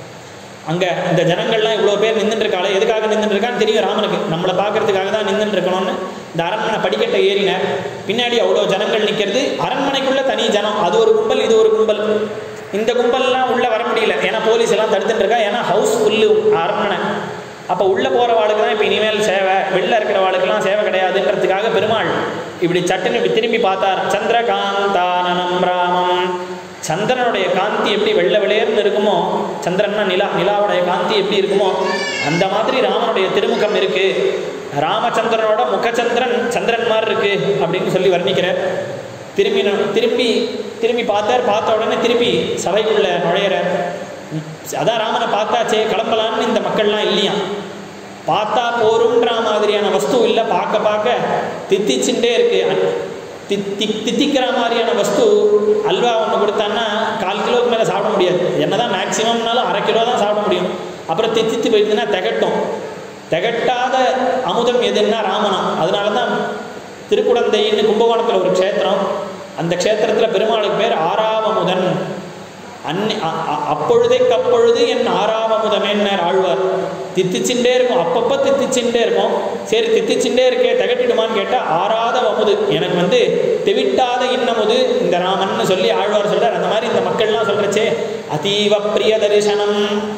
அங்கே இந்த ஜனங்கள்லாம் இவ்வளோ பேர் நின்றுட்டு இருக்காளே எதுக்காக நின்றுட்டு இருக்கான்னு தெரியும் ராமனுக்கு நம்மளை பார்க்கறதுக்காக தான் நின்றுட்டு இருக்கணும்னு இந்த அரண்மனை படிக்கட்டை ஏறினார் பின்னாடி அவ்வளோ ஜனங்கள் நிற்கிறது அரண்மனைக்குள்ள தனி ஜனம் அது ஒரு கும்பல் இது ஒரு கும்பல் இந்த கும்பல்லாம் உள்ளே வர முடியல ஏன்னா போலீஸ் எல்லாம் தடுத்துட்டு இருக்கா ஏன்னா ஹவுஸ் ஃபுல்லு அரண்மனை அப்போ உள்ளே போகிற வாளுக்கு தான் இப்போ இனிமேல் சேவை வெளில இருக்கிற வாளுக்கெல்லாம் சேவை கிடையாதுன்றதுக்காக பெருமாள் இப்படி சட்டுன்னு இப்படி திரும்பி பார்த்தார் சந்திரகாந்தானனம் ராமம் சந்திரனுடைய காந்தி எப்படி வெள்ளை வெளியேர்னு இருக்குமோ சந்திரன்னா நிலா நிலாவுடைய காந்தி எப்படி இருக்குமோ அந்த மாதிரி ராமனுடைய திருமுகம் இருக்கு ராமச்சந்திரனோட முகச்சந்திரன் சந்திரன் மாதிரி இருக்கு அப்படின்னு சொல்லி வர்ணிக்கிறார் திரும்பி ந- திரும்பி திரும்பி பார்த்தார் பார்த்த உடனே திருப்பி சபைக்குள்ள நுழையிறார் ம், அதான் ராமனை பார்த்தாச்சே கிளம்பலான்னு இந்த மக்கள்லாம் இல்லையா பார்த்தா போருன்ற மாதிரியான வஸ்து இல்லை பார்க்க பார்க்க தித்திச்சுட்டே இருக்கு தித்தி தித்திக்கிற மாதிரியான வஸ்து அல்வா ஒன்று கொடுத்தான்னா கால் கிலோவுக்கு மேலே சாப்பிட முடியாது என்னதான் மேக்ஸிமம்னாலும் அரை கிலோ தான் சாப்பிட முடியும் அப்புறம் தித்தித்து போயிடுதுன்னா திகட்டும் திகட்டாத அமுதம் எதுன்னா ராமனா அதனால தான் திருக்குடந்தைன்னு கும்பகோணத்தில் ஒரு க்ஷேத்திரம் அந்த க்ஷேத்திரத்தில் பெருமாளுக்கு பேர் ஆறாவமுதன் அன்னி அ- அ- அப்பொழுதைக்கு அப்பொழுது என் ஆறாவமுதமேன்னார் ஆழ்வார் தித்திச்சுட்டே இருக்கும் அப்பப்போ தித்திச்சுட்டே இருக்கும் சரி தித்திச்சுட்டே இருக்கே திகட்டிடுமான்னு கேட்டால் ஆறாத அமுது எனக்கு வந்து தெவிட்டாத இன்னமுது இந்த ராமன்னு சொல்லி ஆழ்வார் சொல்றார் அந்த மாதிரி இந்த மக்கள்லாம் சொல்றச்சே அதீவ பிரிய தரிசனம்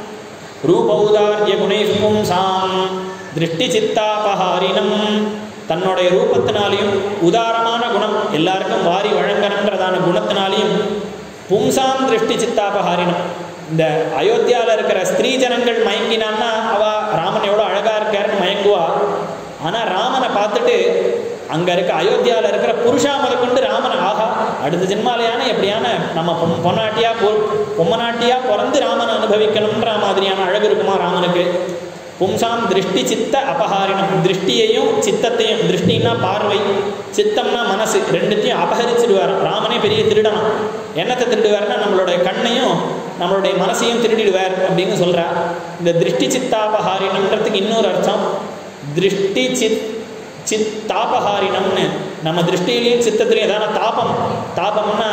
ரூபௌதார்ய குணை பும்சாம் திருஷ்டி சித்தாபஹாரினம் தன்னுடைய ரூபத்தினாலையும் உதாரமான குணம் எல்லாருக்கும் வாரி வழங்கணுன்றதான குணத்தினாலையும் பும்சாம் திருஷ்டி சித்தாபஹாரினம் இந்த அயோத்தியாவில் இருக்கிற ஸ்திரீ ஜனங்கள் மயங்கினான்னா அவ ராமன் எவ்வளோ அழகா இருக்காருன்னு மயங்குவா ஆனால் ராமனை பார்த்துட்டு அங்கே இருக்க அயோத்தியாவில் இருக்கிற புருஷா முதற்கொண்டு ராமன் ஆஹா அடுத்த ஜென்மாலையான எப்படியான நம்ம பொம் பொன்னாட்டியா பொ பொம்மநாட்டியா பிறந்து ராமனை அனுபவிக்கணுன்ற மாதிரியான அழகு இருக்குமா ராமனுக்கு பும்சாம் திருஷ்டி சித்த அபகாரினம் திருஷ்டியையும் சித்தத்தையும் திருஷ்டின்னா பார்வை சித்தம்னா மனசு ரெண்டுத்தையும் அபகரிச்சிடுவார் ராமனே பெரிய திருடனா என்னத்தை திருடுவார்னா நம்மளுடைய கண்ணையும் நம்மளுடைய மனசையும் திருடிடுவார் அப்படின்னு சொல்றா இந்த திருஷ்டி சித்தாபகாரினம்ன்றதுக்கு இன்னொரு அர்த்தம் திருஷ்டி சித் சித்தாபகாரினம்னு நம்ம திருஷ்டியிலையும் சித்தத்திலையும் எதான தாபம் தாபம்னா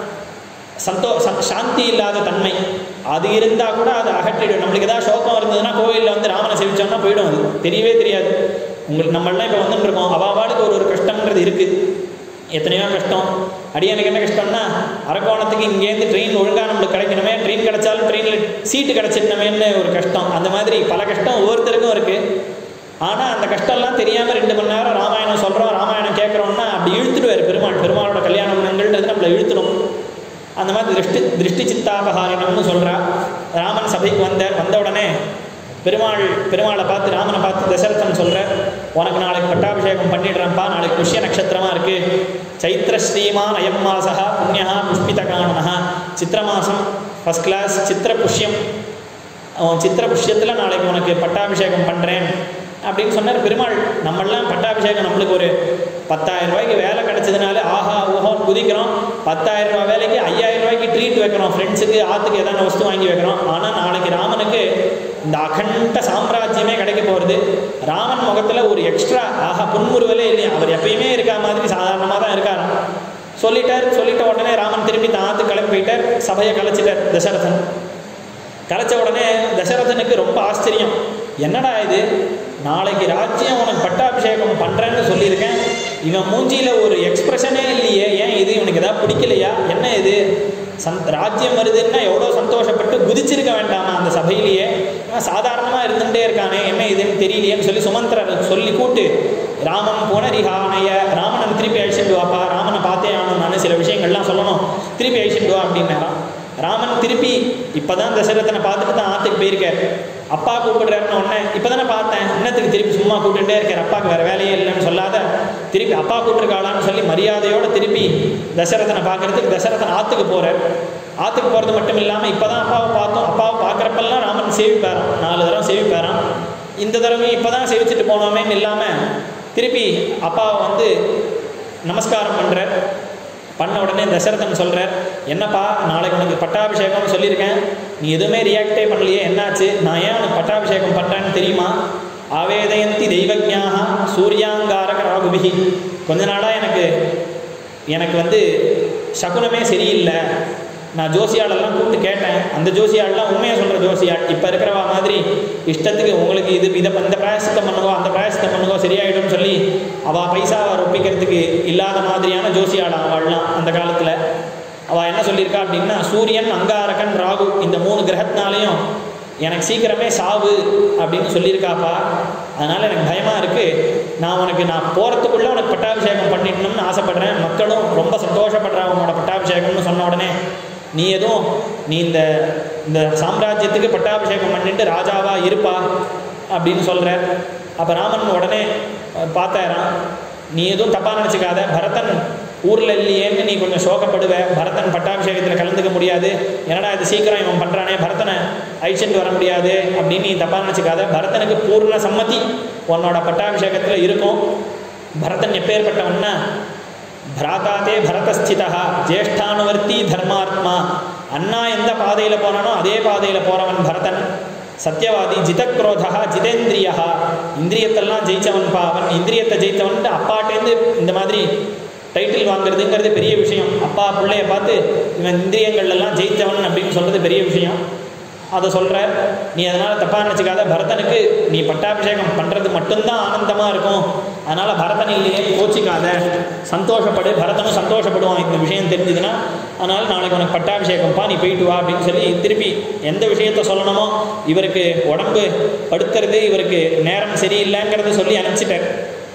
சந்தோ ச- சாந்தி இல்லாத தன்மை அது இருந்தால் கூட அதை அகற்றிடும் நம்மளுக்கு ஏதாவது சோகம் இருந்ததுன்னா கோவிலில் வந்து ராமனை சேவிச்சோம்னா போயிடும் அது தெரியவே தெரியாது உங்களுக்கு நம்மளாம் இப்போ வந்துட்டு இருக்கோம் அவாவாளுக்கு ஒரு ஒரு கஷ்டம்ன்றது இருக்குது எத்தனையோ கஷ்டம் அடியனுக்கு என்ன கஷ்டம்னா அரக்கோணத்துக்கு இங்கேருந்து ட்ரெயின் ஒழுங்காக நம்மளுக்கு கிடைக்கணுமே ட்ரெயின் கிடைச்சாலும் ட்ரெயினில் சீட்டு கிடச்சிடணுமேன்னு ஒரு கஷ்டம் அந்த மாதிரி பல கஷ்டம் ஒவ்வொருத்தருக்கும் இருக்குது ஆனால் அந்த கஷ்டம்லாம் தெரியாமல் ரெண்டு மணி நேரம் ராமாயணம் சொல்கிறோம் ராமாயணம் கேட்குறோம்னா அப்படி இழுத்துடுவார் பெருமாள் பெருமாளோட கல்யாண குணங்கள்ன்றது நம்மளை இழுத்துடும் அந்த மாதிரி திருஷ்டி திருஷ்டி சித்தாபகாரினம்னு சொல்கிறா ராமன் சபைக்கு வந்தார் வந்த உடனே பெருமாள் பெருமாளை பார்த்து ராமனை பார்த்து தசரதன் சொல்கிற உனக்கு நாளைக்கு பட்டாபிஷேகம் பண்ணிடுறேன்ப்பா நாளைக்கு புஷ்ய நட்சத்திரமாக இருக்குது சைத்திர ஸ்ரீமான் அயம் மாசா புண்ணியா புஷ்பித காணனா சித்திர மாதம் ஃபஸ்ட் கிளாஸ் சித்திர புஷ்யம் அவன் சித்திர புஷ்யத்தில் நாளைக்கு உனக்கு பட்டாபிஷேகம் பண்ணுறேன் அப்படின்னு சொன்னார் பெருமாள் நம்மெல்லாம் பட்டாபிஷேகம் நம்மளுக்கு ஒரு பத்தாயிரம் ரூபாய்க்கு வேலை கிடைச்சதுனால ஆஹா ஓஹோன்னு குதிக்கிறோம் பத்தாயிரம் ரூபாய் வேலைக்கு ஐயாயிரம் ரூபாய்க்கு ட்ரீட் வைக்கிறோம் ஃப்ரெண்ட்ஸுக்கு ஆற்றுக்கு ஏதாவது வஸ்து வாங்கி வைக்கிறோம் ஆனால் நாளைக்கு ராமனுக்கு இந்த அகண்ட சாம்ராஜ்யமே கிடைக்க போகிறது ராமன் முகத்தில் ஒரு எக்ஸ்ட்ரா ஆஹா புன்முறுவலே இல்லையா அவர் எப்பயுமே இருக்கா மாதிரி சாதாரணமாக தான் இருக்காராம் சொல்லிட்டார் சொல்லிட்ட உடனே ராமன் திரும்பி தான் ஆற்றுக்கு கிளம்பி போயிட்டார் சபையை கலைச்சிட்டார் தசரதன் கலைச்ச உடனே தசரதனுக்கு ரொம்ப ஆச்சரியம் என்னடா இது நாளைக்கு ராஜ்யம் உனக்கு பட்டாபிஷேகம் பண்ணுறேன்னு சொல்லியிருக்கேன் இவன் மூஞ்சியில் ஒரு எக்ஸ்பிரஷனே இல்லையே ஏன் இது இவனுக்கு ஏதாவது பிடிக்கலையா என்ன இது சந் ராஜ்யம் வருதுன்னா எவ்வளோ சந்தோஷப்பட்டு குதிச்சிருக்க வேண்டாமா அந்த சபையிலேயே இவன் சாதாரணமாக இருந்துகிட்டே இருக்கானே என்ன இதுன்னு தெரியலையேன்னு சொல்லி சுமந்திரர் சொல்லி கூட்டு ராமன் போன ரிஹானைய ராமனை திருப்பி அழிச்சிட்டு வாப்பா ராமனை பார்த்தே ஆகணும் நான் சில விஷயங்கள்லாம் சொல்லணும் திருப்பி அழிச்சிட்டு வா அப்படின்னாராம் ராமன் திருப்பி இப்பதான் தசரதனை பார்த்துட்டு தான் ஆத்துக்கு போயிருக்கார் அப்பா கூப்பிடுறாருன்னு உடனே இப்பதானே பார்த்தேன் இன்னத்துக்கு திருப்பி சும்மா கூப்பிட்டுட்டே இருக்கார் அப்பாவுக்கு வேற வேலையே இல்லைன்னு சொல்லாத திருப்பி அப்பா கூப்பிட்டுருக்காளான்னு சொல்லி மரியாதையோட திருப்பி தசரதனை பார்க்கறதுக்கு தசரதன் ஆத்துக்கு போறார் ஆத்துக்கு போகிறது மட்டும் இல்லாமல் இப்போ தான் அப்பாவை பார்த்தோம் அப்பாவை பார்க்குறப்பெல்லாம் ராமன் சேவிப்பாராம் நாலு தடவை சேவிப்பாராம் இந்த தடவையும் இப்போ தான் சேவிச்சுட்டு போனோமேன்னு இல்லாமல் திருப்பி அப்பாவை வந்து நமஸ்காரம் பண்ணுறார் பண்ண உடனே தசரதன் சொல்கிறார் என்னப்பா நாளைக்கு உனக்கு பட்டாபிஷேகம்னு சொல்லியிருக்கேன் நீ எதுவுமே ரியாக்டே பண்ணலையே என்னாச்சு நான் ஏன் உனக்கு பட்டாபிஷேகம் பண்ணுறேன்னு தெரியுமா ஆவேதயந்தி தெய்வஜ்ஞாக சூரியாங்காரக ராகுபிகி கொஞ்ச நாளாக எனக்கு எனக்கு வந்து சகுனமே சரியில்லை நான் ஜோசியாளெல்லாம் கூப்பிட்டு கேட்டேன் அந்த ஜோசியாளெலாம் உண்மையை சொல்கிற ஜோசியாள் இப்போ இருக்கிறவா மாதிரி இஷ்டத்துக்கு உங்களுக்கு இது இதை இந்த பிராயசத்தை பண்ணுங்கோ அந்த பிராயசத்தை பண்ணுங்கோ சரியாயிடும்னு சொல்லி அவள் பைசாவை ரொப்பிக்கிறதுக்கு இல்லாத மாதிரியான ஜோசியாள் அவள்லாம் அந்த காலத்தில் அவள் என்ன சொல்லியிருக்கா அப்படின்னா சூரியன் அங்காரகன் ராகு இந்த மூணு கிரகத்தினாலையும் எனக்கு சீக்கிரமே சாவு அப்படின்னு சொல்லியிருக்காப்பா அதனால் எனக்கு பயமாக இருக்குது நான் உனக்கு நான் போகிறதுக்குள்ளே உனக்கு பட்டாபிஷேகம் பண்ணிடணும்னு ஆசைப்படுறேன் மக்களும் ரொம்ப சந்தோஷப்படுறா உன்னோட பட்டாபிஷேகம்னு சொன்ன உடனே நீ எதுவும் நீ இந்த இந்த சாம்ராஜ்யத்துக்கு பட்டாபிஷேகம் பண்ணிட்டு ராஜாவா இருப்பா அப்படின்னு சொல்கிற அப்போ ராமன் உடனே அஹ், பார்த்தாராம் நீ எதுவும் தப்பாக நினச்சிக்காத பரதன் ஊரில் இல்லையேன்னு நீ கொஞ்சம் சோகப்படுவ பரதன் பட்டாபிஷேகத்தில் கலந்துக்க முடியாது என்னடா இது சீக்கிரம் இவன் பண்ணுறானே பரதனை அழிச்சுட்டு வர முடியாது அப்படின்னு நீ தப்பாக நினச்சிக்காத பரதனுக்கு பூர்ண சம்மதி உன்னோட பட்டாபிஷேகத்தில் இருக்கும் பரதன் எப்பேற்பட்டவன்னா பிராதாதே பரதஸ்திதா ஜேஷ்டானுவர்த்தி தர்மாத்மா அண்ணா எந்த பாதையில் போனானோ அதே பாதையில் போகிறவன் பரதன் சத்யவாதி ஜிதக்ரோதா ஜிதேந்திரியா இந்திரியத்தெல்லாம் ஜெயிச்சவன் பா அவன் இந்திரியத்தை ஜெயித்தவன் அப்பாட்டேருந்து இந்த மாதிரி டைட்டில் வாங்குறதுங்கிறது பெரிய விஷயம் அப்பா பிள்ளைய பார்த்து இவன் இந்திரியங்கள் எல்லாம் ஜெயித்தவன் அப்படின்னு சொல்கிறது பெரிய விஷயம் அதை சொல்கிற நீ அதனால் தப்பாக நினச்சிக்காத பரதனுக்கு நீ பட்டாபிஷேகம் பண்ணுறது மட்டும்தான் ஆனந்தமாக இருக்கும் அதனால் பரதன் இல்லையே கோச்சிக்காத சந்தோஷப்படு பரதனும் சந்தோஷப்படுவான் இந்த விஷயம் தெரிஞ்சுதுன்னா அதனால் நாளைக்கு உனக்கு பட்டாபிஷேகம்ப்பா நீ போயிட்டு வா அப்படின்னு சொல்லி திருப்பி எந்த விஷயத்த சொல்லணுமோ இவருக்கு உடம்பு படுத்துறது இவருக்கு நேரம் சரியில்லைங்கிறத சொல்லி அனுப்பிச்சிட்டார்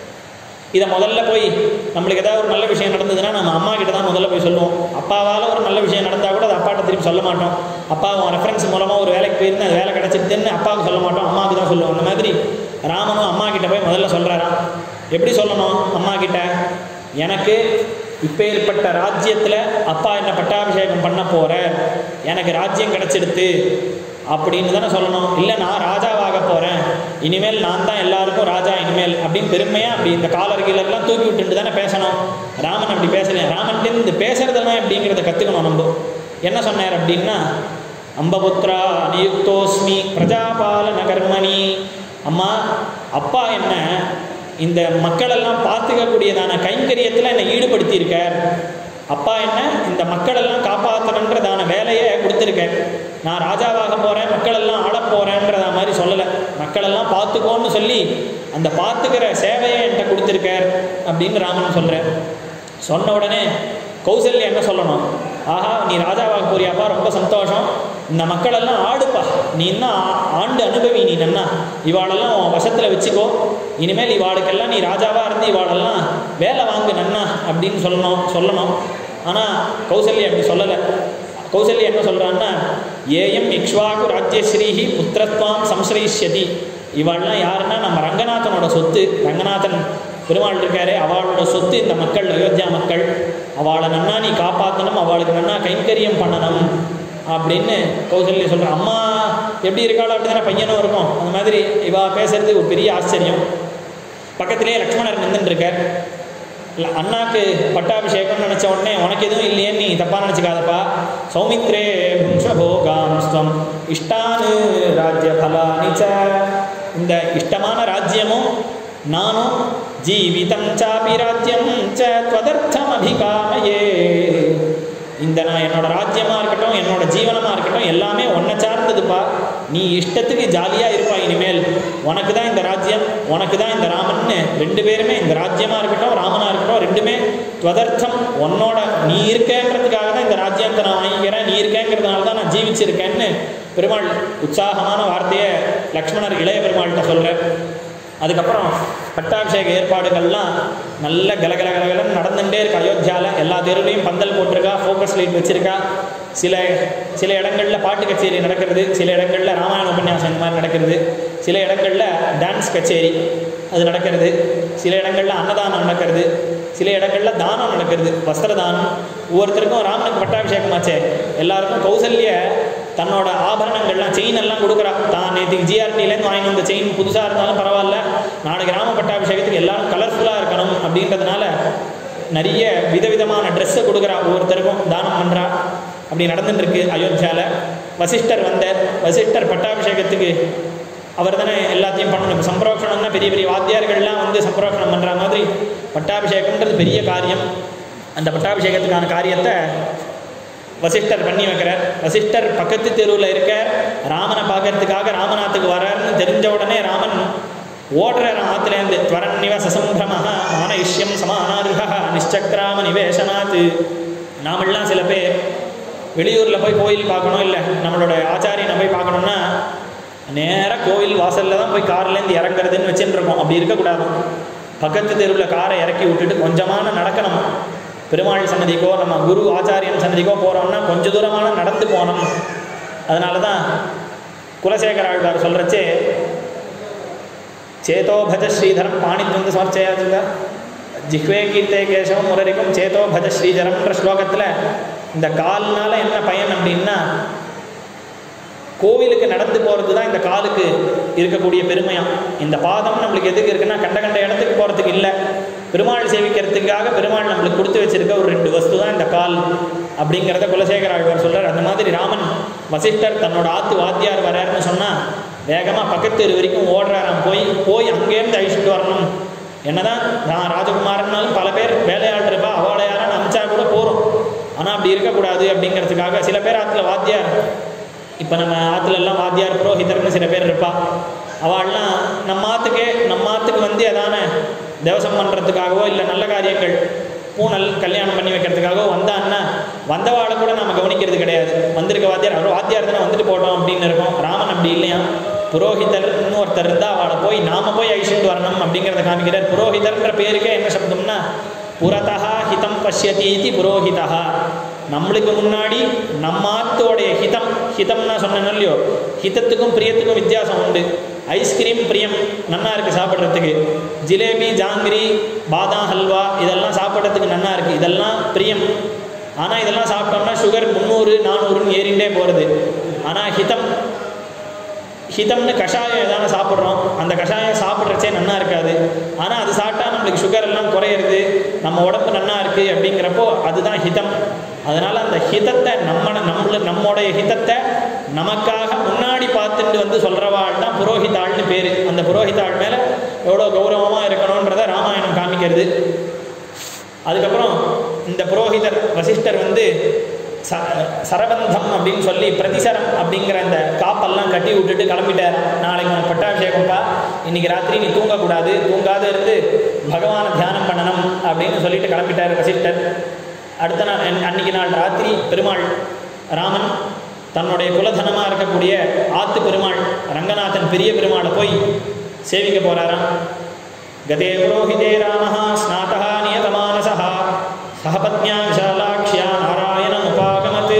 இதை முதல்ல போய் நம்மளுக்கு ஏதாவது ஒரு நல்ல விஷயம் நடந்ததுன்னா நம்ம அம்மா கிட்ட தான் முதல்ல போய் சொல்லுவோம் அப்பாவால் ஒரு நல்ல விஷயம் நடந்தால் கூட அதை அப்பாட்ட திருப்பி சொல்ல மாட்டோம் அப்பா உன் ரெஃபரன்ஸ் மூலமாக ஒரு வேலைக்கு போயிருந்து அது வேலை கிடச்சிருதுன்னு அப்பாவுக்கு சொல்ல மாட்டோம் அம்மாவுக்கு தான் சொல்லுவோம் அந்த மாதிரி ராமனும் அம்மா கிட்ட போய் முதல்ல சொல்கிறாராம் எப்படி சொல்லணும் அம்மா கிட்ட எனக்கு இப்பேற்பட்ட ராஜ்யத்தில் அப்பா என்ன பட்டாபிஷேகம் பண்ண போகிற எனக்கு ராஜ்யம் கிடச்சிடுத்து அப்படின்னு தானே சொல்லணும் இல்லை நான் ராஜாவாக போகிறேன் இனிமேல் நான் தான் எல்லாருக்கும் ராஜா இனிமேல் அப்படின்னு பெருமையாக அப்படி இந்த காலர் கீழர்லாம் தூக்கி விட்டுட்டு தானே பேசணும் ராமன் அப்படி பேசலையா ராமன்ட்டு இந்த பேசுறதெல்லாம் எப்படிங்கிறத கற்றுக்கணும் நம்ம என்ன சொன்னார் அப்படின்னா அம்பபுத்ரா நியுக்தோஸ்மி பிரஜாபாலன கர்மணி அம்மா அப்பா என்ன இந்த மக்களெல்லாம் பார்த்துக்கக்கூடியதான கைங்கரியத்தில் என்னை ஈடுபடுத்தியிருக்கார் அப்பா என்ன இந்த மக்களெல்லாம் காப்பாற்றணுன்றதான வேலையை கொடுத்துருக்கேன் நான் ராஜாவாக போகிறேன் மக்களெல்லாம் ஆளப் போகிறேன்றத மாதிரி சொல்லலை மக்களெல்லாம் பார்த்துக்கோன்னு சொல்லி அந்த பார்த்துக்கிற சேவையை என்கிட்ட கொடுத்துருக்கார் அப்படின்னு ராமன் சொல்கிறார் சொன்ன உடனே கௌசல்யா என்ன சொல்லணும் ஆஹா நீ ராஜாவாக போறியாப்பா ரொம்ப சந்தோஷம் இந்த மக்களெல்லாம் ஆடுப்பா நீ இன்னும் ஆ- ஆண்டு அனுபவி நீ நன்னா இவாளெல்லாம் உன் வசத்தில் வச்சுக்கோ இனிமேல் இவாளுக்கெல்லாம் நீ ராஜாவாக இருந்து இவாளெல்லாம் வேலை வாங்கு நன்னா அப்படின்னு சொல்லணும் சொல்லணும் ஆனால் கௌசல்யா அப்படி சொல்லலை கௌசல்யா என்ன சொல்கிறான்னா ஏஎம் இக்ஷ்வாகு ராஜ்யஸ்ரீஹி புத்திரத்வாம் சம்ஸ்ரயிஷ்யதி இவாள்லாம் யாருன்னா நம்ம ரங்கநாதனோட சொத்து ரங்கநாதன் பெருமாள் இருக்காரே அவளோட சொத்து இந்த மக்கள் அயோத்தியா மக்கள் அவளை நன்னா நீ காப்பாற்றணும் அவளுக்கு நன்னா கைங்கரியம் பண்ணணும் அப்படின்னு கௌசல்யா சொல்கிற அம்மா எப்படி இருக்காளோ அப்படி தானே பையனும் இருக்கும் அந்த மாதிரி இவா பேசுறது ஒரு பெரிய ஆச்சரியம் பக்கத்திலே லக்ஷ்மணர் நின்றுட்டு இருக்கார் இல்ல, அண்ணாக்கு பட்டாபிஷேகம் நினச்ச உடனே உனக்கு எதுவும் இல்லையேன்னு நீ தப்பாக நினச்சிக்காதப்பா சௌமித்ரே பும்சபோகாம் ஸ்வம் இஷ்டானு ராஜ்ய பலானிச்ச இந்த இஷ்டமான ராஜ்யமும் நானும் ஜீவிதம் சாபி ராஜ்யம் ச त्वदर्थம் அபிகாமயே இந்த நான் என்னோட ராஜ்யமாக இருக்கட்டும் என்னோட ஜீவனமாக இருக்கட்டும் எல்லாமே உன்னை சார்ந்ததுப்பா நீ இஷ்டத்துக்கு ஜாலியாக இருப்பா இனிமேல் உனக்கு தான் இந்த ராஜ்யம் உனக்கு தான் இந்த ராமன்னு ரெண்டு பேருமே இந்த ராஜ்யமாக இருக்கட்டும் ராமனாக இருக்கட்டும் ரெண்டுமே துவதர்த்தம் உன்னோட நீ இருக்கேன்றதுக்காக தான் இந்த ராஜ்யத்தை நான் வாங்கிக்கிறேன் நீ இருக்கேங்கிறதுனால தான் நான் ஜீவிச்சிருக்கேன்னு பெருமாள் உற்சாகமான வார்த்தையை லக்ஷ்மணர் இளைய பெருமாள்கிட்ட சொல்கிறார் அதுக்கப்புறம் பட்டாபிஷேக ஏற்பாடுகள்லாம் நல்ல கலகல கலகலன்னு நடந்துகிட்டே இருக்கு அயோத்தியாவில் எல்லா தெருவுலையும் பந்தல் போட்டிருக்கா ஃபோக்கஸ் லைட் வச்சிருக்கா சில சில இடங்களில் பாட்டு கச்சேரி நடக்கிறது சில இடங்களில் ராமாயண உபன்யாசம் இந்த மாதிரி நடக்கிறது சில இடங்களில் டான்ஸ் கச்சேரி அது நடக்கிறது சில இடங்களில் அன்னதானம் நடக்கிறது சில இடங்களில் தானம் நடக்கிறது வஸ்திர தானம் ஒவ்வொருத்தருக்கும் ராமனுக்கு பட்டாபிஷேகம் ஆச்சே எல்லாருக்கும் கௌசல்ய தன்னோட ஆபரணங்கள்லாம் செயின் எல்லாம் கொடுக்குறா தான் நேற்றுக்கு ஜிஆர்டிலேருந்து வாங்கி வந்த செயின் புதுசாக இருந்தாலும் பரவாயில்ல நாளைக்கு ராம பட்டாபிஷேகத்துக்கு எல்லாரும் கலர்ஃபுல்லாக இருக்கணும் அப்படின்றதுனால நிறைய விதவிதமான ட்ரெஸ்ஸை கொடுக்குறா ஒவ்வொருத்தருக்கும் தானம் பண்ணுறா அப்படி நடந்துட்டு இருக்கு அயோத்தியாவில் வசிஷ்டர் வந்தார் வசிஷ்டர் பட்டாபிஷேகத்துக்கு அவர் தானே எல்லாத்தையும் பண்ணணும் இப்போ சம்பரோஷணம்னா பெரிய பெரிய வாத்தியார்கள்லாம் வந்து சம்பரோஷணம் பண்ணுற மாதிரி பட்டாபிஷேகம்ன்றது பெரிய காரியம் அந்த பட்டாபிஷேகத்துக்கான காரியத்தை வசிஷ்டர் பண்ணி வைக்கிறார் வசிஷ்டர் பக்கத்து தெருவில் இருக்க ராமனை பார்க்கறதுக்காக ராமநாத்துக்கு வராருன்னு தெரிஞ்ச உடனே ராமன் ஓடுறார் ஆத்துலேருந்து துவரன்னிவ சசம்பிரம மானயிஷ்யம் சமானாருகா நிச்சக்ராம நிவேசனாத்து நாமெல்லாம் சில பேர் வெளியூரில் போய் கோயில் பார்க்கணும் இல்லை நம்மளோட ஆச்சாரியனை போய் பார்க்கணுன்னா நேராக கோவில் வாசலில் தான் போய் கார்லேருந்து இறங்குறதுன்னு வச்சுட்டு இருக்கோம் அப்படி இருக்கக்கூடாது பக்கத்து தெருவில் காரை இறக்கி விட்டுட்டு கொஞ்சமான நடக்கணும் பெருமாள் சன்னதிக்கோ நம்ம குரு ஆச்சாரியன் சன்னதிக்கோ போகிறோம்னா கொஞ்ச தூரமான நடந்து போகணும் அதனால தான் குலசேகர ஆழ்வார் சொல்கிறச்சே சேதோ பஜ ஸ்ரீதரம் பாணித்வந்து சமர்ச்சயாச்சுங்க ஜிஹ்வே கீர்த்தே கேசவம் முரரிக்கும் சேதோ பஜ ஸ்ரீதரம்ன்ற ஸ்லோகத்தில் இந்த கால்னால என்ன பயன் அப்படின்னா கோவிலுக்கு நடந்து போகிறது தான் இந்த காலுக்கு இருக்கக்கூடிய பெருமையாம் இந்த பாதம் நம்மளுக்கு எதுக்கு இருக்குன்னா கண்ட கண்ட இடத்துக்கு போகிறதுக்கு இல்லை பெருமாள் சேவிக்கிறதுக்காக பெருமாள் நம்மளுக்கு கொடுத்து வச்சிருக்க ஒரு ரெண்டு வஸ்து தான் இந்த கால் அப்படிங்கிறத குலசேகர ஆழ்வார் சொல்கிறார் அந்த மாதிரி ராமன் வசிஷ்டர் தன்னோட ஆத்து வாத்தியார் வராருன்னு சொன்னால் வேகமாக பக்கத்து தெரு வரைக்கும் ஓடுறாராம் போய் போய் அங்கேருந்து அழிச்சுட்டு வரணும் என்னதான் நான் ராஜகுமாரன்னாலும் பல பேர் வேலையாள் இருப்பா அவளை யாரான்னு அமிச்சா கூட போகிறோம் ஆனால் அப்படி இருக்கக்கூடாது அப்படிங்கிறதுக்காக சில பேர் ஆற்றுல வாத்தியார் இப்போ நம்ம ஆற்றுல எல்லாம் வாத்தியார் புரோஹிதர்னு சில பேர் இருப்பா அவள்லாம் நம்ம ஆற்றுக்கே நம்ம ஆற்றுக்கு வந்து எதான தேவசம் பண்ணுறதுக்காகவோ இல்லை நல்ல காரியங்கள் பூனல் கல்யாணம் பண்ணி வைக்கிறதுக்காகவோ வந்தான்னா வந்தவாளை கூட நம்ம கவனிக்கிறது கிடையாது வந்திருக்க வாத்தியார் அவர் வாத்தியார் தானே வந்துட்டு போட்டோம் அப்படின்னு இருக்கும் ராமன் அப்படி இல்லையா புரோஹிதர்னு ஒருத்தர் இருந்தால் அவளை போய் நாம போய் அழிச்சுட்டு வரணும் அப்படிங்கிறத காமிக்கிறார் புரோஹிதர்ன்ற பேருக்கே என்ன சப்தம்னா புறதா ஹிதம் பஷ்யதி இது புரோஹிதா நம்மளுக்கு முன்னாடி நம்ம ஆத்தோடைய ஹிதம் ஹிதம்னா சொன்னேன் இல்லையோ ஹிதத்துக்கும் பிரியத்துக்கும் வித்தியாசம் உண்டு ஐஸ்கிரீம் பிரியம் நன்னா இருக்குது சாப்பிட்றதுக்கு ஜிலேபி ஜாங்கிரி பாதாம் ஹல்வா இதெல்லாம் சாப்பிட்றதுக்கு நன்னா இருக்குது இதெல்லாம் பிரியம் ஆனால் இதெல்லாம் சாப்பிட்டோம்னா சுகர் முந்நூறு நானூறுன்னு ஏறிண்டே போகிறது ஆனால் ஹிதம் ஹிதம்னு கஷாயம் எதான சாப்பிட்றோம் அந்த கஷாயம் சாப்பிட்றச்சே நன்னா இருக்காது ஆனால் அது சாப்பிட்டா நம்மளுக்கு சுகர் எல்லாம் குறையிறது நம்ம உடம்பு நன்னா இருக்குது அப்படிங்கிறப்போ அதுதான் ஹிதம் அதனால் அந்த ஹிதத்தை நம்ம நம்மள நம்முடைய ஹிதத்தை நமக்காக முன்னாடி பார்த்துட்டு வந்து சொல்கிறவாள் தான் புரோஹிதாள்னு பேர் அந்த புரோஹிதாள் மேலே எவ்வளோ கௌரவமாக இருக்கணுன்றதை ராமாயணம் காமிக்கிறது அதுக்கப்புறம் இந்த புரோஹிதர் வசிஷ்டர் வந்து ச சரபந்தம் அப்படின்னு சொல்லி பிரதிசரம் அப்படிங்கிற அந்த காப்பெல்லாம் கட்டி விட்டுட்டு கிளம்பிட்டார் நாளைக்கு உனக்கு பட்டாபிஷேகம்ப்பா இன்னைக்கு ராத்திரி நீ தூங்கக்கூடாது தூங்காத இருந்து பகவானை தியானம் பண்ணணும் அப்படின்னு சொல்லிட்டு கிளம்பிட்டார் வசிஷ்டர் அடுத்த நாள் அன்- அன்னைக்கு நாள் ராத்திரி பெருமாள் ராமன் தன்னுடைய குலதனமாக இருக்கக்கூடிய ஆத்து பெருமாள் ரங்கநாதன் பெரிய பெருமாளை போய் சேவிக்க போகிறாராம் गते पुरोहिते रामः स्नातः नियतमानसः सह पत्न्या विशालाक्ष्या नारायणमुपागमत्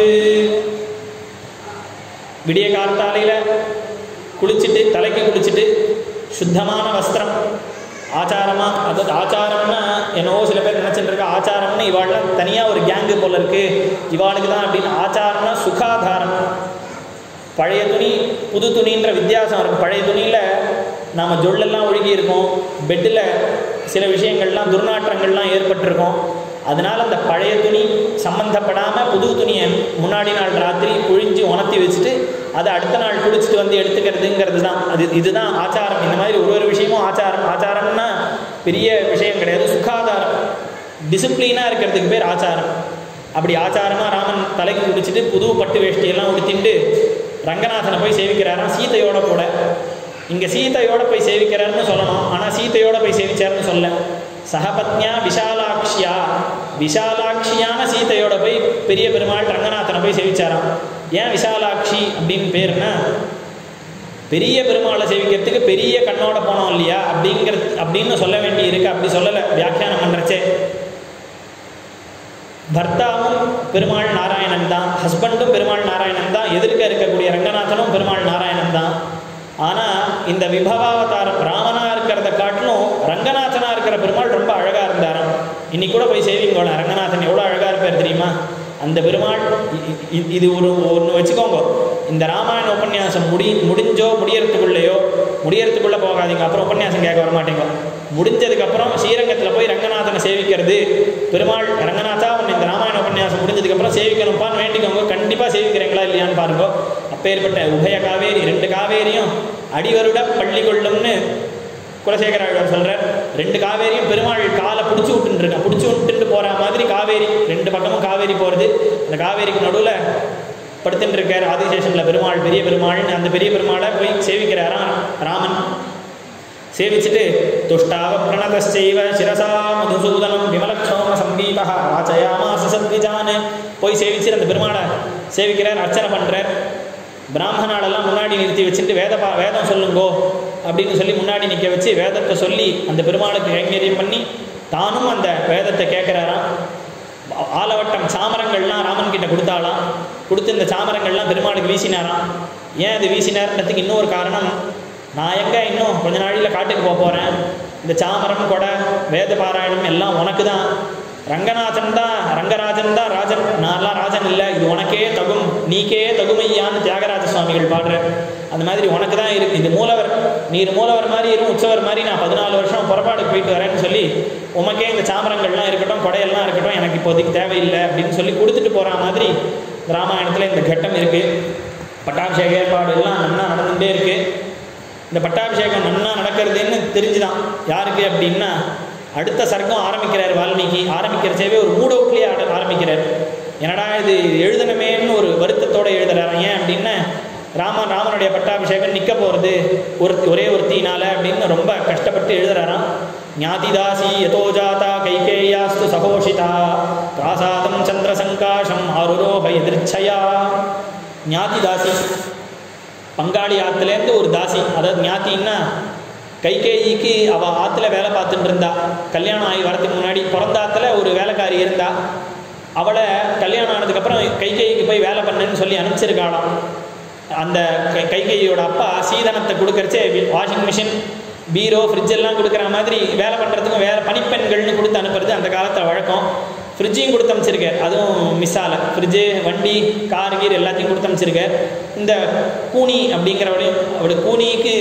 விடிய காத்தாலையில் குளிச்சுட்டு தலைக்கு குளிச்சுட்டு சுத்தமான வஸ்திரம் ஆச்சாரமாக அதாவது ஆச்சாரம்னா என்னவோ சில பேர் நினச்சிட்டு இருக்க ஆச்சாரம்னு இவாள்லாம் தனியாக ஒரு கேங்கு போல இருக்கு இவாளுக்கு தான் அப்படின்னு ஆச்சாரம்னா சுகாதாரம் பழைய துணி புது துணின்ற வித்தியாசம் இருக்கும் பழைய துணியில் நாம் ஜொல்லெல்லாம் ஒழுகி இருக்கோம் பெட்டில் சில விஷயங்கள்லாம் துர்நாற்றங்கள்லாம் ஏற்பட்டிருக்கும் அதனால் அந்த பழைய துணி சம்மந்தப்படாமல் புது துணியை முன்னாடி நாள் ராத்திரி புழிஞ்சு உணர்த்தி வச்சுட்டு அதை அடுத்த நாள் குளிச்சுட்டு வந்து எடுத்துக்கிறதுங்கிறது தான் அது இதுதான் ஆச்சாரம் இந்த மாதிரி ஒரு ஒரு விஷயமும் ஆச்சாரம் ஆச்சாரம்னா பெரிய விஷயம் கிடையாது சுகாதாரம் டிசிப்ளினாக இருக்கிறதுக்கு பேர் ஆச்சாரம் அப்படி ஆச்சாரமாக ராமன் தலைக்கு குடிச்சிட்டு புது பட்டு வேஷ்டியெல்லாம் உடுத்திட்டு ரங்கநாதனை போய் சேவிக்கிறாராம் சீதையோட கூட இங்கே சீதையோட போய் சேவிக்கிறாருன்னு சொல்லணும் ஆனால் சீதையோட போய் சேவிச்சாருன்னு சொல்ல சகபத்னியா விஷாலாட்சியா விஷாலாட்சியான சீதையோட போய் பெரிய பெருமாள் ரங்கநாதனை போய் சேவிச்சாராம் ஏன் விஷாலாட்சி அப்படின்னு பேருன்னா பெரிய பெருமாளை சேவிக்கிறதுக்கு பெரிய கண்ணோட போனோம் இல்லையா அப்படிங்கிறது அப்படின்னு சொல்ல வேண்டி இருக்கு அப்படி சொல்லலை வியாக்கியானம் பண்ணுறச்சே பர்த்தாவும் பெருமாள் நாராயணன் தான் ஹஸ்பண்டும் பெருமாள் நாராயணன் தான் எதிர்க்க இருக்கக்கூடிய ரங்கநாதனும் பெருமாள் நாராயணன் தான் ஆனால் இந்த விபவாவதாரம் ராமனா இருக்கிறத காட்டிலும் ரங்கநாதனா இருக்கிற பெருமாள் ரொம்ப அழகாக இருந்தாராம் இன்னைக்கு கூட போய் சேவிங்கோல ரங்கநாதன் எவ்வளோ அழகாக இருப்பார் தெரியுமா அந்த பெருமாள் இ- இ- இது ஒரு ஒன்று வச்சுக்கோங்க இந்த ராமாயண உபன்யாசம் முடி முடிஞ்சோ முடியறதுக்குள்ளேயோ முடியறதுக்குள்ளே போகாதீங்க அப்புறம் உபன்யாசம் கேட்க வர மாட்டீங்க முடிஞ்சதுக்கப்புறம் ஸ்ரீரங்கத்தில் போய் ரங்கநாதனை சேவிக்கிறது பெருமாள் ரங்கநாதா உன்னை இந்த ராமாயண உபன்யாசம் முடிஞ்சதுக்கப்புறம் சேவிக்கணும்ப்பான்னு வேண்டிக்கோங்க கண்டிப்பாக சேவிக்கிறீங்களா இல்லையான்னு பாருங்க அப்பேற்பட்ட உபய காவேரி ரெண்டு காவேரியும் அடிவருட பள்ளி கொள்ளும்னு குலசேகர ஆழ்வார் சொல்கிறார் ரெண்டு காவேரியும் பெருமாள் காலை பிடிச்சி விட்டுருக்கான் பிடிச்சி விட்டுட்டு போகிற மாதிரி காவேரி ரெண்டு பக்கமும் காவேரி போகிறது அந்த காவேரிக்கு நடுவில் படுத்துட்டு இருக்கார் ஆதிசேஷனில் பெருமாள் பெரிய பெருமாள்னு அந்த பெரிய பெருமாளை போய் சேவிக்கிறாராம் ராமன் சேவிச்சுட்டு துஷ்டாவ பிரணதச்சைவ சிரசா மதுசூதனம் விமலக்ஷோம சங்கீதா வாச்சயாமாச சத்விஜான் போய் சேவிச்சு அந்த பெருமாளை சேவிக்கிறார் அர்ச்சனை பண்ணுறார் பிராமணாலெல்லாம் முன்னாடி நிறுத்தி வச்சுட்டு வேத பா வேதம் சொல்லுங்கோ அப்படின்னு சொல்லி முன்னாடி நிற்க வச்சு வேதத்தை சொல்லி அந்த பெருமாளுக்கு கைங்கரியம் பண்ணி தானும் அந்த வேதத்தை கேட்குறாராம் ஆலவட்டம் சாமரங்கள்லாம் ராமன் கிட்ட கொடுத்தாலாம் கொடுத்து இந்த சாமரங்கள்லாம் பெருமாளுக்கு வீசினாராம் ஏன் அது வீசினார்ன்றதுக்கு இன்னொரு காரணம் நான் எங்கே இன்னும் கொஞ்ச நாளில் காட்டுக்கு போக போகிறேன் இந்த சாமரம் கொடை வேத பாராயணம் எல்லாம் உனக்கு தான் ரங்கநாதன் தான் ரங்கராஜன் தான் ராஜன் நான்லாம் ராஜன் இல்லை இது உனக்கே தகும் நீக்கே தகுமையான்னு தியாகராஜ சுவாமிகள் பாடுற அந்த மாதிரி உனக்கு தான் இருக்கு இது மூலவர் நீர் மூலவர் மாதிரி இரும் உற்சவர் மாதிரி நான் பதினாலு வருஷம் புறப்பாடுக்கு போயிட்டு வரேன்னு சொல்லி உமக்கே இந்த சாமரங்கள்லாம் இருக்கட்டும் கொடையெல்லாம் இருக்கட்டும் எனக்கு இப்போதைக்கு தேவையில்லை அப்படின்னு சொல்லி கொடுத்துட்டு போகிற மாதிரி ராமாயணத்தில் இந்த கட்டம் இருக்குது பட்டாபிஷேக ஏற்பாடு எல்லாம் நன்னா நடந்துகிட்டே இருக்குது இந்த பட்டாபிஷேகம் நன்னா நடக்கிறதுன்னு தெரிஞ்சுதான் யாருக்கு அப்படின்னா அடுத்த சர்க்கம் ஆரம்பிக்கிறார் வால்மீகி ஆரம்பிக்கிற சேவை ஒரு மூட் அவுட்லேயே ஆரம்பிக்கிறார் என்னடா இது எழுதணுமேன்னு ஒரு வருத்தத்தோடு எழுதுறாரு ஏன் அப்படின்னா ராமன் ராமனுடைய பட்டாபிஷேகம் நிற்க போகிறது ஒரு ஒரே ஒருத்தினால அப்படின்னு ரொம்ப கஷ்டப்பட்டு எழுதுறாராம் ஞாதிதாசி யதோஜாதா கைகேயாஸ்து சகோஷிதா பிராசாதம் சந்திரசங்காஷம் ஆருரோக எதிர்ச்சயா ஞாதிதாசி பங்காளி ஆற்றுலேருந்து ஒரு தாசி அதாவது ஞாத்தின்னா கைகேயிக்கு அவள் ஆற்றுல வேலை பார்த்துட்டு இருந்தா கல்யாணம் ஆகி வரதுக்கு முன்னாடி பிறந்த ஆற்றுல ஒரு வேலைக்காரி இருந்தா அவளை கல்யாணம் ஆனதுக்கப்புறம் கைகேயிக்கு போய் வேலை பண்ணுன்னு சொல்லி அனுப்பிச்சிருக்காளாம் அந்த கை கைகேயியோட அப்பா சீதனத்தை கொடுக்கறச்சே வாஷிங் மிஷின் பீரோ ஃப்ரிட்ஜ் எல்லாம் கொடுக்குற மாதிரி வேலை பண்ணுறதுக்கும் வேலை பணிப்பெண்கள்னு கொடுத்து அனுப்புறது அந்த காலத்தில் வழக்கம் ஃப்ரிட்ஜையும் கொடுத்து அனுப்பிச்சிருக்கார் அதுவும் மிஸ் ஆகலை ஃப்ரிட்ஜு வண்டி கார் கீர் எல்லாத்தையும் கொடுத்து அனுப்பிச்சிருக்கார் இந்த கூனி அப்படிங்கிறவளையும் அவளோட கூனிக்கு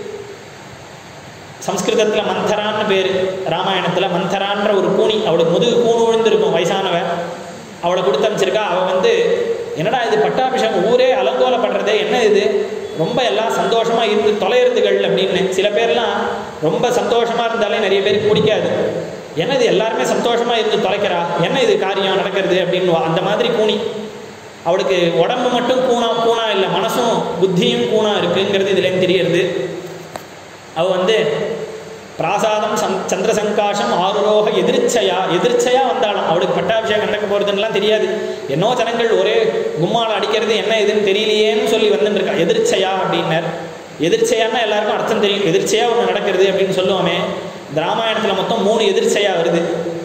சம்ஸ்கிருதத்தில் மந்தரான்னு பேர் ராமாயணத்தில் மந்தரான்ற ஒரு கூனி அவளுக்கு முதுகு கூணு விழுந்திருக்கும் வயசானவ அவளை கொடுத்து அனுப்பிச்சிருக்கா அவள் வந்து என்னடா இது பட்டாபிஷேகம் ஊரே அலங்கோலப்படுறதே என்ன இது ரொம்ப எல்லாம் சந்தோஷமாக இருந்து தொலைகிறதுகள் அப்படின்னு சில பேர்லாம் ரொம்ப சந்தோஷமாக இருந்தாலே நிறைய பேருக்கு பிடிக்காது என்ன இது எல்லாருமே சந்தோஷமாக இருந்து தொலைக்கிறா என்ன இது காரியம் நடக்கிறது அப்படின்னு அந்த மாதிரி கூனி அவளுக்கு உடம்பு மட்டும் கூணா கூணா இல்லை மனசும் புத்தியும் கூணா இருக்குங்கிறது இதுலேருந்து தெரியறது அவள் வந்து பிராசாதம் சந் சந்திரசங்காஷம் ஆருரோக எதிர்ச்சையா எதிர்ச்சையா வந்தாலும் அவளுக்கு பட்டாபிஷேகம் நடக்க போகிறதுலாம் தெரியாது என்னோ ஜனங்கள் ஒரே கும்மால அடிக்கிறது என்ன இதுன்னு தெரியலையேன்னு சொல்லி வந்துட்டு இருக்கா எதிர்ச்சையா அப்படின்னார் எதிர்ச்சையான்னா எல்லாருக்கும் அர்த்தம் தெரியும் எதிர்ச்சையா ஒன்று நடக்கிறது அப்படின்னு சொல்லுவோமே இந்த ராமாயணத்தில் மொத்தம் மூணு எதிர்ச்சையா வருது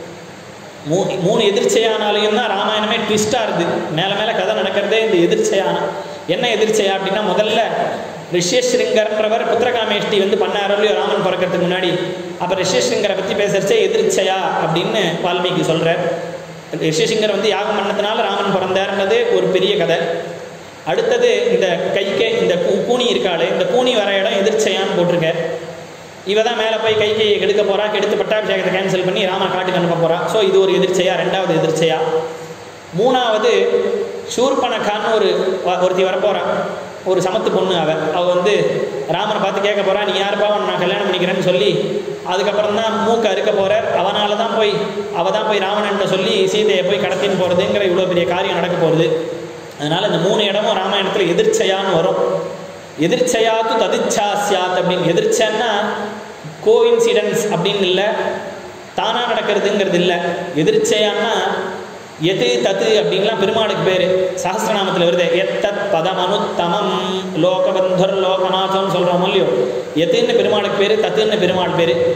மூ மூணு எதிர்ச்சையானாலையும் தான் ராமாயணமே ட்விஸ்டாக இருக்குது மேலே மேலே கதை நடக்கிறதே இந்த எதிர்ச்சையான என்ன எதிர்ச்சையா அப்படின்னா முதல்ல ரிஷ்யஸ்ருங்கர்ன்றவர் புத்திரகாமேஷ்டி வந்து பண்ணாரோ இல்லையோ ராமன் பிறக்கிறதுக்கு முன்னாடி அப்போ ரிஷ்யஸ்ருங்கரை பற்றி பேசுறச்சே எதிர்ச்சையா அப்படின்னு வால்மீகி சொல்கிறார் ரிஷ்யசிங்கர் வந்து யாகம் பண்ணதுனால ராமன் பிறந்தார்ன்றது ஒரு பெரிய கதை அடுத்தது இந்த கைக்கே இந்த கூ- கூனி இருக்காளே இந்த கூனி வர இடம் எதிர்ச்சையான்னு போட்டிருக்கார் இவ தான் மேலே போய் கைகையை கெடுக்க போறா கெடுத்து பட்டாபிஷேகத்தை கேன்சல் பண்ணி ராமன் காட்டுக்கு அனுப்ப போறா ஸோ இது ஒரு எதிர்ச்சையா ரெண்டாவது எதிர்ச்சையா மூணாவது ஷூர்பனக்கான்னு ஒரு வ- ஒருத்தி வரப்போறா ஒரு சமத்து பொண்ணு அவ அவ வந்து ராமனை பார்த்து கேட்க போறா நீ யாருப்பா உன்னை நான் கல்யாணம் பண்ணிக்கிறேன்னு சொல்லி அதுக்கப்புறம் தான் மூக்க அறுக்க போறார் அவனால தான் போய் அவ தான் போய் ராவணன் சொல்லி சீதையை போய் கடத்தின்னு போறதுங்கிற இவ்வளோ பெரிய காரியம் நடக்க போகுது அதனால இந்த மூணு இடமும் ராமாயணத்தில் எதிர்ச்சையான்னு வரும் எதிர்ச்சையாத்து ததிச்சா சியாத் அப்படின்னு எதிர்ச்சைன்னா கோஇன்சிடன்ஸ் அப்படின்னு இல்லை தானாக நடக்கிறதுங்கிறது இல்லை எதிர்ச்சையான்னா எது தத்து அப்படின்லாம் பெருமாளுக்கு பேர் சஹஸ்ரநாமத்தில் வருது எத்தத் பதமனுத்தமம் லோகபந்தர் லோகநாதம் சொல்கிறோம் இல்லையோ எதுன்னு பெருமாளுக்கு பேர் தத்துன்னு பெருமாள் பேர்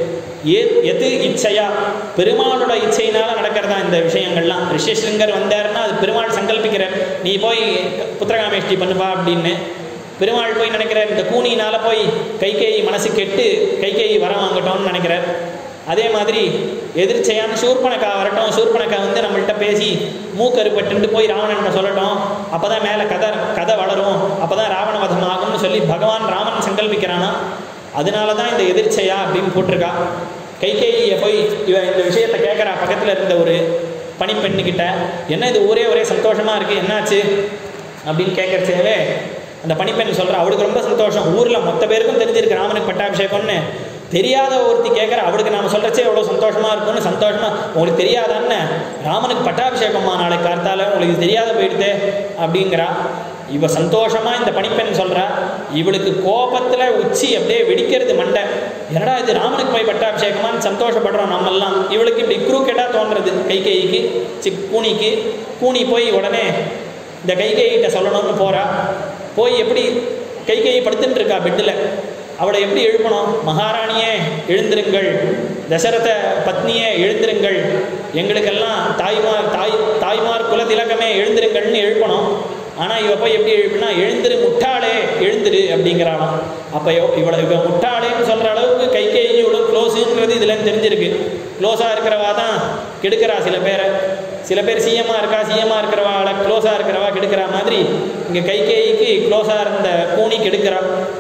ஏ எது இச்சையா பெருமாளோட இச்சையினால நடக்கிறதா இந்த விஷயங்கள்லாம் ரிஷிசிங்கர் வந்தாருன்னா அது பெருமாள் சங்கல்பிக்கிறார் நீ போய் புத்திரகாமேஷ்டி பண்ணுப்பா அப்படின்னு பெருமாள் போய் நினைக்கிறார் இந்த கூனியினால போய் கைகேயி மனசு கெட்டு கைகேயி வர வாங்கட்டோம்னு நினைக்கிறார் அதே மாதிரி எதிர்ச்சையான சூர்பனக்கா வரட்டும் சூர்பனக்கா வந்து நம்மள்கிட்ட பேசி மூக்கருப்பட்டு போய் ராவணன் சொல்லட்டும் அப்போ தான் மேலே கதை கதை வளரும் அப்போ தான் ராவண வதம் ஆகும்னு சொல்லி பகவான் ராமன் சங்கல்பிக்கிறானா அதனால தான் இந்த எதிர்ச்சையா அப்படின்னு போட்டிருக்கா கைகேயியை போய் இவ இந்த விஷயத்தை கேட்குறா பக்கத்தில் இருந்த ஒரு பணிப்பெண்ணுக்கிட்ட என்ன இது ஊரே ஒரே சந்தோஷமாக இருக்குது என்னாச்சு அப்படின்னு கேட்கறச்சேவே அந்த பணிப்பெண் சொல்கிறா அவளுக்கு ரொம்ப சந்தோஷம் ஊரில் மொத்த பேருக்கும் தெரிஞ்சிருக்கு ராமனுக்கு பட்டாபிஷேகம்னு தெரியாத ஒருத்தி கேட்குற அவளுக்கு நாம சொல்கிறச்சே எவ்வளோ சந்தோஷமாக இருக்கும்னு சந்தோஷமாக உங்களுக்கு தெரியாதான்னு ராமனுக்கு பட்டாபிஷேகம்மா நாளைக்கு கார்த்தால உங்களுக்கு தெரியாத போயிடுதே அப்படிங்கிறா இவ சந்தோஷமாக இந்த பணிப்பெண் சொல்கிறா இவளுக்கு கோபத்தில் உச்சி அப்படியே வெடிக்கிறது மண்டை என்னடா இது ராமனுக்கு போய் பட்டாபிஷேகமான்னு சந்தோஷப்படுறோம் நம்மெல்லாம் இவளுக்கு இப்படி குரூக்கெட்டாக தோன்றது கைகைக்கு சி கூனிக்கு கூனி போய் உடனே இந்த கைகைகிட்ட சொல்லணும்னு போகிறா போய் எப்படி கைகையை படுத்துட்டு இருக்கா பெட்டில் அவளை எப்படி எழுப்பணும் மகாராணியே எழுந்திருங்கள் தசரத பத்னியே எழுந்திருங்கள் எங்களுக்கெல்லாம் தாய்மார் தாய் தாய்மார் குலதிலகமே எழுந்திருங்கள்னு எழுப்பணும் ஆனால் இவ போய் எப்படி எழுப்பினா எழுந்திரு முட்டாளே எழுந்திரு அப்படிங்கிறாளாம் அப்போ இவளை இவ முட்டாளேன்னு சொல்கிற அளவுக்கு கைகேயி இவ்வளோ க்ளோஸுங்கிறது இதில் தெரிஞ்சிருக்கு க்ளோஸாக இருக்கிறவா தான் கெடுக்கிறா சில பேரை சில பேர் சிஎம்மாக இருக்கா சிஎம்மாக இருக்கிறவாளை க்ளோஸாக இருக்கிறவா கெடுக்கிற மாதிரி இங்கே கைகேயிக்கு க்ளோஸாக இருந்த கூனி கெடுக்கிறா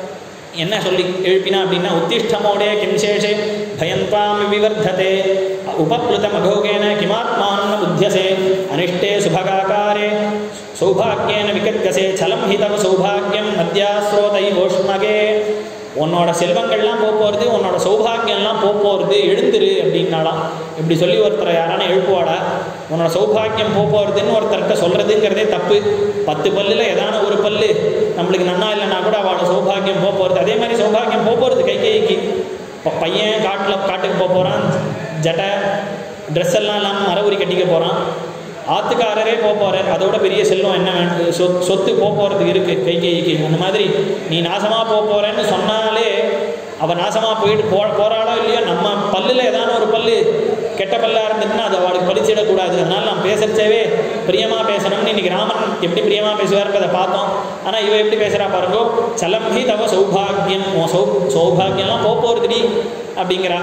என்ன சொல்லி எழுப்பினா அப்படின்னா உத்திஷ்டமோடே கிம்சேஷே பயந்தாம் விவர்த்ததே உபப்ளுதம் அகோகேன கிமாத்மான் புத்தியசே அனிஷ்டே சுபகாக்காரே சௌபாகியேன விகத்கசே சலம் ஹிதவ சௌபாகியம் மத்தியாஸ்ரோதை ஓஷ்மகே உன்னோட செல்வங்கள்லாம் போக போகிறது உன்னோட சௌபாகியம்லாம் போக போகிறது எழுந்துரு அப்படின்னாலாம் இப்படி சொல்லி ஒருத்தரை யாரான எழுப்புவாடா உன்னோட சௌபாகியம் போக போகிறதுன்னு ஒருத்தர்கிட்ட சொல்கிறதுங்கிறதே தப்பு பத்து பல்லில் ஏதான ஒரு பல்லு நம்மளுக்கு நன்னா இல்லைன்னா கூட அவளோட சௌபாகியம் போக போகிறது அதே மாதிரி சௌபாகியம் போக போகிறது கைகைக்கு இப்போ பையன் காட்டில் காட்டுக்கு போக போகிறான் ஜட்டை ட்ரெஸ் எல்லாம் இல்லாமல் மர உரி கட்டிக்க போகிறான் ஆத்துக்காரரே போக போகிறார் அதோட பெரிய செல்வம் என்ன வேணும் சொத் சொத்து போக போகிறதுக்கு இருக்குது கைகைக்கு அந்த மாதிரி நீ நாசமாக போக போகிறேன்னு சொன்னாலே அவள் நாசமாக போயிட்டு போ போகிறாளோ இல்லையோ நம்ம பல்லில் ஏதான ஒரு பல்லு கெட்ட பல்லாக இருந்துச்சுன்னா அது அவளுக்கு பழிச்சிடக்கூடாது அதனால் நான் பேசுறச்சேவே பிரியமாக பேசணும்னு இன்னைக்கு ராமன் எப்படி பிரியமாக பேசுவார்ன்றதை பார்த்தோம் ஆனால் இவ எப்படி பேசுகிறா பாருங்கோ சலம்பி தவ சௌபாகியம் உன் சௌ சௌபாகியம்லாம் போக போகிறதுடி அப்படிங்கிறா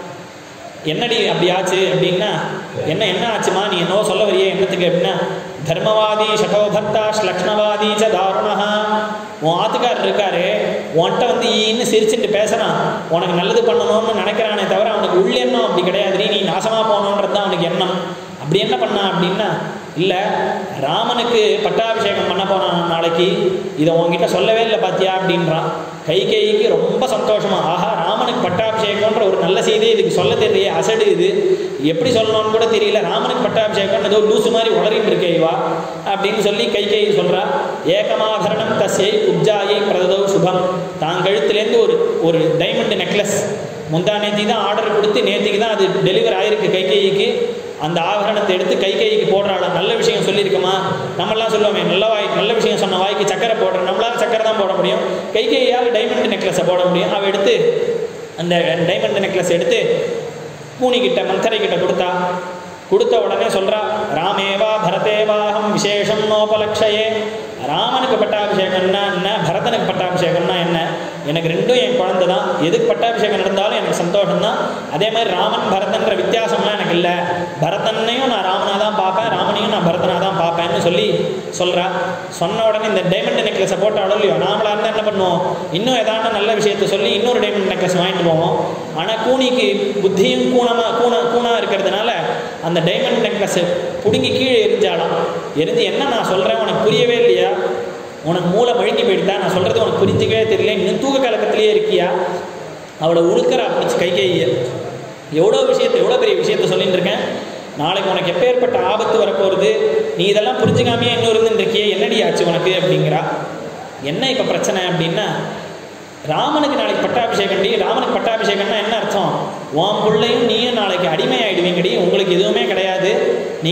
என்னடி அப்படி ஆச்சு அப்படின்னா என்ன என்ன ஆச்சுமா நீ என்னவோ சொல்ல வரியே என்னத்துக்கு அப்படின்னா தர்மவாதி ஷடோபர்த்தா ஸ்லக்ஷ்ணவாதி ச தாருணா உன் ஆத்துக்காரர் இருக்காரு உன்கிட்ட வந்து ஈன்னு சிரிச்சுட்டு பேசுகிறான் உனக்கு நல்லது பண்ணணும்னு நினைக்கிறானே தவிர அவனுக்கு உள்ள எண்ணம் அப்படி கிடையாதுடி நீ நாசமாக போகணுன்றது தான் அவனுக்கு எண்ணம் அப்படி என்ன பண்ணான் அப்படின்னா இல்லை ராமனுக்கு பட்டாபிஷேகம் பண்ண போனான் நாளைக்கு இதை உன்கிட்ட சொல்லவே இல்லை பாத்தியா அப்படின்றான் கைகேயிக்கு ரொம்ப சந்தோஷமா ஆஹா ராமனுக்கு பட்டாபிஷேகம்ன்ற ஒரு நல்ல செய்தி இதுக்கு சொல்ல தெரியலையே அசடு இது எப்படி சொல்லணும்னு கூட தெரியல ராமனுக்கு பட்டாபிஷேகம் ஏதோ லூசு மாதிரி உளறிட்டு இருக்கே இவா அப்படின்னு சொல்லி கைகேயி சொல்றா ஏகமாபரணம் தசை உப்ஜாயை பிரததோ சுபம் தான் கழுத்துலேருந்து ஒரு ஒரு டைமண்ட் நெக்லஸ் முந்தா நேத்தி தான் ஆர்டர் கொடுத்து நேத்திக்கு தான் அது டெலிவர் ஆயிருக்கு கைகேயிக்கு அந்த ஆபரணத்தை எடுத்து கை கைக்கு போடுறாள் நல்ல விஷயம் சொல்லியிருக்குமா நம்மளாம் சொல்லுவோமே நல்ல வாய் நல்ல விஷயம் சொன்ன வாய்க்கு சக்கரை போடுறோம் நம்மளால சக்கரை தான் போட முடியும் கை கையால் டைமண்ட் நெக்லஸை போட முடியும் அவள் எடுத்து அந்த டைமண்ட் நெக்லஸ் எடுத்து பூனிக்கிட்ட மந்தரை கிட்ட கொடுத்தா கொடுத்த உடனே சொல்றா ராமேவா பரதேவாகம் விசேஷம் நோபலக்ஷயே ராமனுக்கு பட்டாபிஷேகம்னா என்ன பரதனுக்கு பட்டாபிஷேகம்னா என்ன எனக்கு ரெண்டும் என் குழந்தை தான் எதுக்கு பட்டாபிஷேகம் நடந்தாலும் எனக்கு சந்தோஷம் தான் அதே மாதிரி ராமன் பரதன்ற வித்தியாசம்லாம் எனக்கு இல்லை பரதனையும் நான் ராமனாக தான் பார்ப்பேன் ராமனையும் நான் பரதனாக தான் பார்ப்பேன்னு சொல்லி சொல்கிறா சொன்ன உடனே இந்த டைமண்ட் நெக்லஸை போட்டாலும் இல்லையோ நாமளாக இருந்தால் என்ன பண்ணுவோம் இன்னும் ஏதாவது நல்ல விஷயத்த சொல்லி இன்னொரு டைமண்ட் நெக்லஸ் வாங்கிட்டு போவோம் ஆனால் கூனிக்கு புத்தியும் கூணமாக கூண கூணாக இருக்கிறதுனால அந்த டைமண்ட் நெக்லஸ் பிடுங்கி கீழே எரிஞ்சாலாம் எரிஞ்சு என்ன நான் சொல்கிறேன் உனக்கு புரியவே இல்லையா உனக்கு மூளை வழுங்கி போயிட்டா நான் சொல்கிறது உனக்கு புரிஞ்சிக்கவே தெரியல இன்னும் தூக்க கலக்கத்திலேயே இருக்கியா அவளை உழுக்கிறா பிடிச்சி கை கையை எவ்வளோ விஷயத்தை எவ்வளோ பெரிய விஷயத்த சொல்லிட்டு இருக்கேன் நாளைக்கு உனக்கு எப்பேற்பட்ட ஆபத்து வரப்போகிறது நீ இதெல்லாம் புரிஞ்சுக்காமையே இன்னும் இருந்துட்டு இருக்கியே என்னடி ஆச்சு உனக்கு அப்படிங்கிறா என்ன இப்போ பிரச்சனை அப்படின்னா ராமனுக்கு நாளைக்கு பட்டாபிஷேகம்டி ராமனுக்கு பட்டாபிஷேகம்னா என்ன அர்த்தம் உன் பிள்ளையும் நீயும் நாளைக்கு அடிமை ஆயிடுவீங்கடி உங்களுக்கு எதுவுமே கிடையாது நீங்கள் வெறும்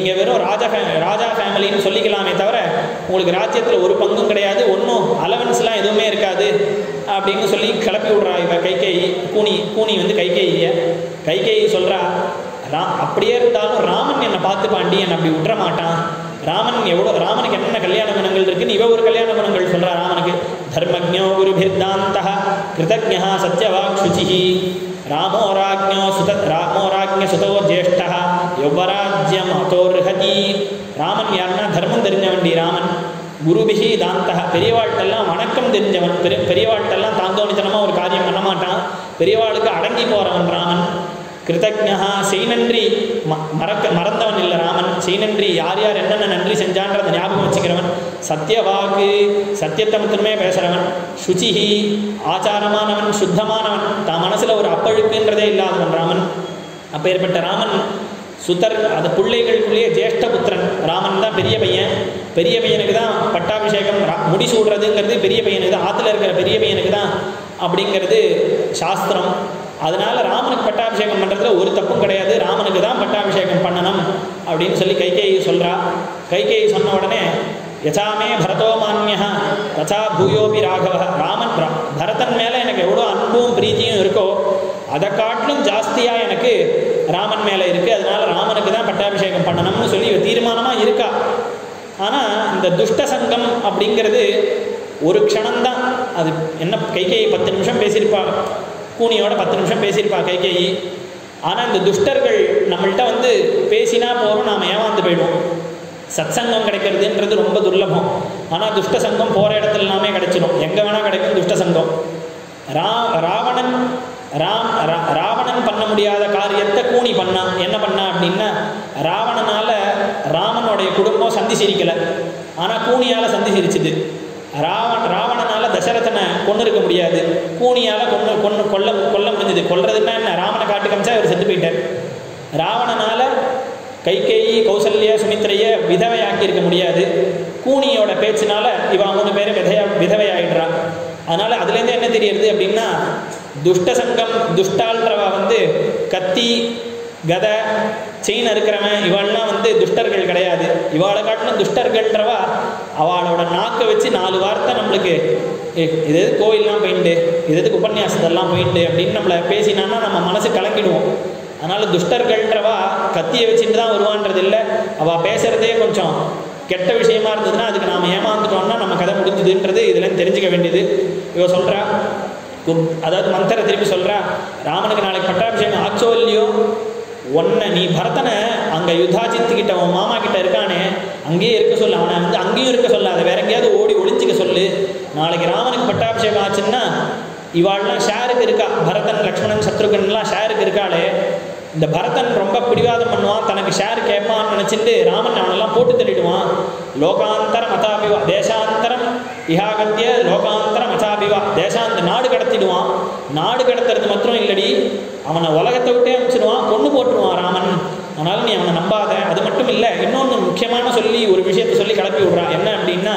ராஜா ஃபே ராஜா ஃபேமிலின்னு சொல்லிக்கலாமே தவிர உங்களுக்கு ராஜ்யத்தில் ஒரு பங்கும் கிடையாது ஒன்றும் அலவன்ஸ்லாம் எதுவுமே இருக்காது அப்படின்னு சொல்லி கிளப்பி விட்றா இவ கைகேயி கூனி கூனி வந்து கைகேயிய கைகேயி சொல்கிறா ரா அப்படியே இருந்தாலும் ராமன் என்னை பார்த்து பாண்டி என்னை அப்படி விட்டுற மாட்டான் ராமன் எவ்வளோ ராமனுக்கு என்னென்ன கல்யாண குணங்கள் இருக்குன்னு இவ ஒரு கல்யாண குணங்கள் சொல்கிறா ராமனுக்கு தர்மஜோ குருபிர்தாந்த கிருதஜா சத்யவாக் சுச்சிஹி ராமோ ராஜ்ஞோ சுத ராமோ ராஜ்ஞ சுதோ ஜேஷ்டா யௌவராஜ்யம் அதோர்ஹதி ராமன் யாருன்னா தர்மம் தெரிஞ்சவன்டி ராமன் குருபிகி தாந்தக பெரியவாழ்கிட்டெல்லாம் வணக்கம் தெரிஞ்சவன் பெரிய பெரியவாழ்கிட்டெல்லாம் தாந்தோணித்தனமாக ஒரு காரியம் பண்ண மாட்டான் பெரியவாளுக்கு அடங்கி போகிறவன் ராமன் கிருதஜா செய்நன்றி ம மறக்க மறந்தவன் இல்லை ராமன் செய்நன்றி யார் யார் என்னென்ன நன்றி செஞ்சான்றதை ஞாபகம் வச்சுக்கிறவன் சத்தியவாக்கு சத்தியத்தை மட்டுமே பேசுகிறவன் சுச்சிஹி ஆச்சாரமானவன் சுத்தமானவன் தான் மனசில் ஒரு அப்பழுக்குன்றதே இல்லாதவன் ராமன் அப்பேற்பட்ட ராமன் சுத்தர் அது பிள்ளைகளுக்குள்ளேயே ஜேஷ்ட புத்திரன் ராமன் தான் பெரிய பையன் பெரிய பையனுக்கு தான் பட்டாபிஷேகம் ரா- முடி சூடுறதுங்கிறது பெரிய பையனுக்கு தான் ஆற்றுல இருக்கிற பெரிய பையனுக்கு தான் அப்படிங்கிறது சாஸ்திரம் அதனால ராமனுக்கு பட்டாபிஷேகம் பண்ணுறதுல ஒரு தப்பும் கிடையாது ராமனுக்கு தான் பட்டாபிஷேகம் பண்ணணும் அப்படின்னு சொல்லி கைகேயி சொல்கிறா கைகேயி சொன்ன உடனே யசாமே பரதோ மான்யா ததா பூயோபி ராகவ ராமன் ரா- பரதன் மேலே எனக்கு எவ்வளோ அன்பும் பிரீத்தியும் இருக்கோ அதை காட்டிலும் ஜாஸ்தியாக எனக்கு ராமன் மேலே இருக்குது அதனால ராமனுக்கு தான் பட்டாபிஷேகம் பண்ணணும்னு சொல்லி இவ தீர்மானமாக இருக்கா ஆனால் இந்த துஷ்ட சங்கம் அப்படிங்கிறது ஒரு க்ஷணம்தான் அது என்ன கைகேயி பத்து நிமிஷம் பேசியிருப்பா கூனியோட பத்து நிமிஷம் பேசியிருப்பா கைகேயி ஆனால் இந்த துஷ்டர்கள் நம்மள்ட்ட வந்து பேசினா போகிறோம் நாம் ஏமாந்து போயிடுவோம் சத்சங்கம் கிடைக்கிறதுன்றது ரொம்ப துர்லபம் ஆனால் துஷ்ட சங்கம் போகிற இடத்துல எல்லாமே கிடைச்சிடும் எங்கே வேணால் கிடைக்கும் துஷ்ட சங்கம் ரா ராவணன் ராம் ரா- ராவணன் பண்ண முடியாத காரியத்தை கூனி பண்ணான் என்ன பண்ணா அப்படின்னா ராவணனால ராமனுடைய குடும்பம் சந்தி சிரிக்கலை ஆனால் கூனியால் சந்தி சிரிச்சுது ராவண ராவணனால தசரதனை கொண்டு இருக்க முடியாது கூனியால் கொண்டு கொண்டு கொல்ல கொல்ல முடிஞ்சது கொல்றதுன்னா என்ன ராமனை காட்டு காமிச்சா அவர் செத்து போயிட்டார் ராவணனால கைகேயி கௌசல்யா சுமித்ரைய விதவையாக்கி இருக்க முடியாது கூனியோட பேச்சினால இவ மூணு பேரும் விதையா விதவையாயிடுறா அதனால அதுலேருந்து என்ன தெரியுது அப்படின்னா துஷ்ட சங்கம் துஷ்டால்ன்றவ வந்து கத்தி கதை செயின் இருக்கிறவன் இவள்லாம் வந்து துஷ்டர்கள் கிடையாது இவாளை காட்டிலும் துஷ்டர்கள்ன்றவா அவளோட நாக்கை வச்சு நாலு வார்த்தை நம்மளுக்கு "ஏ, இது எது கோவில்லாம் போயிட்டு இது எதுக்கு உபன்யாசத்தெல்லாம் போயிட்டு அப்படின்னு நம்மளை பேசினான்னா நம்ம மனசு கலங்கிடுவோம் அதனால துஷ்டர்கள்ன்றவா கத்தியை வச்சுட்டு தான் வருவான்றது இல்லை அவள் பேசுகிறதே கொஞ்சம் கெட்ட விஷயமா இருந்ததுன்னா அதுக்கு நாம் ஏமாந்துட்டோம்னா நம்ம கதை முடிஞ்சுதுன்றது இதில் தெரிஞ்சுக்க வேண்டியது இவ சொல்கிறா அதாவது மந்திர திருப்பி சொல்கிறா ராமனுக்கு நாளைக்கு பட்டாபிஷேகம் ஆச்சோ இல்லையோ உன்னை நீ பரதனை அங்கே யுத்தாஜித்து கிட்ட உன் மாமா கிட்ட இருக்கானே அங்கேயே இருக்க சொல்லு அவனை வந்து அங்கேயும் இருக்க சொல்லாத வேற எங்கேயாவது ஓடி ஒளிஞ்சிக்க சொல்லு நாளைக்கு ராமனுக்கு பட்டாபிஷேகம் ஆச்சுன்னா இவாள்லாம் ஷேருக்கு இருக்கா பரதன் லக்ஷ்மணன் சத்ருகன்லாம் ஷேருக்கு இருக்காளே இந்த பரதன் ரொம்ப பிடிவாதம் பண்ணுவான் தனக்கு ஷேர் கேட்பான்னு நினச்சிட்டு ராமன் அவனெல்லாம் போட்டு தள்ளிடுவான் லோகாந்தரம் அதாபிவா தேசாந்தரம் இஹாகத்திய லோகாந்தரம் அதாபிவா தேசாந்த நாடு கடத்திடுவான் நாடு கடத்துறது மாத்திரம் இல்லடி அவனை உலகத்தை விட்டே அனுப்பிச்சிடுவான் கொண்டு போட்டுருவான் ராமன் அதனால நீ அவனை நம்பாத அது மட்டும் இல்லை இன்னொன்று முக்கியமான சொல்லி ஒரு விஷயத்தை சொல்லி கிளப்பி விடுறான் என்ன அப்படின்னா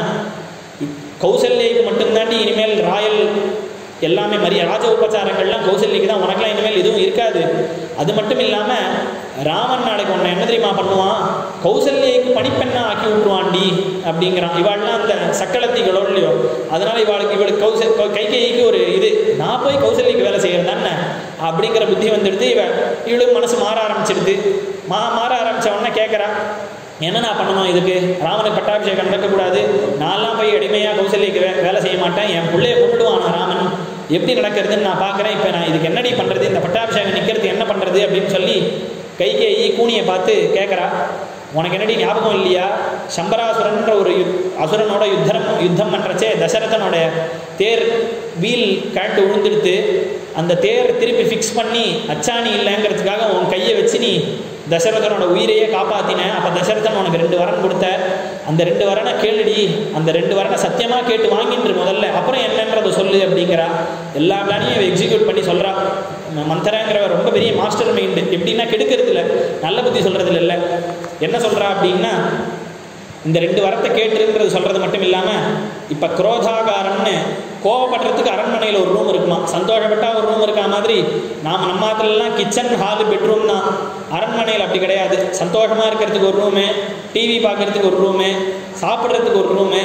கௌசல்யக்கு மட்டும்தாண்டி இனிமேல் ராயல் எல்லாமே மரிய ராஜ உபச்சாரங்கள்லாம் கௌசல்யக்கு தான் உனக்கெல்லாம் இனிமேல் எதுவும் இருக்காது அது மட்டும் இல்லாமல் ராமன் நாளைக்கு உன்னை என்ன தெரியுமா பண்ணுவான் கௌசல்யக்கு பணிப்பெண்ணா ஆக்கி விட்ருவான்டி அப்படிங்கிறான் இவாள்லாம் அந்த சக்களத்திகளோ இல்லையோ அதனால இவாளுக்கு இவளுக்கு கௌசல் கௌ- கைகேயிக்கு ஒரு இது நான் போய் கௌசல்யக்கு வேலை செய்யறது தானே அப்படிங்கிற புத்தி வந்துடுது இவ இவளுக்கு மனசு மாற ஆரம்பிச்சிடுது மா மாற ஆரம்பிச்ச உடனே கேட்குறா என்ன நான் பண்ணணும் இதுக்கு ராமனுக்கு பட்டாபிஷேகம் நடக்கக்கூடாது நான்லாம் போய் அடிமையாக கௌசல்யக்கு வே வேலை செய்ய மாட்டேன் என் பிள்ளைய கொண்டுடுவான் ராமன் எப்படி நடக்கிறதுன்னு நான் பார்க்குறேன் இப்போ நான் இதுக்கு என்னடி பண்ணுறது இந்த பட்டாபிஷேகம் நிற்கிறதுக்கு என்ன பண்ணுறது அப்படின்னு சொல்லி கைகேயி கூனியை பார்த்து கேட்குறா உனக்கு என்னடி ஞாபகம் இல்லையா சம்பராசுரன்ற ஒரு யுத் அசுரனோட யுத்தம் யுத்தம் பண்ணுறச்சே தசரதனோட தேர் வீல் கழண்டு விழுந்துடுத்து அந்த தேர் திருப்பி ஃபிக்ஸ் பண்ணி அச்சாணி இல்லைங்கிறதுக்காக உன் கையை வச்சு நீ தசரதனோட உயிரையே காப்பாத்தின அப்போ தசரதன் உனக்கு ரெண்டு வரன் கொடுத்த அந்த ரெண்டு வரனை கேளுடி அந்த ரெண்டு வரனை சத்தியமாக கேட்டு வாங்கின்று முதல்ல அப்புறம் என்னன்றதை சொல்லு அப்படிங்கிறா எல்லா பிளானையும் எக்ஸிக்யூட் பண்ணி சொல்கிறா மந்தரங்கிறவ ரொம்ப பெரிய மாஸ்டர் மைண்டு எப்படின்னா கெடுக்கிறது இல்லை நல்ல புத்தி சொல்கிறதுல இல்லை என்ன சொல்கிறா அப்படின்னா இந்த ரெண்டு வரத்தை கேட்டுருன்றது சொல்கிறது மட்டும் இல்லாமல் இப்போ குரோதாகாரம்னு கோவப்படுறதுக்கு அரண்மனையில் ஒரு ரூம் இருக்குமா சந்தோஷப்பட்டா ஒரு ரூம் இருக்கா மாதிரி நாம் நம்ம ஆத்துலலாம் கிச்சன் ஹாலு பெட்ரூம் தான் அரண்மனையில் அப்படி கிடையாது சந்தோஷமாக இருக்கிறதுக்கு ஒரு ரூமு டிவி பார்க்கறதுக்கு ஒரு ரூமு சாப்பிட்றதுக்கு ஒரு ரூமு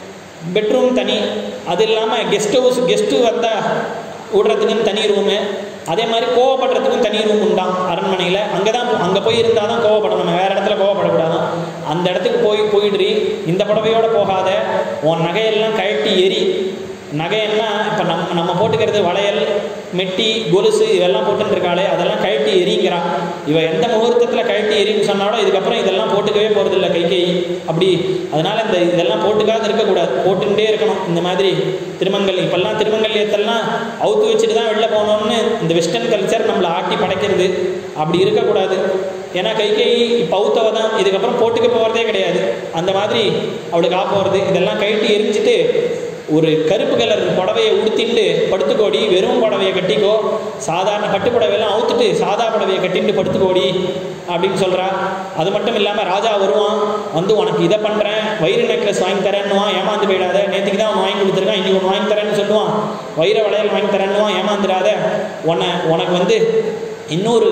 பெட்ரூம் தனி அது இல்லாமல் கெஸ்ட் ஹவுஸ் கெஸ்ட்டு வந்தால் விடுறதுக்குன்னு தனி ரூமு அதே மாதிரி கோவப்படுறதுக்கும் தனி ரூம் உண்டாம் அரண்மனையில் அங்கே தான் அங்கே போய் இருந்தால் தான் கோவப்படணும் நம்ம வேறு இடத்துல கோவப்படக்கூடாதான் அந்த இடத்துக்கு போய் போயிடுறி இந்த புடவையோட போகாத உன் நகையெல்லாம் கழட்டி எரி நகையெல்லாம் இப்போ நம்ம நம்ம போட்டுக்கிறது வளையல் மெட்டி கொலுசு இதெல்லாம் போட்டுன்னு இருக்காளே அதெல்லாம் கழட்டி எரிங்கிறான் இவ எந்த முகூர்த்தத்தில் கழட்டி எரின்னு சொன்னாலும் இதுக்கப்புறம் இதெல்லாம் போட்டுக்கவே போகிறதில்ல கை கை அப்படி அதனால இந்த இதெல்லாம் போட்டுக்காது இருக்கக்கூடாது போட்டுட்டே இருக்கணும் இந்த மாதிரி திருமங்கல் இப்பெல்லாம் திருமங்கல்யத்தெல்லாம் அவுத்து வச்சுட்டு தான் வெளில போகணும்னு இந்த வெஸ்டர்ன் கல்ச்சர் நம்மளை ஆட்டி படைக்கிறது அப்படி இருக்கக்கூடாது ஏன்னா கை கை இப்போ அவுத்தவ தான் இதுக்கப்புறம் போட்டுக்க போகிறதே கிடையாது அந்த மாதிரி அவளுக்கு ஆ போகிறது இதெல்லாம் கழட்டி எரிஞ்சிட்டு ஒரு கருப்பு கலர் புடவையை உடுத்திட்டு படுத்துக்கோடி வெறும் புடவையை கட்டிக்கோ சாதாரண பட்டு புடவையெல்லாம் அவுத்துட்டு சாதா புடவையை கட்டிட்டு படுத்துக்கோடி அப்படின்னு சொல்கிறா அது மட்டும் இல்லாமல் ராஜா வருவான் வந்து உனக்கு இதை பண்ணுறேன் வயிறு நெக்லஸ் வாங்கி தரேன்னுவான் ஏமாந்து போயிடாத நேற்றுக்கு தான் அவன் வாங்கி கொடுத்துருக்கான் இன்னைக்கு ஒன்று வாங்கி தரேன்னு சொல்லுவான் வைர வளையல் வாங்கி தரேன்னுவான் ஏமாந்துடாத உன்னை உனக்கு வந்து இன்னொரு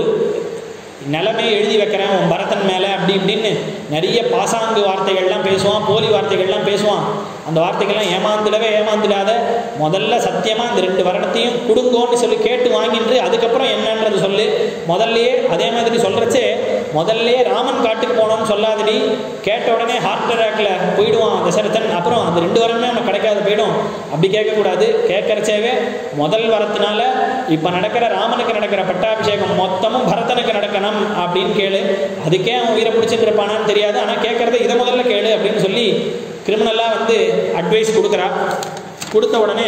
நிலமே எழுதி வைக்கிறேன் உன் பரதன் மேலே அப்படி இப்படின்னு நிறைய பாசாங்கு வார்த்தைகள்லாம் பேசுவான் போலி வார்த்தைகள்லாம் பேசுவான் அந்த வார்த்தைகள்லாம் ஏமாந்துடவே ஏமாந்துடாத முதல்ல சத்தியமாக இந்த ரெண்டு வருடத்தையும் கொடுங்கோன்னு சொல்லி கேட்டு வாங்கிட்டு அதுக்கப்புறம் என்னன்றது சொல்லு முதல்லயே அதே மாதிரி சொல்கிறச்சே முதல்ல ராமன் காட்டுக்கு போனோம்னு சொல்லாதடி கேட்ட உடனே ஹார்ட் அட்டாக்ல போயிடுவான் தசரதன் அப்புறம் அந்த ரெண்டு வரமே நமக்கு கிடைக்காது போயிடும் அப்படி கேட்கக்கூடாது கேட்கறச்சேவே முதல் வரத்தினால இப்போ நடக்கிற ராமனுக்கு நடக்கிற பட்டாபிஷேகம் மொத்தமும் பரதனுக்கு நடக்கணும் அப்படின்னு கேளு அதுக்கே அவன் உயிரை பிடிச்சிட்டு இருப்பானான்னு தெரியாது ஆனால் கேட்கறது இதை முதல்ல கேளு அப்படின்னு சொல்லி கிரிமினலாக வந்து அட்வைஸ் கொடுக்குறா கொடுத்த உடனே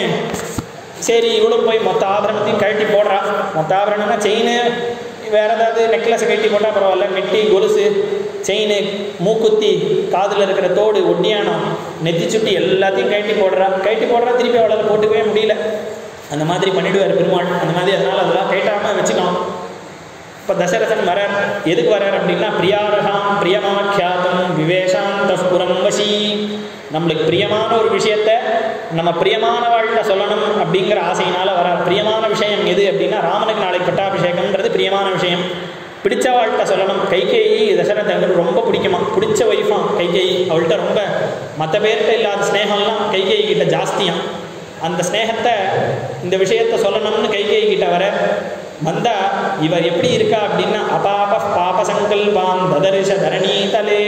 சரி இவளும் போய் மொத்த ஆபரணத்தையும் கழட்டி போடுறா மொத்த ஆபரணம்னா செயின் வேறு ஏதாவது நெக்லஸ் கழட்டி போட்டால் பரவாயில்ல மெட்டி கொலுசு செயின் மூக்குத்தி காதில் இருக்கிற தோடு ஒட்டியானம் நெத்தி சுட்டி எல்லாத்தையும் கழட்டி போடுறா கழட்டி போடுறா திருப்பி அவளால் போட்டுக்கவே முடியல அந்த மாதிரி பண்ணிடுவார் பெருமாள் அந்த மாதிரி அதனால் அதெல்லாம் கழட்டாமல் வச்சுக்கணும் இப்போ தசரதன் வரார் எதுக்கு வரார் அப்படின்னா பிரியாரகாம் பிரியமாக்கியாதம் விவேஷாந்த புறம் வசி நம்மளுக்கு பிரியமான ஒரு விஷயத்த நம்ம பிரியமான வாழ்க்கை சொல்லணும் அப்படிங்கிற ஆசையினால வரார் பிரியமான விஷயம் எது அப்படின்னா ராமனுக்கு நாளைக்கு பட்டாபிஷேகம்ன்றது பிரியமான விஷயம் பிடிச்ச வாழ்க்கை சொல்லணும் கைகேயி தசரதனுக்கு ரொம்ப பிடிக்குமா பிடிச்ச ஒய்ஃபாம் கைகேயி அவள்கிட்ட ரொம்ப மற்ற பேர்கிட்ட இல்லாத ஸ்னேகம்லாம் கைகேயி கிட்ட ஜாஸ்தியாம் அந்த ஸ்னேகத்தை இந்த விஷயத்த சொல்லணும்னு கைகேயி கிட்ட வர வந்தா இவர் எப்படி இருக்கா அப்படின்னா அபாப பாப சங்கல்பாம் ததரிஷ தரணீதலே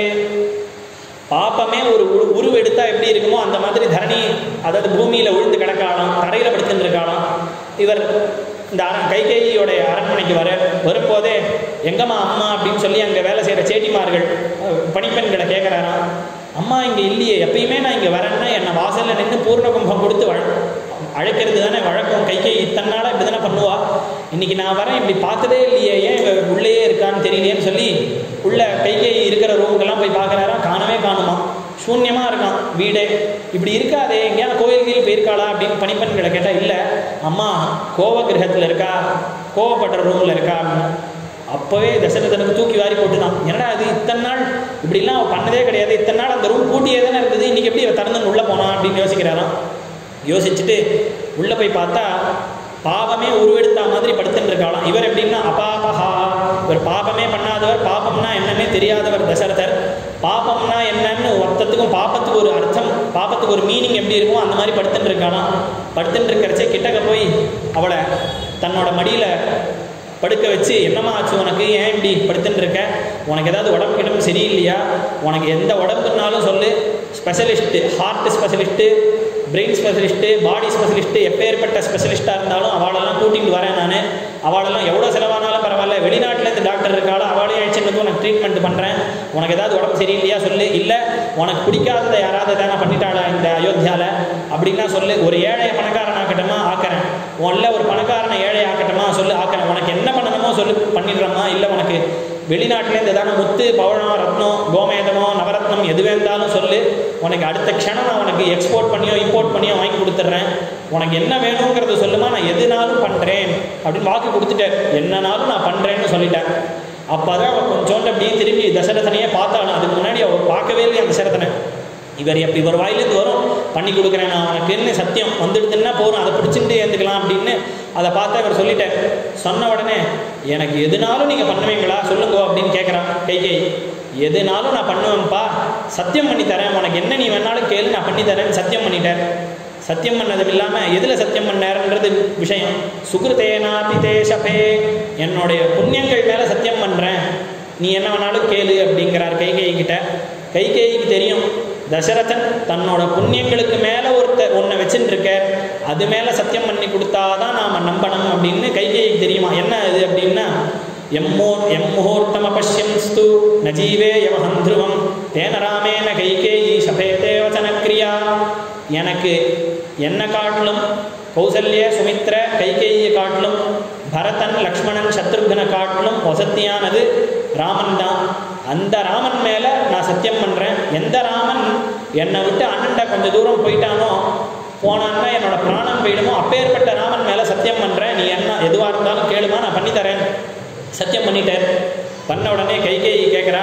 பாப்பமே ஒரு உரு- உருவெடுத்தா எப்படி இருக்குமோ அந்த மாதிரி தரணி அதாவது பூமியில விழுந்து கிடக்காளாம் தரையில படுத்துட்டு இருக்காளாம் இவர் இந்த அரண் கைகேயியோடைய அரண்மனைக்கு வர வரும்போதே எங்கம்மா அம்மா அப்படின்னு சொல்லி அங்கே வேலை செய்கிற சேட்டிமார்கள் அஹ், பணிப்பெண்களை கேட்குறாராம் அம்மா இங்கே இல்லையே எப்பயுமே நான் இங்கே வரேன்னா என்னை வாசலில் நின்று பூர்ண கும்பம் கொடுத்து வழ அழைக்கிறது தானே வழக்கம் கைகை இத்தனை நாளாக இப்படி தானே பண்ணுவா இன்னைக்கு நான் வரேன் இப்படி பார்த்ததே இல்லையே ஏன் இவ உள்ளேயே இருக்கான்னு தெரியலையேன்னு சொல்லி உள்ள கைகை இருக்கிற ரூமுக்கெல்லாம் போய் பார்க்குறாராம் காணவே காணுமா சூன்யமாக இருக்கான் வீடே இப்படி இருக்காதே எங்கேயாவது கோயில் கீழ் போயிருக்காளா அப்படின்னு பணிப்பெண்களை கேட்டால் இல்லை அம்மா கோவ கிரகத்தில் இருக்கா கோவப்படுற ரூமில் இருக்கா அப்படின்னு அப்போவே தசரதனுக்கு தூக்கி வாரி போட்டுதான் என்னடா அது இத்தனை நாள் இப்படிலாம் அவ பண்ணதே கிடையாது இத்தனை நாள் அந்த ரூம் பூட்டியே தானே இருந்தது இன்னைக்கு எப்படி இவ திறந்து உள்ளே போனா அப்படின்னு யோசிக்கிறாராம் யோசிச்சுட்டு உள்ளே போய் பார்த்தா பாவமே உருவெடுத்த மாதிரி படுத்துட்டு இருக்காளாம் இவர் எப்படின்னா அபாபஹா இவர் பாபமே பண்ணாதவர் பாபம்னா என்னன்னே தெரியாதவர் தசரதர் பாபம்னா என்னன்னு மொத்தத்துக்கும் பாப்பத்துக்கு ஒரு அர்த்தம் பாப்பத்துக்கு ஒரு மீனிங் எப்படி இருக்குமோ அந்த மாதிரி படுத்துட்டு இருக்காளாம் படுத்துட்டு இருக்கிறச்சே கிட்டக்க போய் அவளை தன்னோட மடியில படுக்க வச்சு என்னம்மா ஆச்சு உனக்கு ஏன் இப்படி படுத்துட்டு இருக்க உனக்கு ஏதாவது உடம்பு கிடம்பு சரியில்லையா உனக்கு எந்த உடம்புனாலும் சொல்லு specialist heart specialist brain specialist body specialist எப்பேற்பட்ட ஸ்பெஷலிஸ்ட்டாக இருந்தாலும் அவளெல்லாம் கூட்டிகிட்டு வரேன் நான் அவளெல்லாம் எவ்வளோ செலவானாலும் பரவாயில்ல வெளிநாட்டிலேருந்து டாக்டர் இருக்காளோ அவளையும் அழைச்சிட்டு வந்து உனக்கு ட்ரீட்மெண்ட் பண்ணுறேன் உனக்கு ஏதாவது உடம்பு சரியில்லையா சொல்லு இல்லை உனக்கு பிடிக்காததை யாராவது தானே பண்ணிட்டாளா இந்த அயோத்தியாவில் அப்படின்னா சொல்லு ஒரு ஏழை பணக்காரன் ஆக்கட்டுமா ஆக்கிறேன் உன்ல ஒரு பணக்காரனை ஏழை ஆக்கட்டுமா சொல்லு ஆக்கிறேன் உனக்கு என்ன பண்ணணுமோ சொல்லு பண்ணிடுறோமா இல்லை உனக்கு வெளிநாட்டிலேருந்து ஏதாவது முத்து பவழம் ரத்னம் கோமேதனம் நவரத்னம் எதுவே இருந்தாலும் சொல்லு உனக்கு அடுத்த க்ஷணம் நான் உனக்கு எக்ஸ்போர்ட் பண்ணியோ இம்போர்ட் பண்ணியோ வாங்கி கொடுத்துட்றேன் உனக்கு என்ன வேணுங்கிறத சொல்லுமா நான் எதுனாலும் பண்ணுறேன் அப்படின்னு வாக்கு கொடுத்துட்டேன் என்னனாலும் நான் பண்ணுறேன்னு சொல்லிட்டேன் அப்பதான் அவன் கொஞ்சோண்டு அப்படியே திரும்பி தசரதனையே பார்த்தாலும் அதுக்கு முன்னாடி அவள் பார்க்கவே இல்லை அந்த தசரதனை இவர் எப்போ இவர் வாயிலிருந்து வரும் பண்ணி கொடுக்குறேன் நான் உனக்குன்னு சத்தியம் வந்துடுதுன்னா போகிறோம் அதை பிடிச்சிட்டு ஏந்துக்கலாம் அப்படின்னு அதை பார்த்தா இவர் சொல்லிட்டேன் சொன்ன உடனே எனக்கு எதுனாலும் நீங்கள் பண்ணுவீங்களா சொல்லுங்க அப்படின்னு கேட்குறான் கை கை எதுனாலும் நான் பண்ணுவேன்ப்பா சத்தியம் பண்ணி தரேன் உனக்கு என்ன நீ வேணாலும் கேளு நான் பண்ணி தரேன்னு சத்தியம் பண்ணிட்டேன் சத்தியம் பண்ணதும் இல்லாமல் எதில் சத்தியம் பண்ணாருன்றது விஷயம் சுகிருத்தேனாபி தேசபே என்னுடைய புண்ணியங்கள் மேலே சத்தியம் பண்ணுறேன் நீ என்ன வேணாலும் கேளு அப்படிங்கிறார் கைகேயி கிட்ட கைகேயிக்கு தெரியும் தசரதன் தன்னோட புண்ணியங்களுக்கு மேலே ஒருத்தர் ஒன்றை வச்சுட்டு இருக்க அது மேலே சத்தியம் பண்ணி கொடுத்தாதான் நாம் நம்பணும் அப்படின்னு கைகேயிக்கு தெரியுமா என்ன இது அப்படின்னா எம்மோ எம்முகூர்த்தம் அபஷ்யம்ஸ்து நஜீவே யமஹம் த்ருவம் தேன ராமேன கைகேயி சபேதே வச்சனக்கிரியா எனக்கு என்ன காட்டிலும் கௌசல்ய சுமித்ர கைகேயை காட்டிலும் பரதன் லக்ஷ்மணன் சத்ருக்ன காட்டிலும் வசத்தியானது ராமன் தான் அந்த ராமன் மேலே நான் சத்தியம் பண்ணுறேன் எந்த ராமன் என்னை விட்டு அண்ணன்ட கொஞ்சம் தூரம் போயிட்டானோ போனான்னா என்னோட பிராணம் போயிடுமோ அப்பேற்பட்ட ராமன் மேலே சத்தியம் பண்ணுறேன் நீ என்ன எதுவாக இருந்தாலும் கேளுமா நான் பண்ணித்தரேன் சத்தியம் பண்ணிட்டேன் பண்ண உடனே கைகேயி கேட்குறா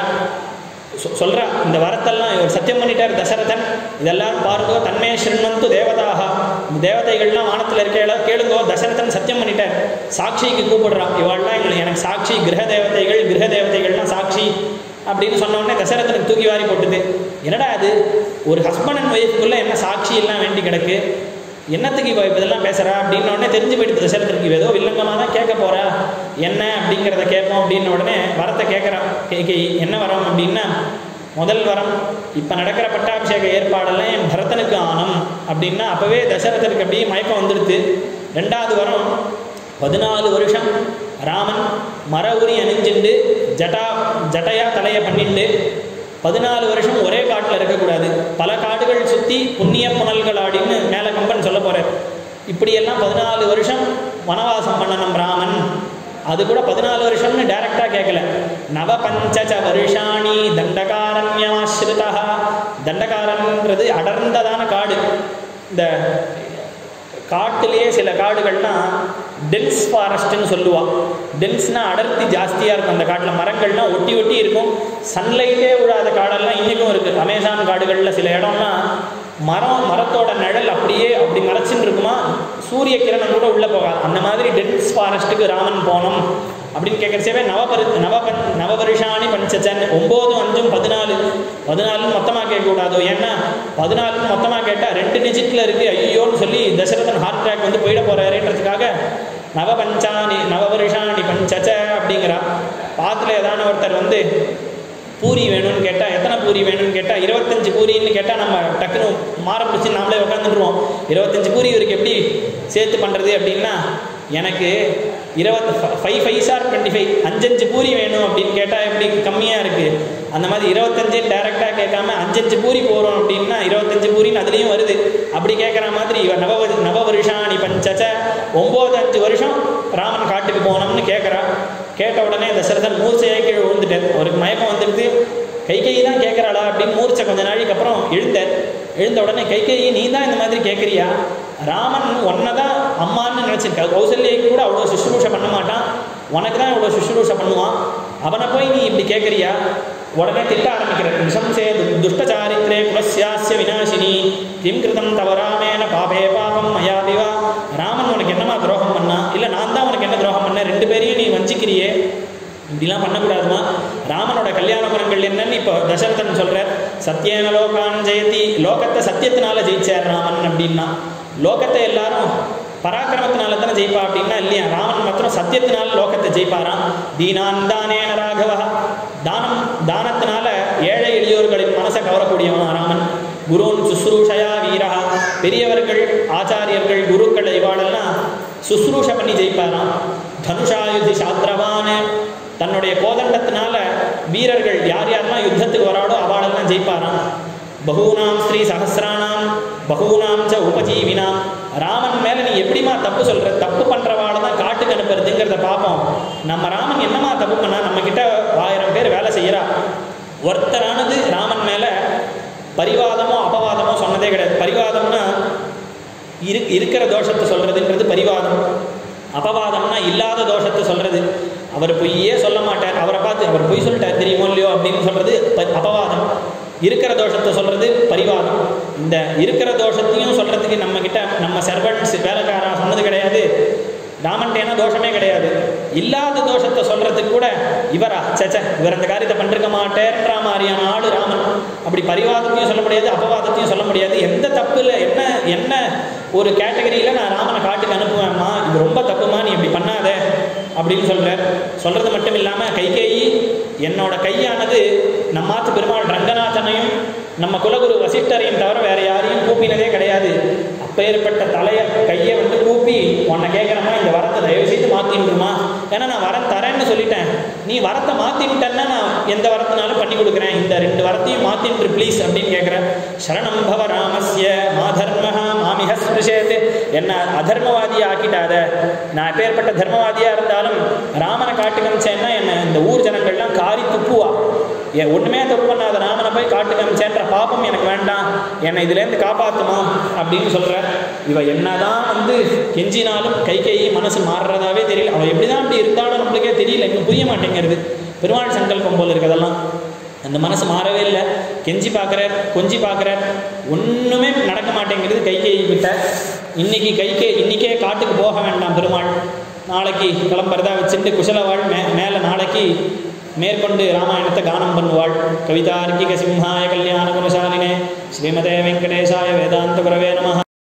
சொ- சொல்றா இந்த வரத்தெல்லாம் இவர் சத்தியம் பண்ணிட்டார் தசரதன் இதெல்லாம் பாருங்கோ தன்மே ஸ்ரீமந்து தேவதாக இந்த தேவதைகள்லாம் வானத்தில் இருக்க கேளுங்கோ தசரதன் சத்தியம் பண்ணிட்டார் சாட்சிக்கு கூப்பிடுறா இவாள்லாம் எங்களுக்கு எனக்கு சாட்சி கிரக தேவதைகள் கிரக தேவதைகள்லாம் சாட்சி அப்படின்னு சொன்ன உடனே தசரதனுக்கு தூக்கி வாரி போட்டுது என்னடா அது ஒரு ஹஸ்பண்ட் அண்ட் ஒய்ஃபுக்குள்ள என்ன சாட்சி எல்லாம் வேண்டி கிடக்கு என்னத்துக்கு இப்போ இப்போ இதெல்லாம் பேசுகிறா அப்படின்னு உடனே தெரிஞ்சு போயிட்டு தசரதனுக்கு இவ ஏதோ வில்லங்கமாக தான் கேட்க போறா என்ன அப்படிங்கிறத கேட்போம் அப்படின்னு உடனே வரத்தை கேட்குறான் கேட்கி என்ன வரம் அப்படின்னா முதல் வரம் இப்போ நடக்கிற பட்டாபிஷேக ஏற்பாடெல்லாம் என் பரதனுக்கு ஆனம் அப்படின்னா அப்போவே தசரதனுக்கு அப்படியே மயக்கம் வந்துடுது ரெண்டாவது வரம் பதினாலு வருஷம் ராமன் மர உரி அணிஞ்சுண்டு ஜட்டா ஜட்டையா தலையை பண்ணிண்டு பதினாலு வருஷம் ஒரே காட்டில் இருக்கக்கூடாது பல காடுகள் சுற்றி புண்ணிய புனல்கள் ஆடின்னு மேலே கம்பன் சொல்ல போகிறார் இப்படியெல்லாம் பதினாலு வருஷம் வனவாசம் பண்ணணும் ராமன் அது கூட பதினாலு வருஷம்னு டைரக்டாக கேட்கல நவ பஞ்சச வருஷாணி தண்டகாரண்யமாஸ்ருதா தண்டகாரன்றது அடர்ந்ததான காடு இந்த காட்டிலேயே சில காடுகள்லாம் டென்ஸ் ஃபாரஸ்ட்னு சொல்லுவாள் டென்ஸ்னா அடர்த்தி ஜாஸ்தியாக இருக்கும் அந்த காட்டில் மரங்கள்லாம் ஒட்டி ஒட்டி இருக்கும் சன்லைட்டே விழாத காடெல்லாம் இன்றைக்கும் இருக்குது அமேசான் காடுகளில் சில இடம்லாம் மரம் மரத்தோட நிழல் அப்படியே அப்படி மறைச்சுன்னு இருக்குமா சூரிய கிரணம் கூட உள்ளே போகாது அந்த மாதிரி டென்ஸ் ஃபாரஸ்ட்டுக்கு ராமன் போனோம் அப்படின்னு கேட்குறச்சேவே நவபரி நவபன் நவபரிஷாணி பஞ்சச்சன் ஒம்போதும் அஞ்சும் பதினாலு பதினாலுன்னு மொத்தமாக கேட்கக்கூடாதோ ஏன்னா பதினாலுன்னு மொத்தமாக கேட்டால் ரெண்டு டிஜிட்டில் இருக்குது ஐயோன்னு சொல்லி தசரதன் ஹார்ட் அட்டாக் வந்து போயிட போகிறாருன்றதுக்காக நவபஞ்சாணி நவபரிஷாணி பஞ்சச்ச அப்படிங்கிறா பாத்தில் ஏதான ஒருத்தர் வந்து பூரி வேணும்னு கேட்டால் எத்தனை பூரி வேணும்னு கேட்டால் இருபத்தஞ்சு பூரின்னு கேட்டால் நம்ம டக்குன்னு மாற பிடிச்சி நாமளே உட்காந்துருவோம் இருபத்தஞ்சு பூரி இவருக்கு எப்படி சேர்த்து பண்ணுறது அப்படின்னா எனக்கு இருபத்தி five five sir twenty five அஞ்சஞ்சு பூரி வேணும் அப்படின்னு கேட்டால் எப்படி கம்மியாக இருக்குது அந்த மாதிரி இருபத்தஞ்சு டேரெக்டாக கேட்காம அஞ்சஞ்சு பூரி போகிறோம் அப்படின்னா இருபத்தஞ்சு பூரின்னு அதுலேயும் வருது அப்படி கேட்குற மாதிரி இவ நவ நவ வருஷாணி பஞ்சச்ச ஒம்பது அஞ்சு வருஷம் ராமன் காட்டுக்கு போனோம்னு கேட்குறா கேட்ட உடனே தசரதன் மூர்ச்சையே கீழே விழுந்துட்டார் அவருக்கு மயக்கம் வந்துடுது கைகேயி தான் கேட்குறாளா அப்படின்னு மூர்ச்சை கொஞ்ச நாளைக்கு அப்புறம் எழுந்தார் எழுந்த உடனே கைகேயி நீ தான் இந்த மாதிரி கேட்குறியா ராமன் உன்னை தான் அம்மான்னு நினச்சிருக்கா கௌசல்யக்கு கூட அவ்வளோ சுஷ்ரூஷை பண்ண மாட்டான் உனக்கு தான் இவ்வளோ சுஷ்ரூஷை பண்ணுவான் அவனை போய் நீ இப்படி கேட்குறியா உடனே திட்ட ஆரம்பிக்கிற நிசம்சே து- துஷ்டச்சாரித்ரே குலஸ்யாஸ்ய விநாசினி கிம் கிருதம் தவ ராமேன பாபே பாபம் மயாபிவா ராமன் உனக்கு என்னமா துரோகம் பண்ணா இல்லை நான் தான் உனக்கு என்ன துரோகம் பண்ணேன் ரெண்டு பேரையும் நீ வஞ்சிக்கிறியே இப்படிலாம் பண்ணக்கூடாதுமா ராமனோட கல்யாண குணங்கள் என்னன்னு இப்போ தசரதன் சொல்கிறார் சத்தியேன லோகான் ஜெயதி லோகத்தை சத்தியத்தினால ஜெயிச்சார் ராமன் அப்படின்னா லோகத்தை எல்லாரும் பராக்கிரமத்தினால தானே ஜெயிப்பா அப்படின்னா இல்லையா ராமன் மாத்திரம் சத்தியத்தினால லோகத்தை ஜெயிப்பாராம் தீனான் தானேன ராகவா தானம் தானத்தினால ஏழை எளியோர்களின் மனசை கவரக்கூடியவன் ராமன் குருன் சுஸ்ரூஷயா வீரா பெரியவர்கள் ஆச்சாரியர்கள் குருக்கள் இவாளெல்லாம் சுஸ்ரூஷ பண்ணி ஜெயிப்பாராம் தனுஷாயுதி சாத்திரவான் தன்னுடைய கோதண்டத்தினால வீரர்கள் யார் யாரெல்லாம் யுத்தத்துக்கு வராடோ அவளெல்லாம் ஜெயிப்பாராம் பகூனாம் ஸ்ரீ சஹசிரானாம் பகூனாம் ச உபஜீவினாம் ராமன் மேல நீ எப்படிமா தப்பு சொல்ற தப்பு பண்றவாளை தான் காட்டுக்கு அனுப்புறதுங்கிறத பார்ப்போம் நம்ம ராமன் என்னமா தப்பு பண்ணா நம்ம கிட்ட ஆயிரம் பேர் வேலை செய்யறா ஒருத்தரானது ராமன் மேல பரிவாதமோ அபவாதமோ சொன்னதே கிடையாது பரிவாதம்னா இரு இருக்கிற தோஷத்தை சொல்றதுன்றது பரிவாதம் அபவாதம்னா இல்லாத தோஷத்தை சொல்றது அவர் பொய்யே சொல்ல மாட்டார் அவரை பார்த்து அவர் பொய் சொல்லிட்டார் தெரியுமோ இல்லையோ அப்படின்னு சொல்றது ப- அபவாதம் இருக்கிற தோஷத்தை சொல்றது பரிவாதம் இந்த இருக்கிற தோஷத்தையும் சொல்றதுக்கு நம்ம கிட்ட நம்ம சர்வன்ஸ் வேலைக்காரன் சொன்னது கிடையாது ராமன்ட்டேனா தோஷமே கிடையாது இல்லாத தோஷத்தை சொல்றதுக்கு கூட இவரா சேச்சே இவர் அந்த காரியத்தை பண்ணிருக்க மாட்டேன்ற மாதிரியான ஆளு ராமன் அப்படி பரிவாதத்தையும் சொல்ல முடியாது அபவாதத்தையும் சொல்ல முடியாது எந்த தப்பு இல்லை என்ன என்ன ஒரு கேட்டகரியில நான் ராமனை காட்டுக்கு அனுப்புவேம்மா இது ரொம்ப தப்புமா நீ இப்படி பண்ணாத அப்படின்னு சொல்ற சொல்றது மட்டும் இல்லாம கைகேயி என்னோட கையானது நம்மாத்து பெருமாள் ரங்கநாதனையும் நம்ம குலகுரு வசிஷ்டரையும் தவிர வேற யாரையும் கூப்பினதே கிடையாது அப்பேற்பட்ட தலைய கையை வந்து கூப்பி உன்னை கேட்குறமா இந்த வரத்தை தயவு செய்து மாற்றின்றுமா ஏன்னா நான் வரம் தரேன்னு சொல்லிட்டேன் நீ வரத்தை மாற்றின்ட்டேன்னா நான் எந்த வரத்தினாலும் பண்ணி கொடுக்குறேன் இந்த ரெண்டு வரத்தையும் மாற்றின்று ப்ளீஸ் அப்படின்னு கேட்குறேன் சரணம் பவ ராமஸ்ய மாதர்மஹா மாமிக ஸ்பிருஷேத் என்ன அதர்மவாதியை ஆக்கிட்டாத நான் எப்பேற்பட்ட தர்மவாதியாக இருந்தாலும் ராமனை காட்டு காமிச்சேன்னா என்ன இந்த ஊர் ஜனங்கள்லாம் காரி துப்புவா ஏன் ஒன்றுமே தப்பு பண்ணாத ராமனை போய் காட்டு காமிச்சேன்ற பாப்பம் எனக்கு வேண்டாம் என்னை இதுலேருந்து காப்பாற்றுமா அப்படின்னு சொல்கிற இவ என்னதான் வந்து கெஞ்சினாலும் கை கை மனசு மாறுறதாவே தெரியல அவள் எப்படி தான் அப்படி இருந்தாலும் நம்மளுக்கே தெரியல இன்னும் புரிய மாட்டேங்கிறது பெருமாள் சங்கல்பம் போல இருக்கதெல்லாம் அந்த மனசு மாறவே இல்லை கெஞ்சி பார்க்குறார் கொஞ்சி பார்க்குறார் ஒன்றுமே நடக்க மாட்டேங்கிறது கை கை கிட்ட இன்னைக்கு கைக்கே இன்னைக்கே காட்டுக்கு போக வேண்டாம் பெருமாள் நாளைக்கு கிளம்புறதா வச்சுட்டு குசலவாள் மே மேலே நாளைக்கு மேற்கொண்டு ராமாயணத்தை கானம் பண்ணுவாள் கவிதார்க்கிக சிம்ஹாய கல்யாண குணசாலினே ஸ்ரீமதே வெங்கடேசாய வேதாந்த குரவே நமः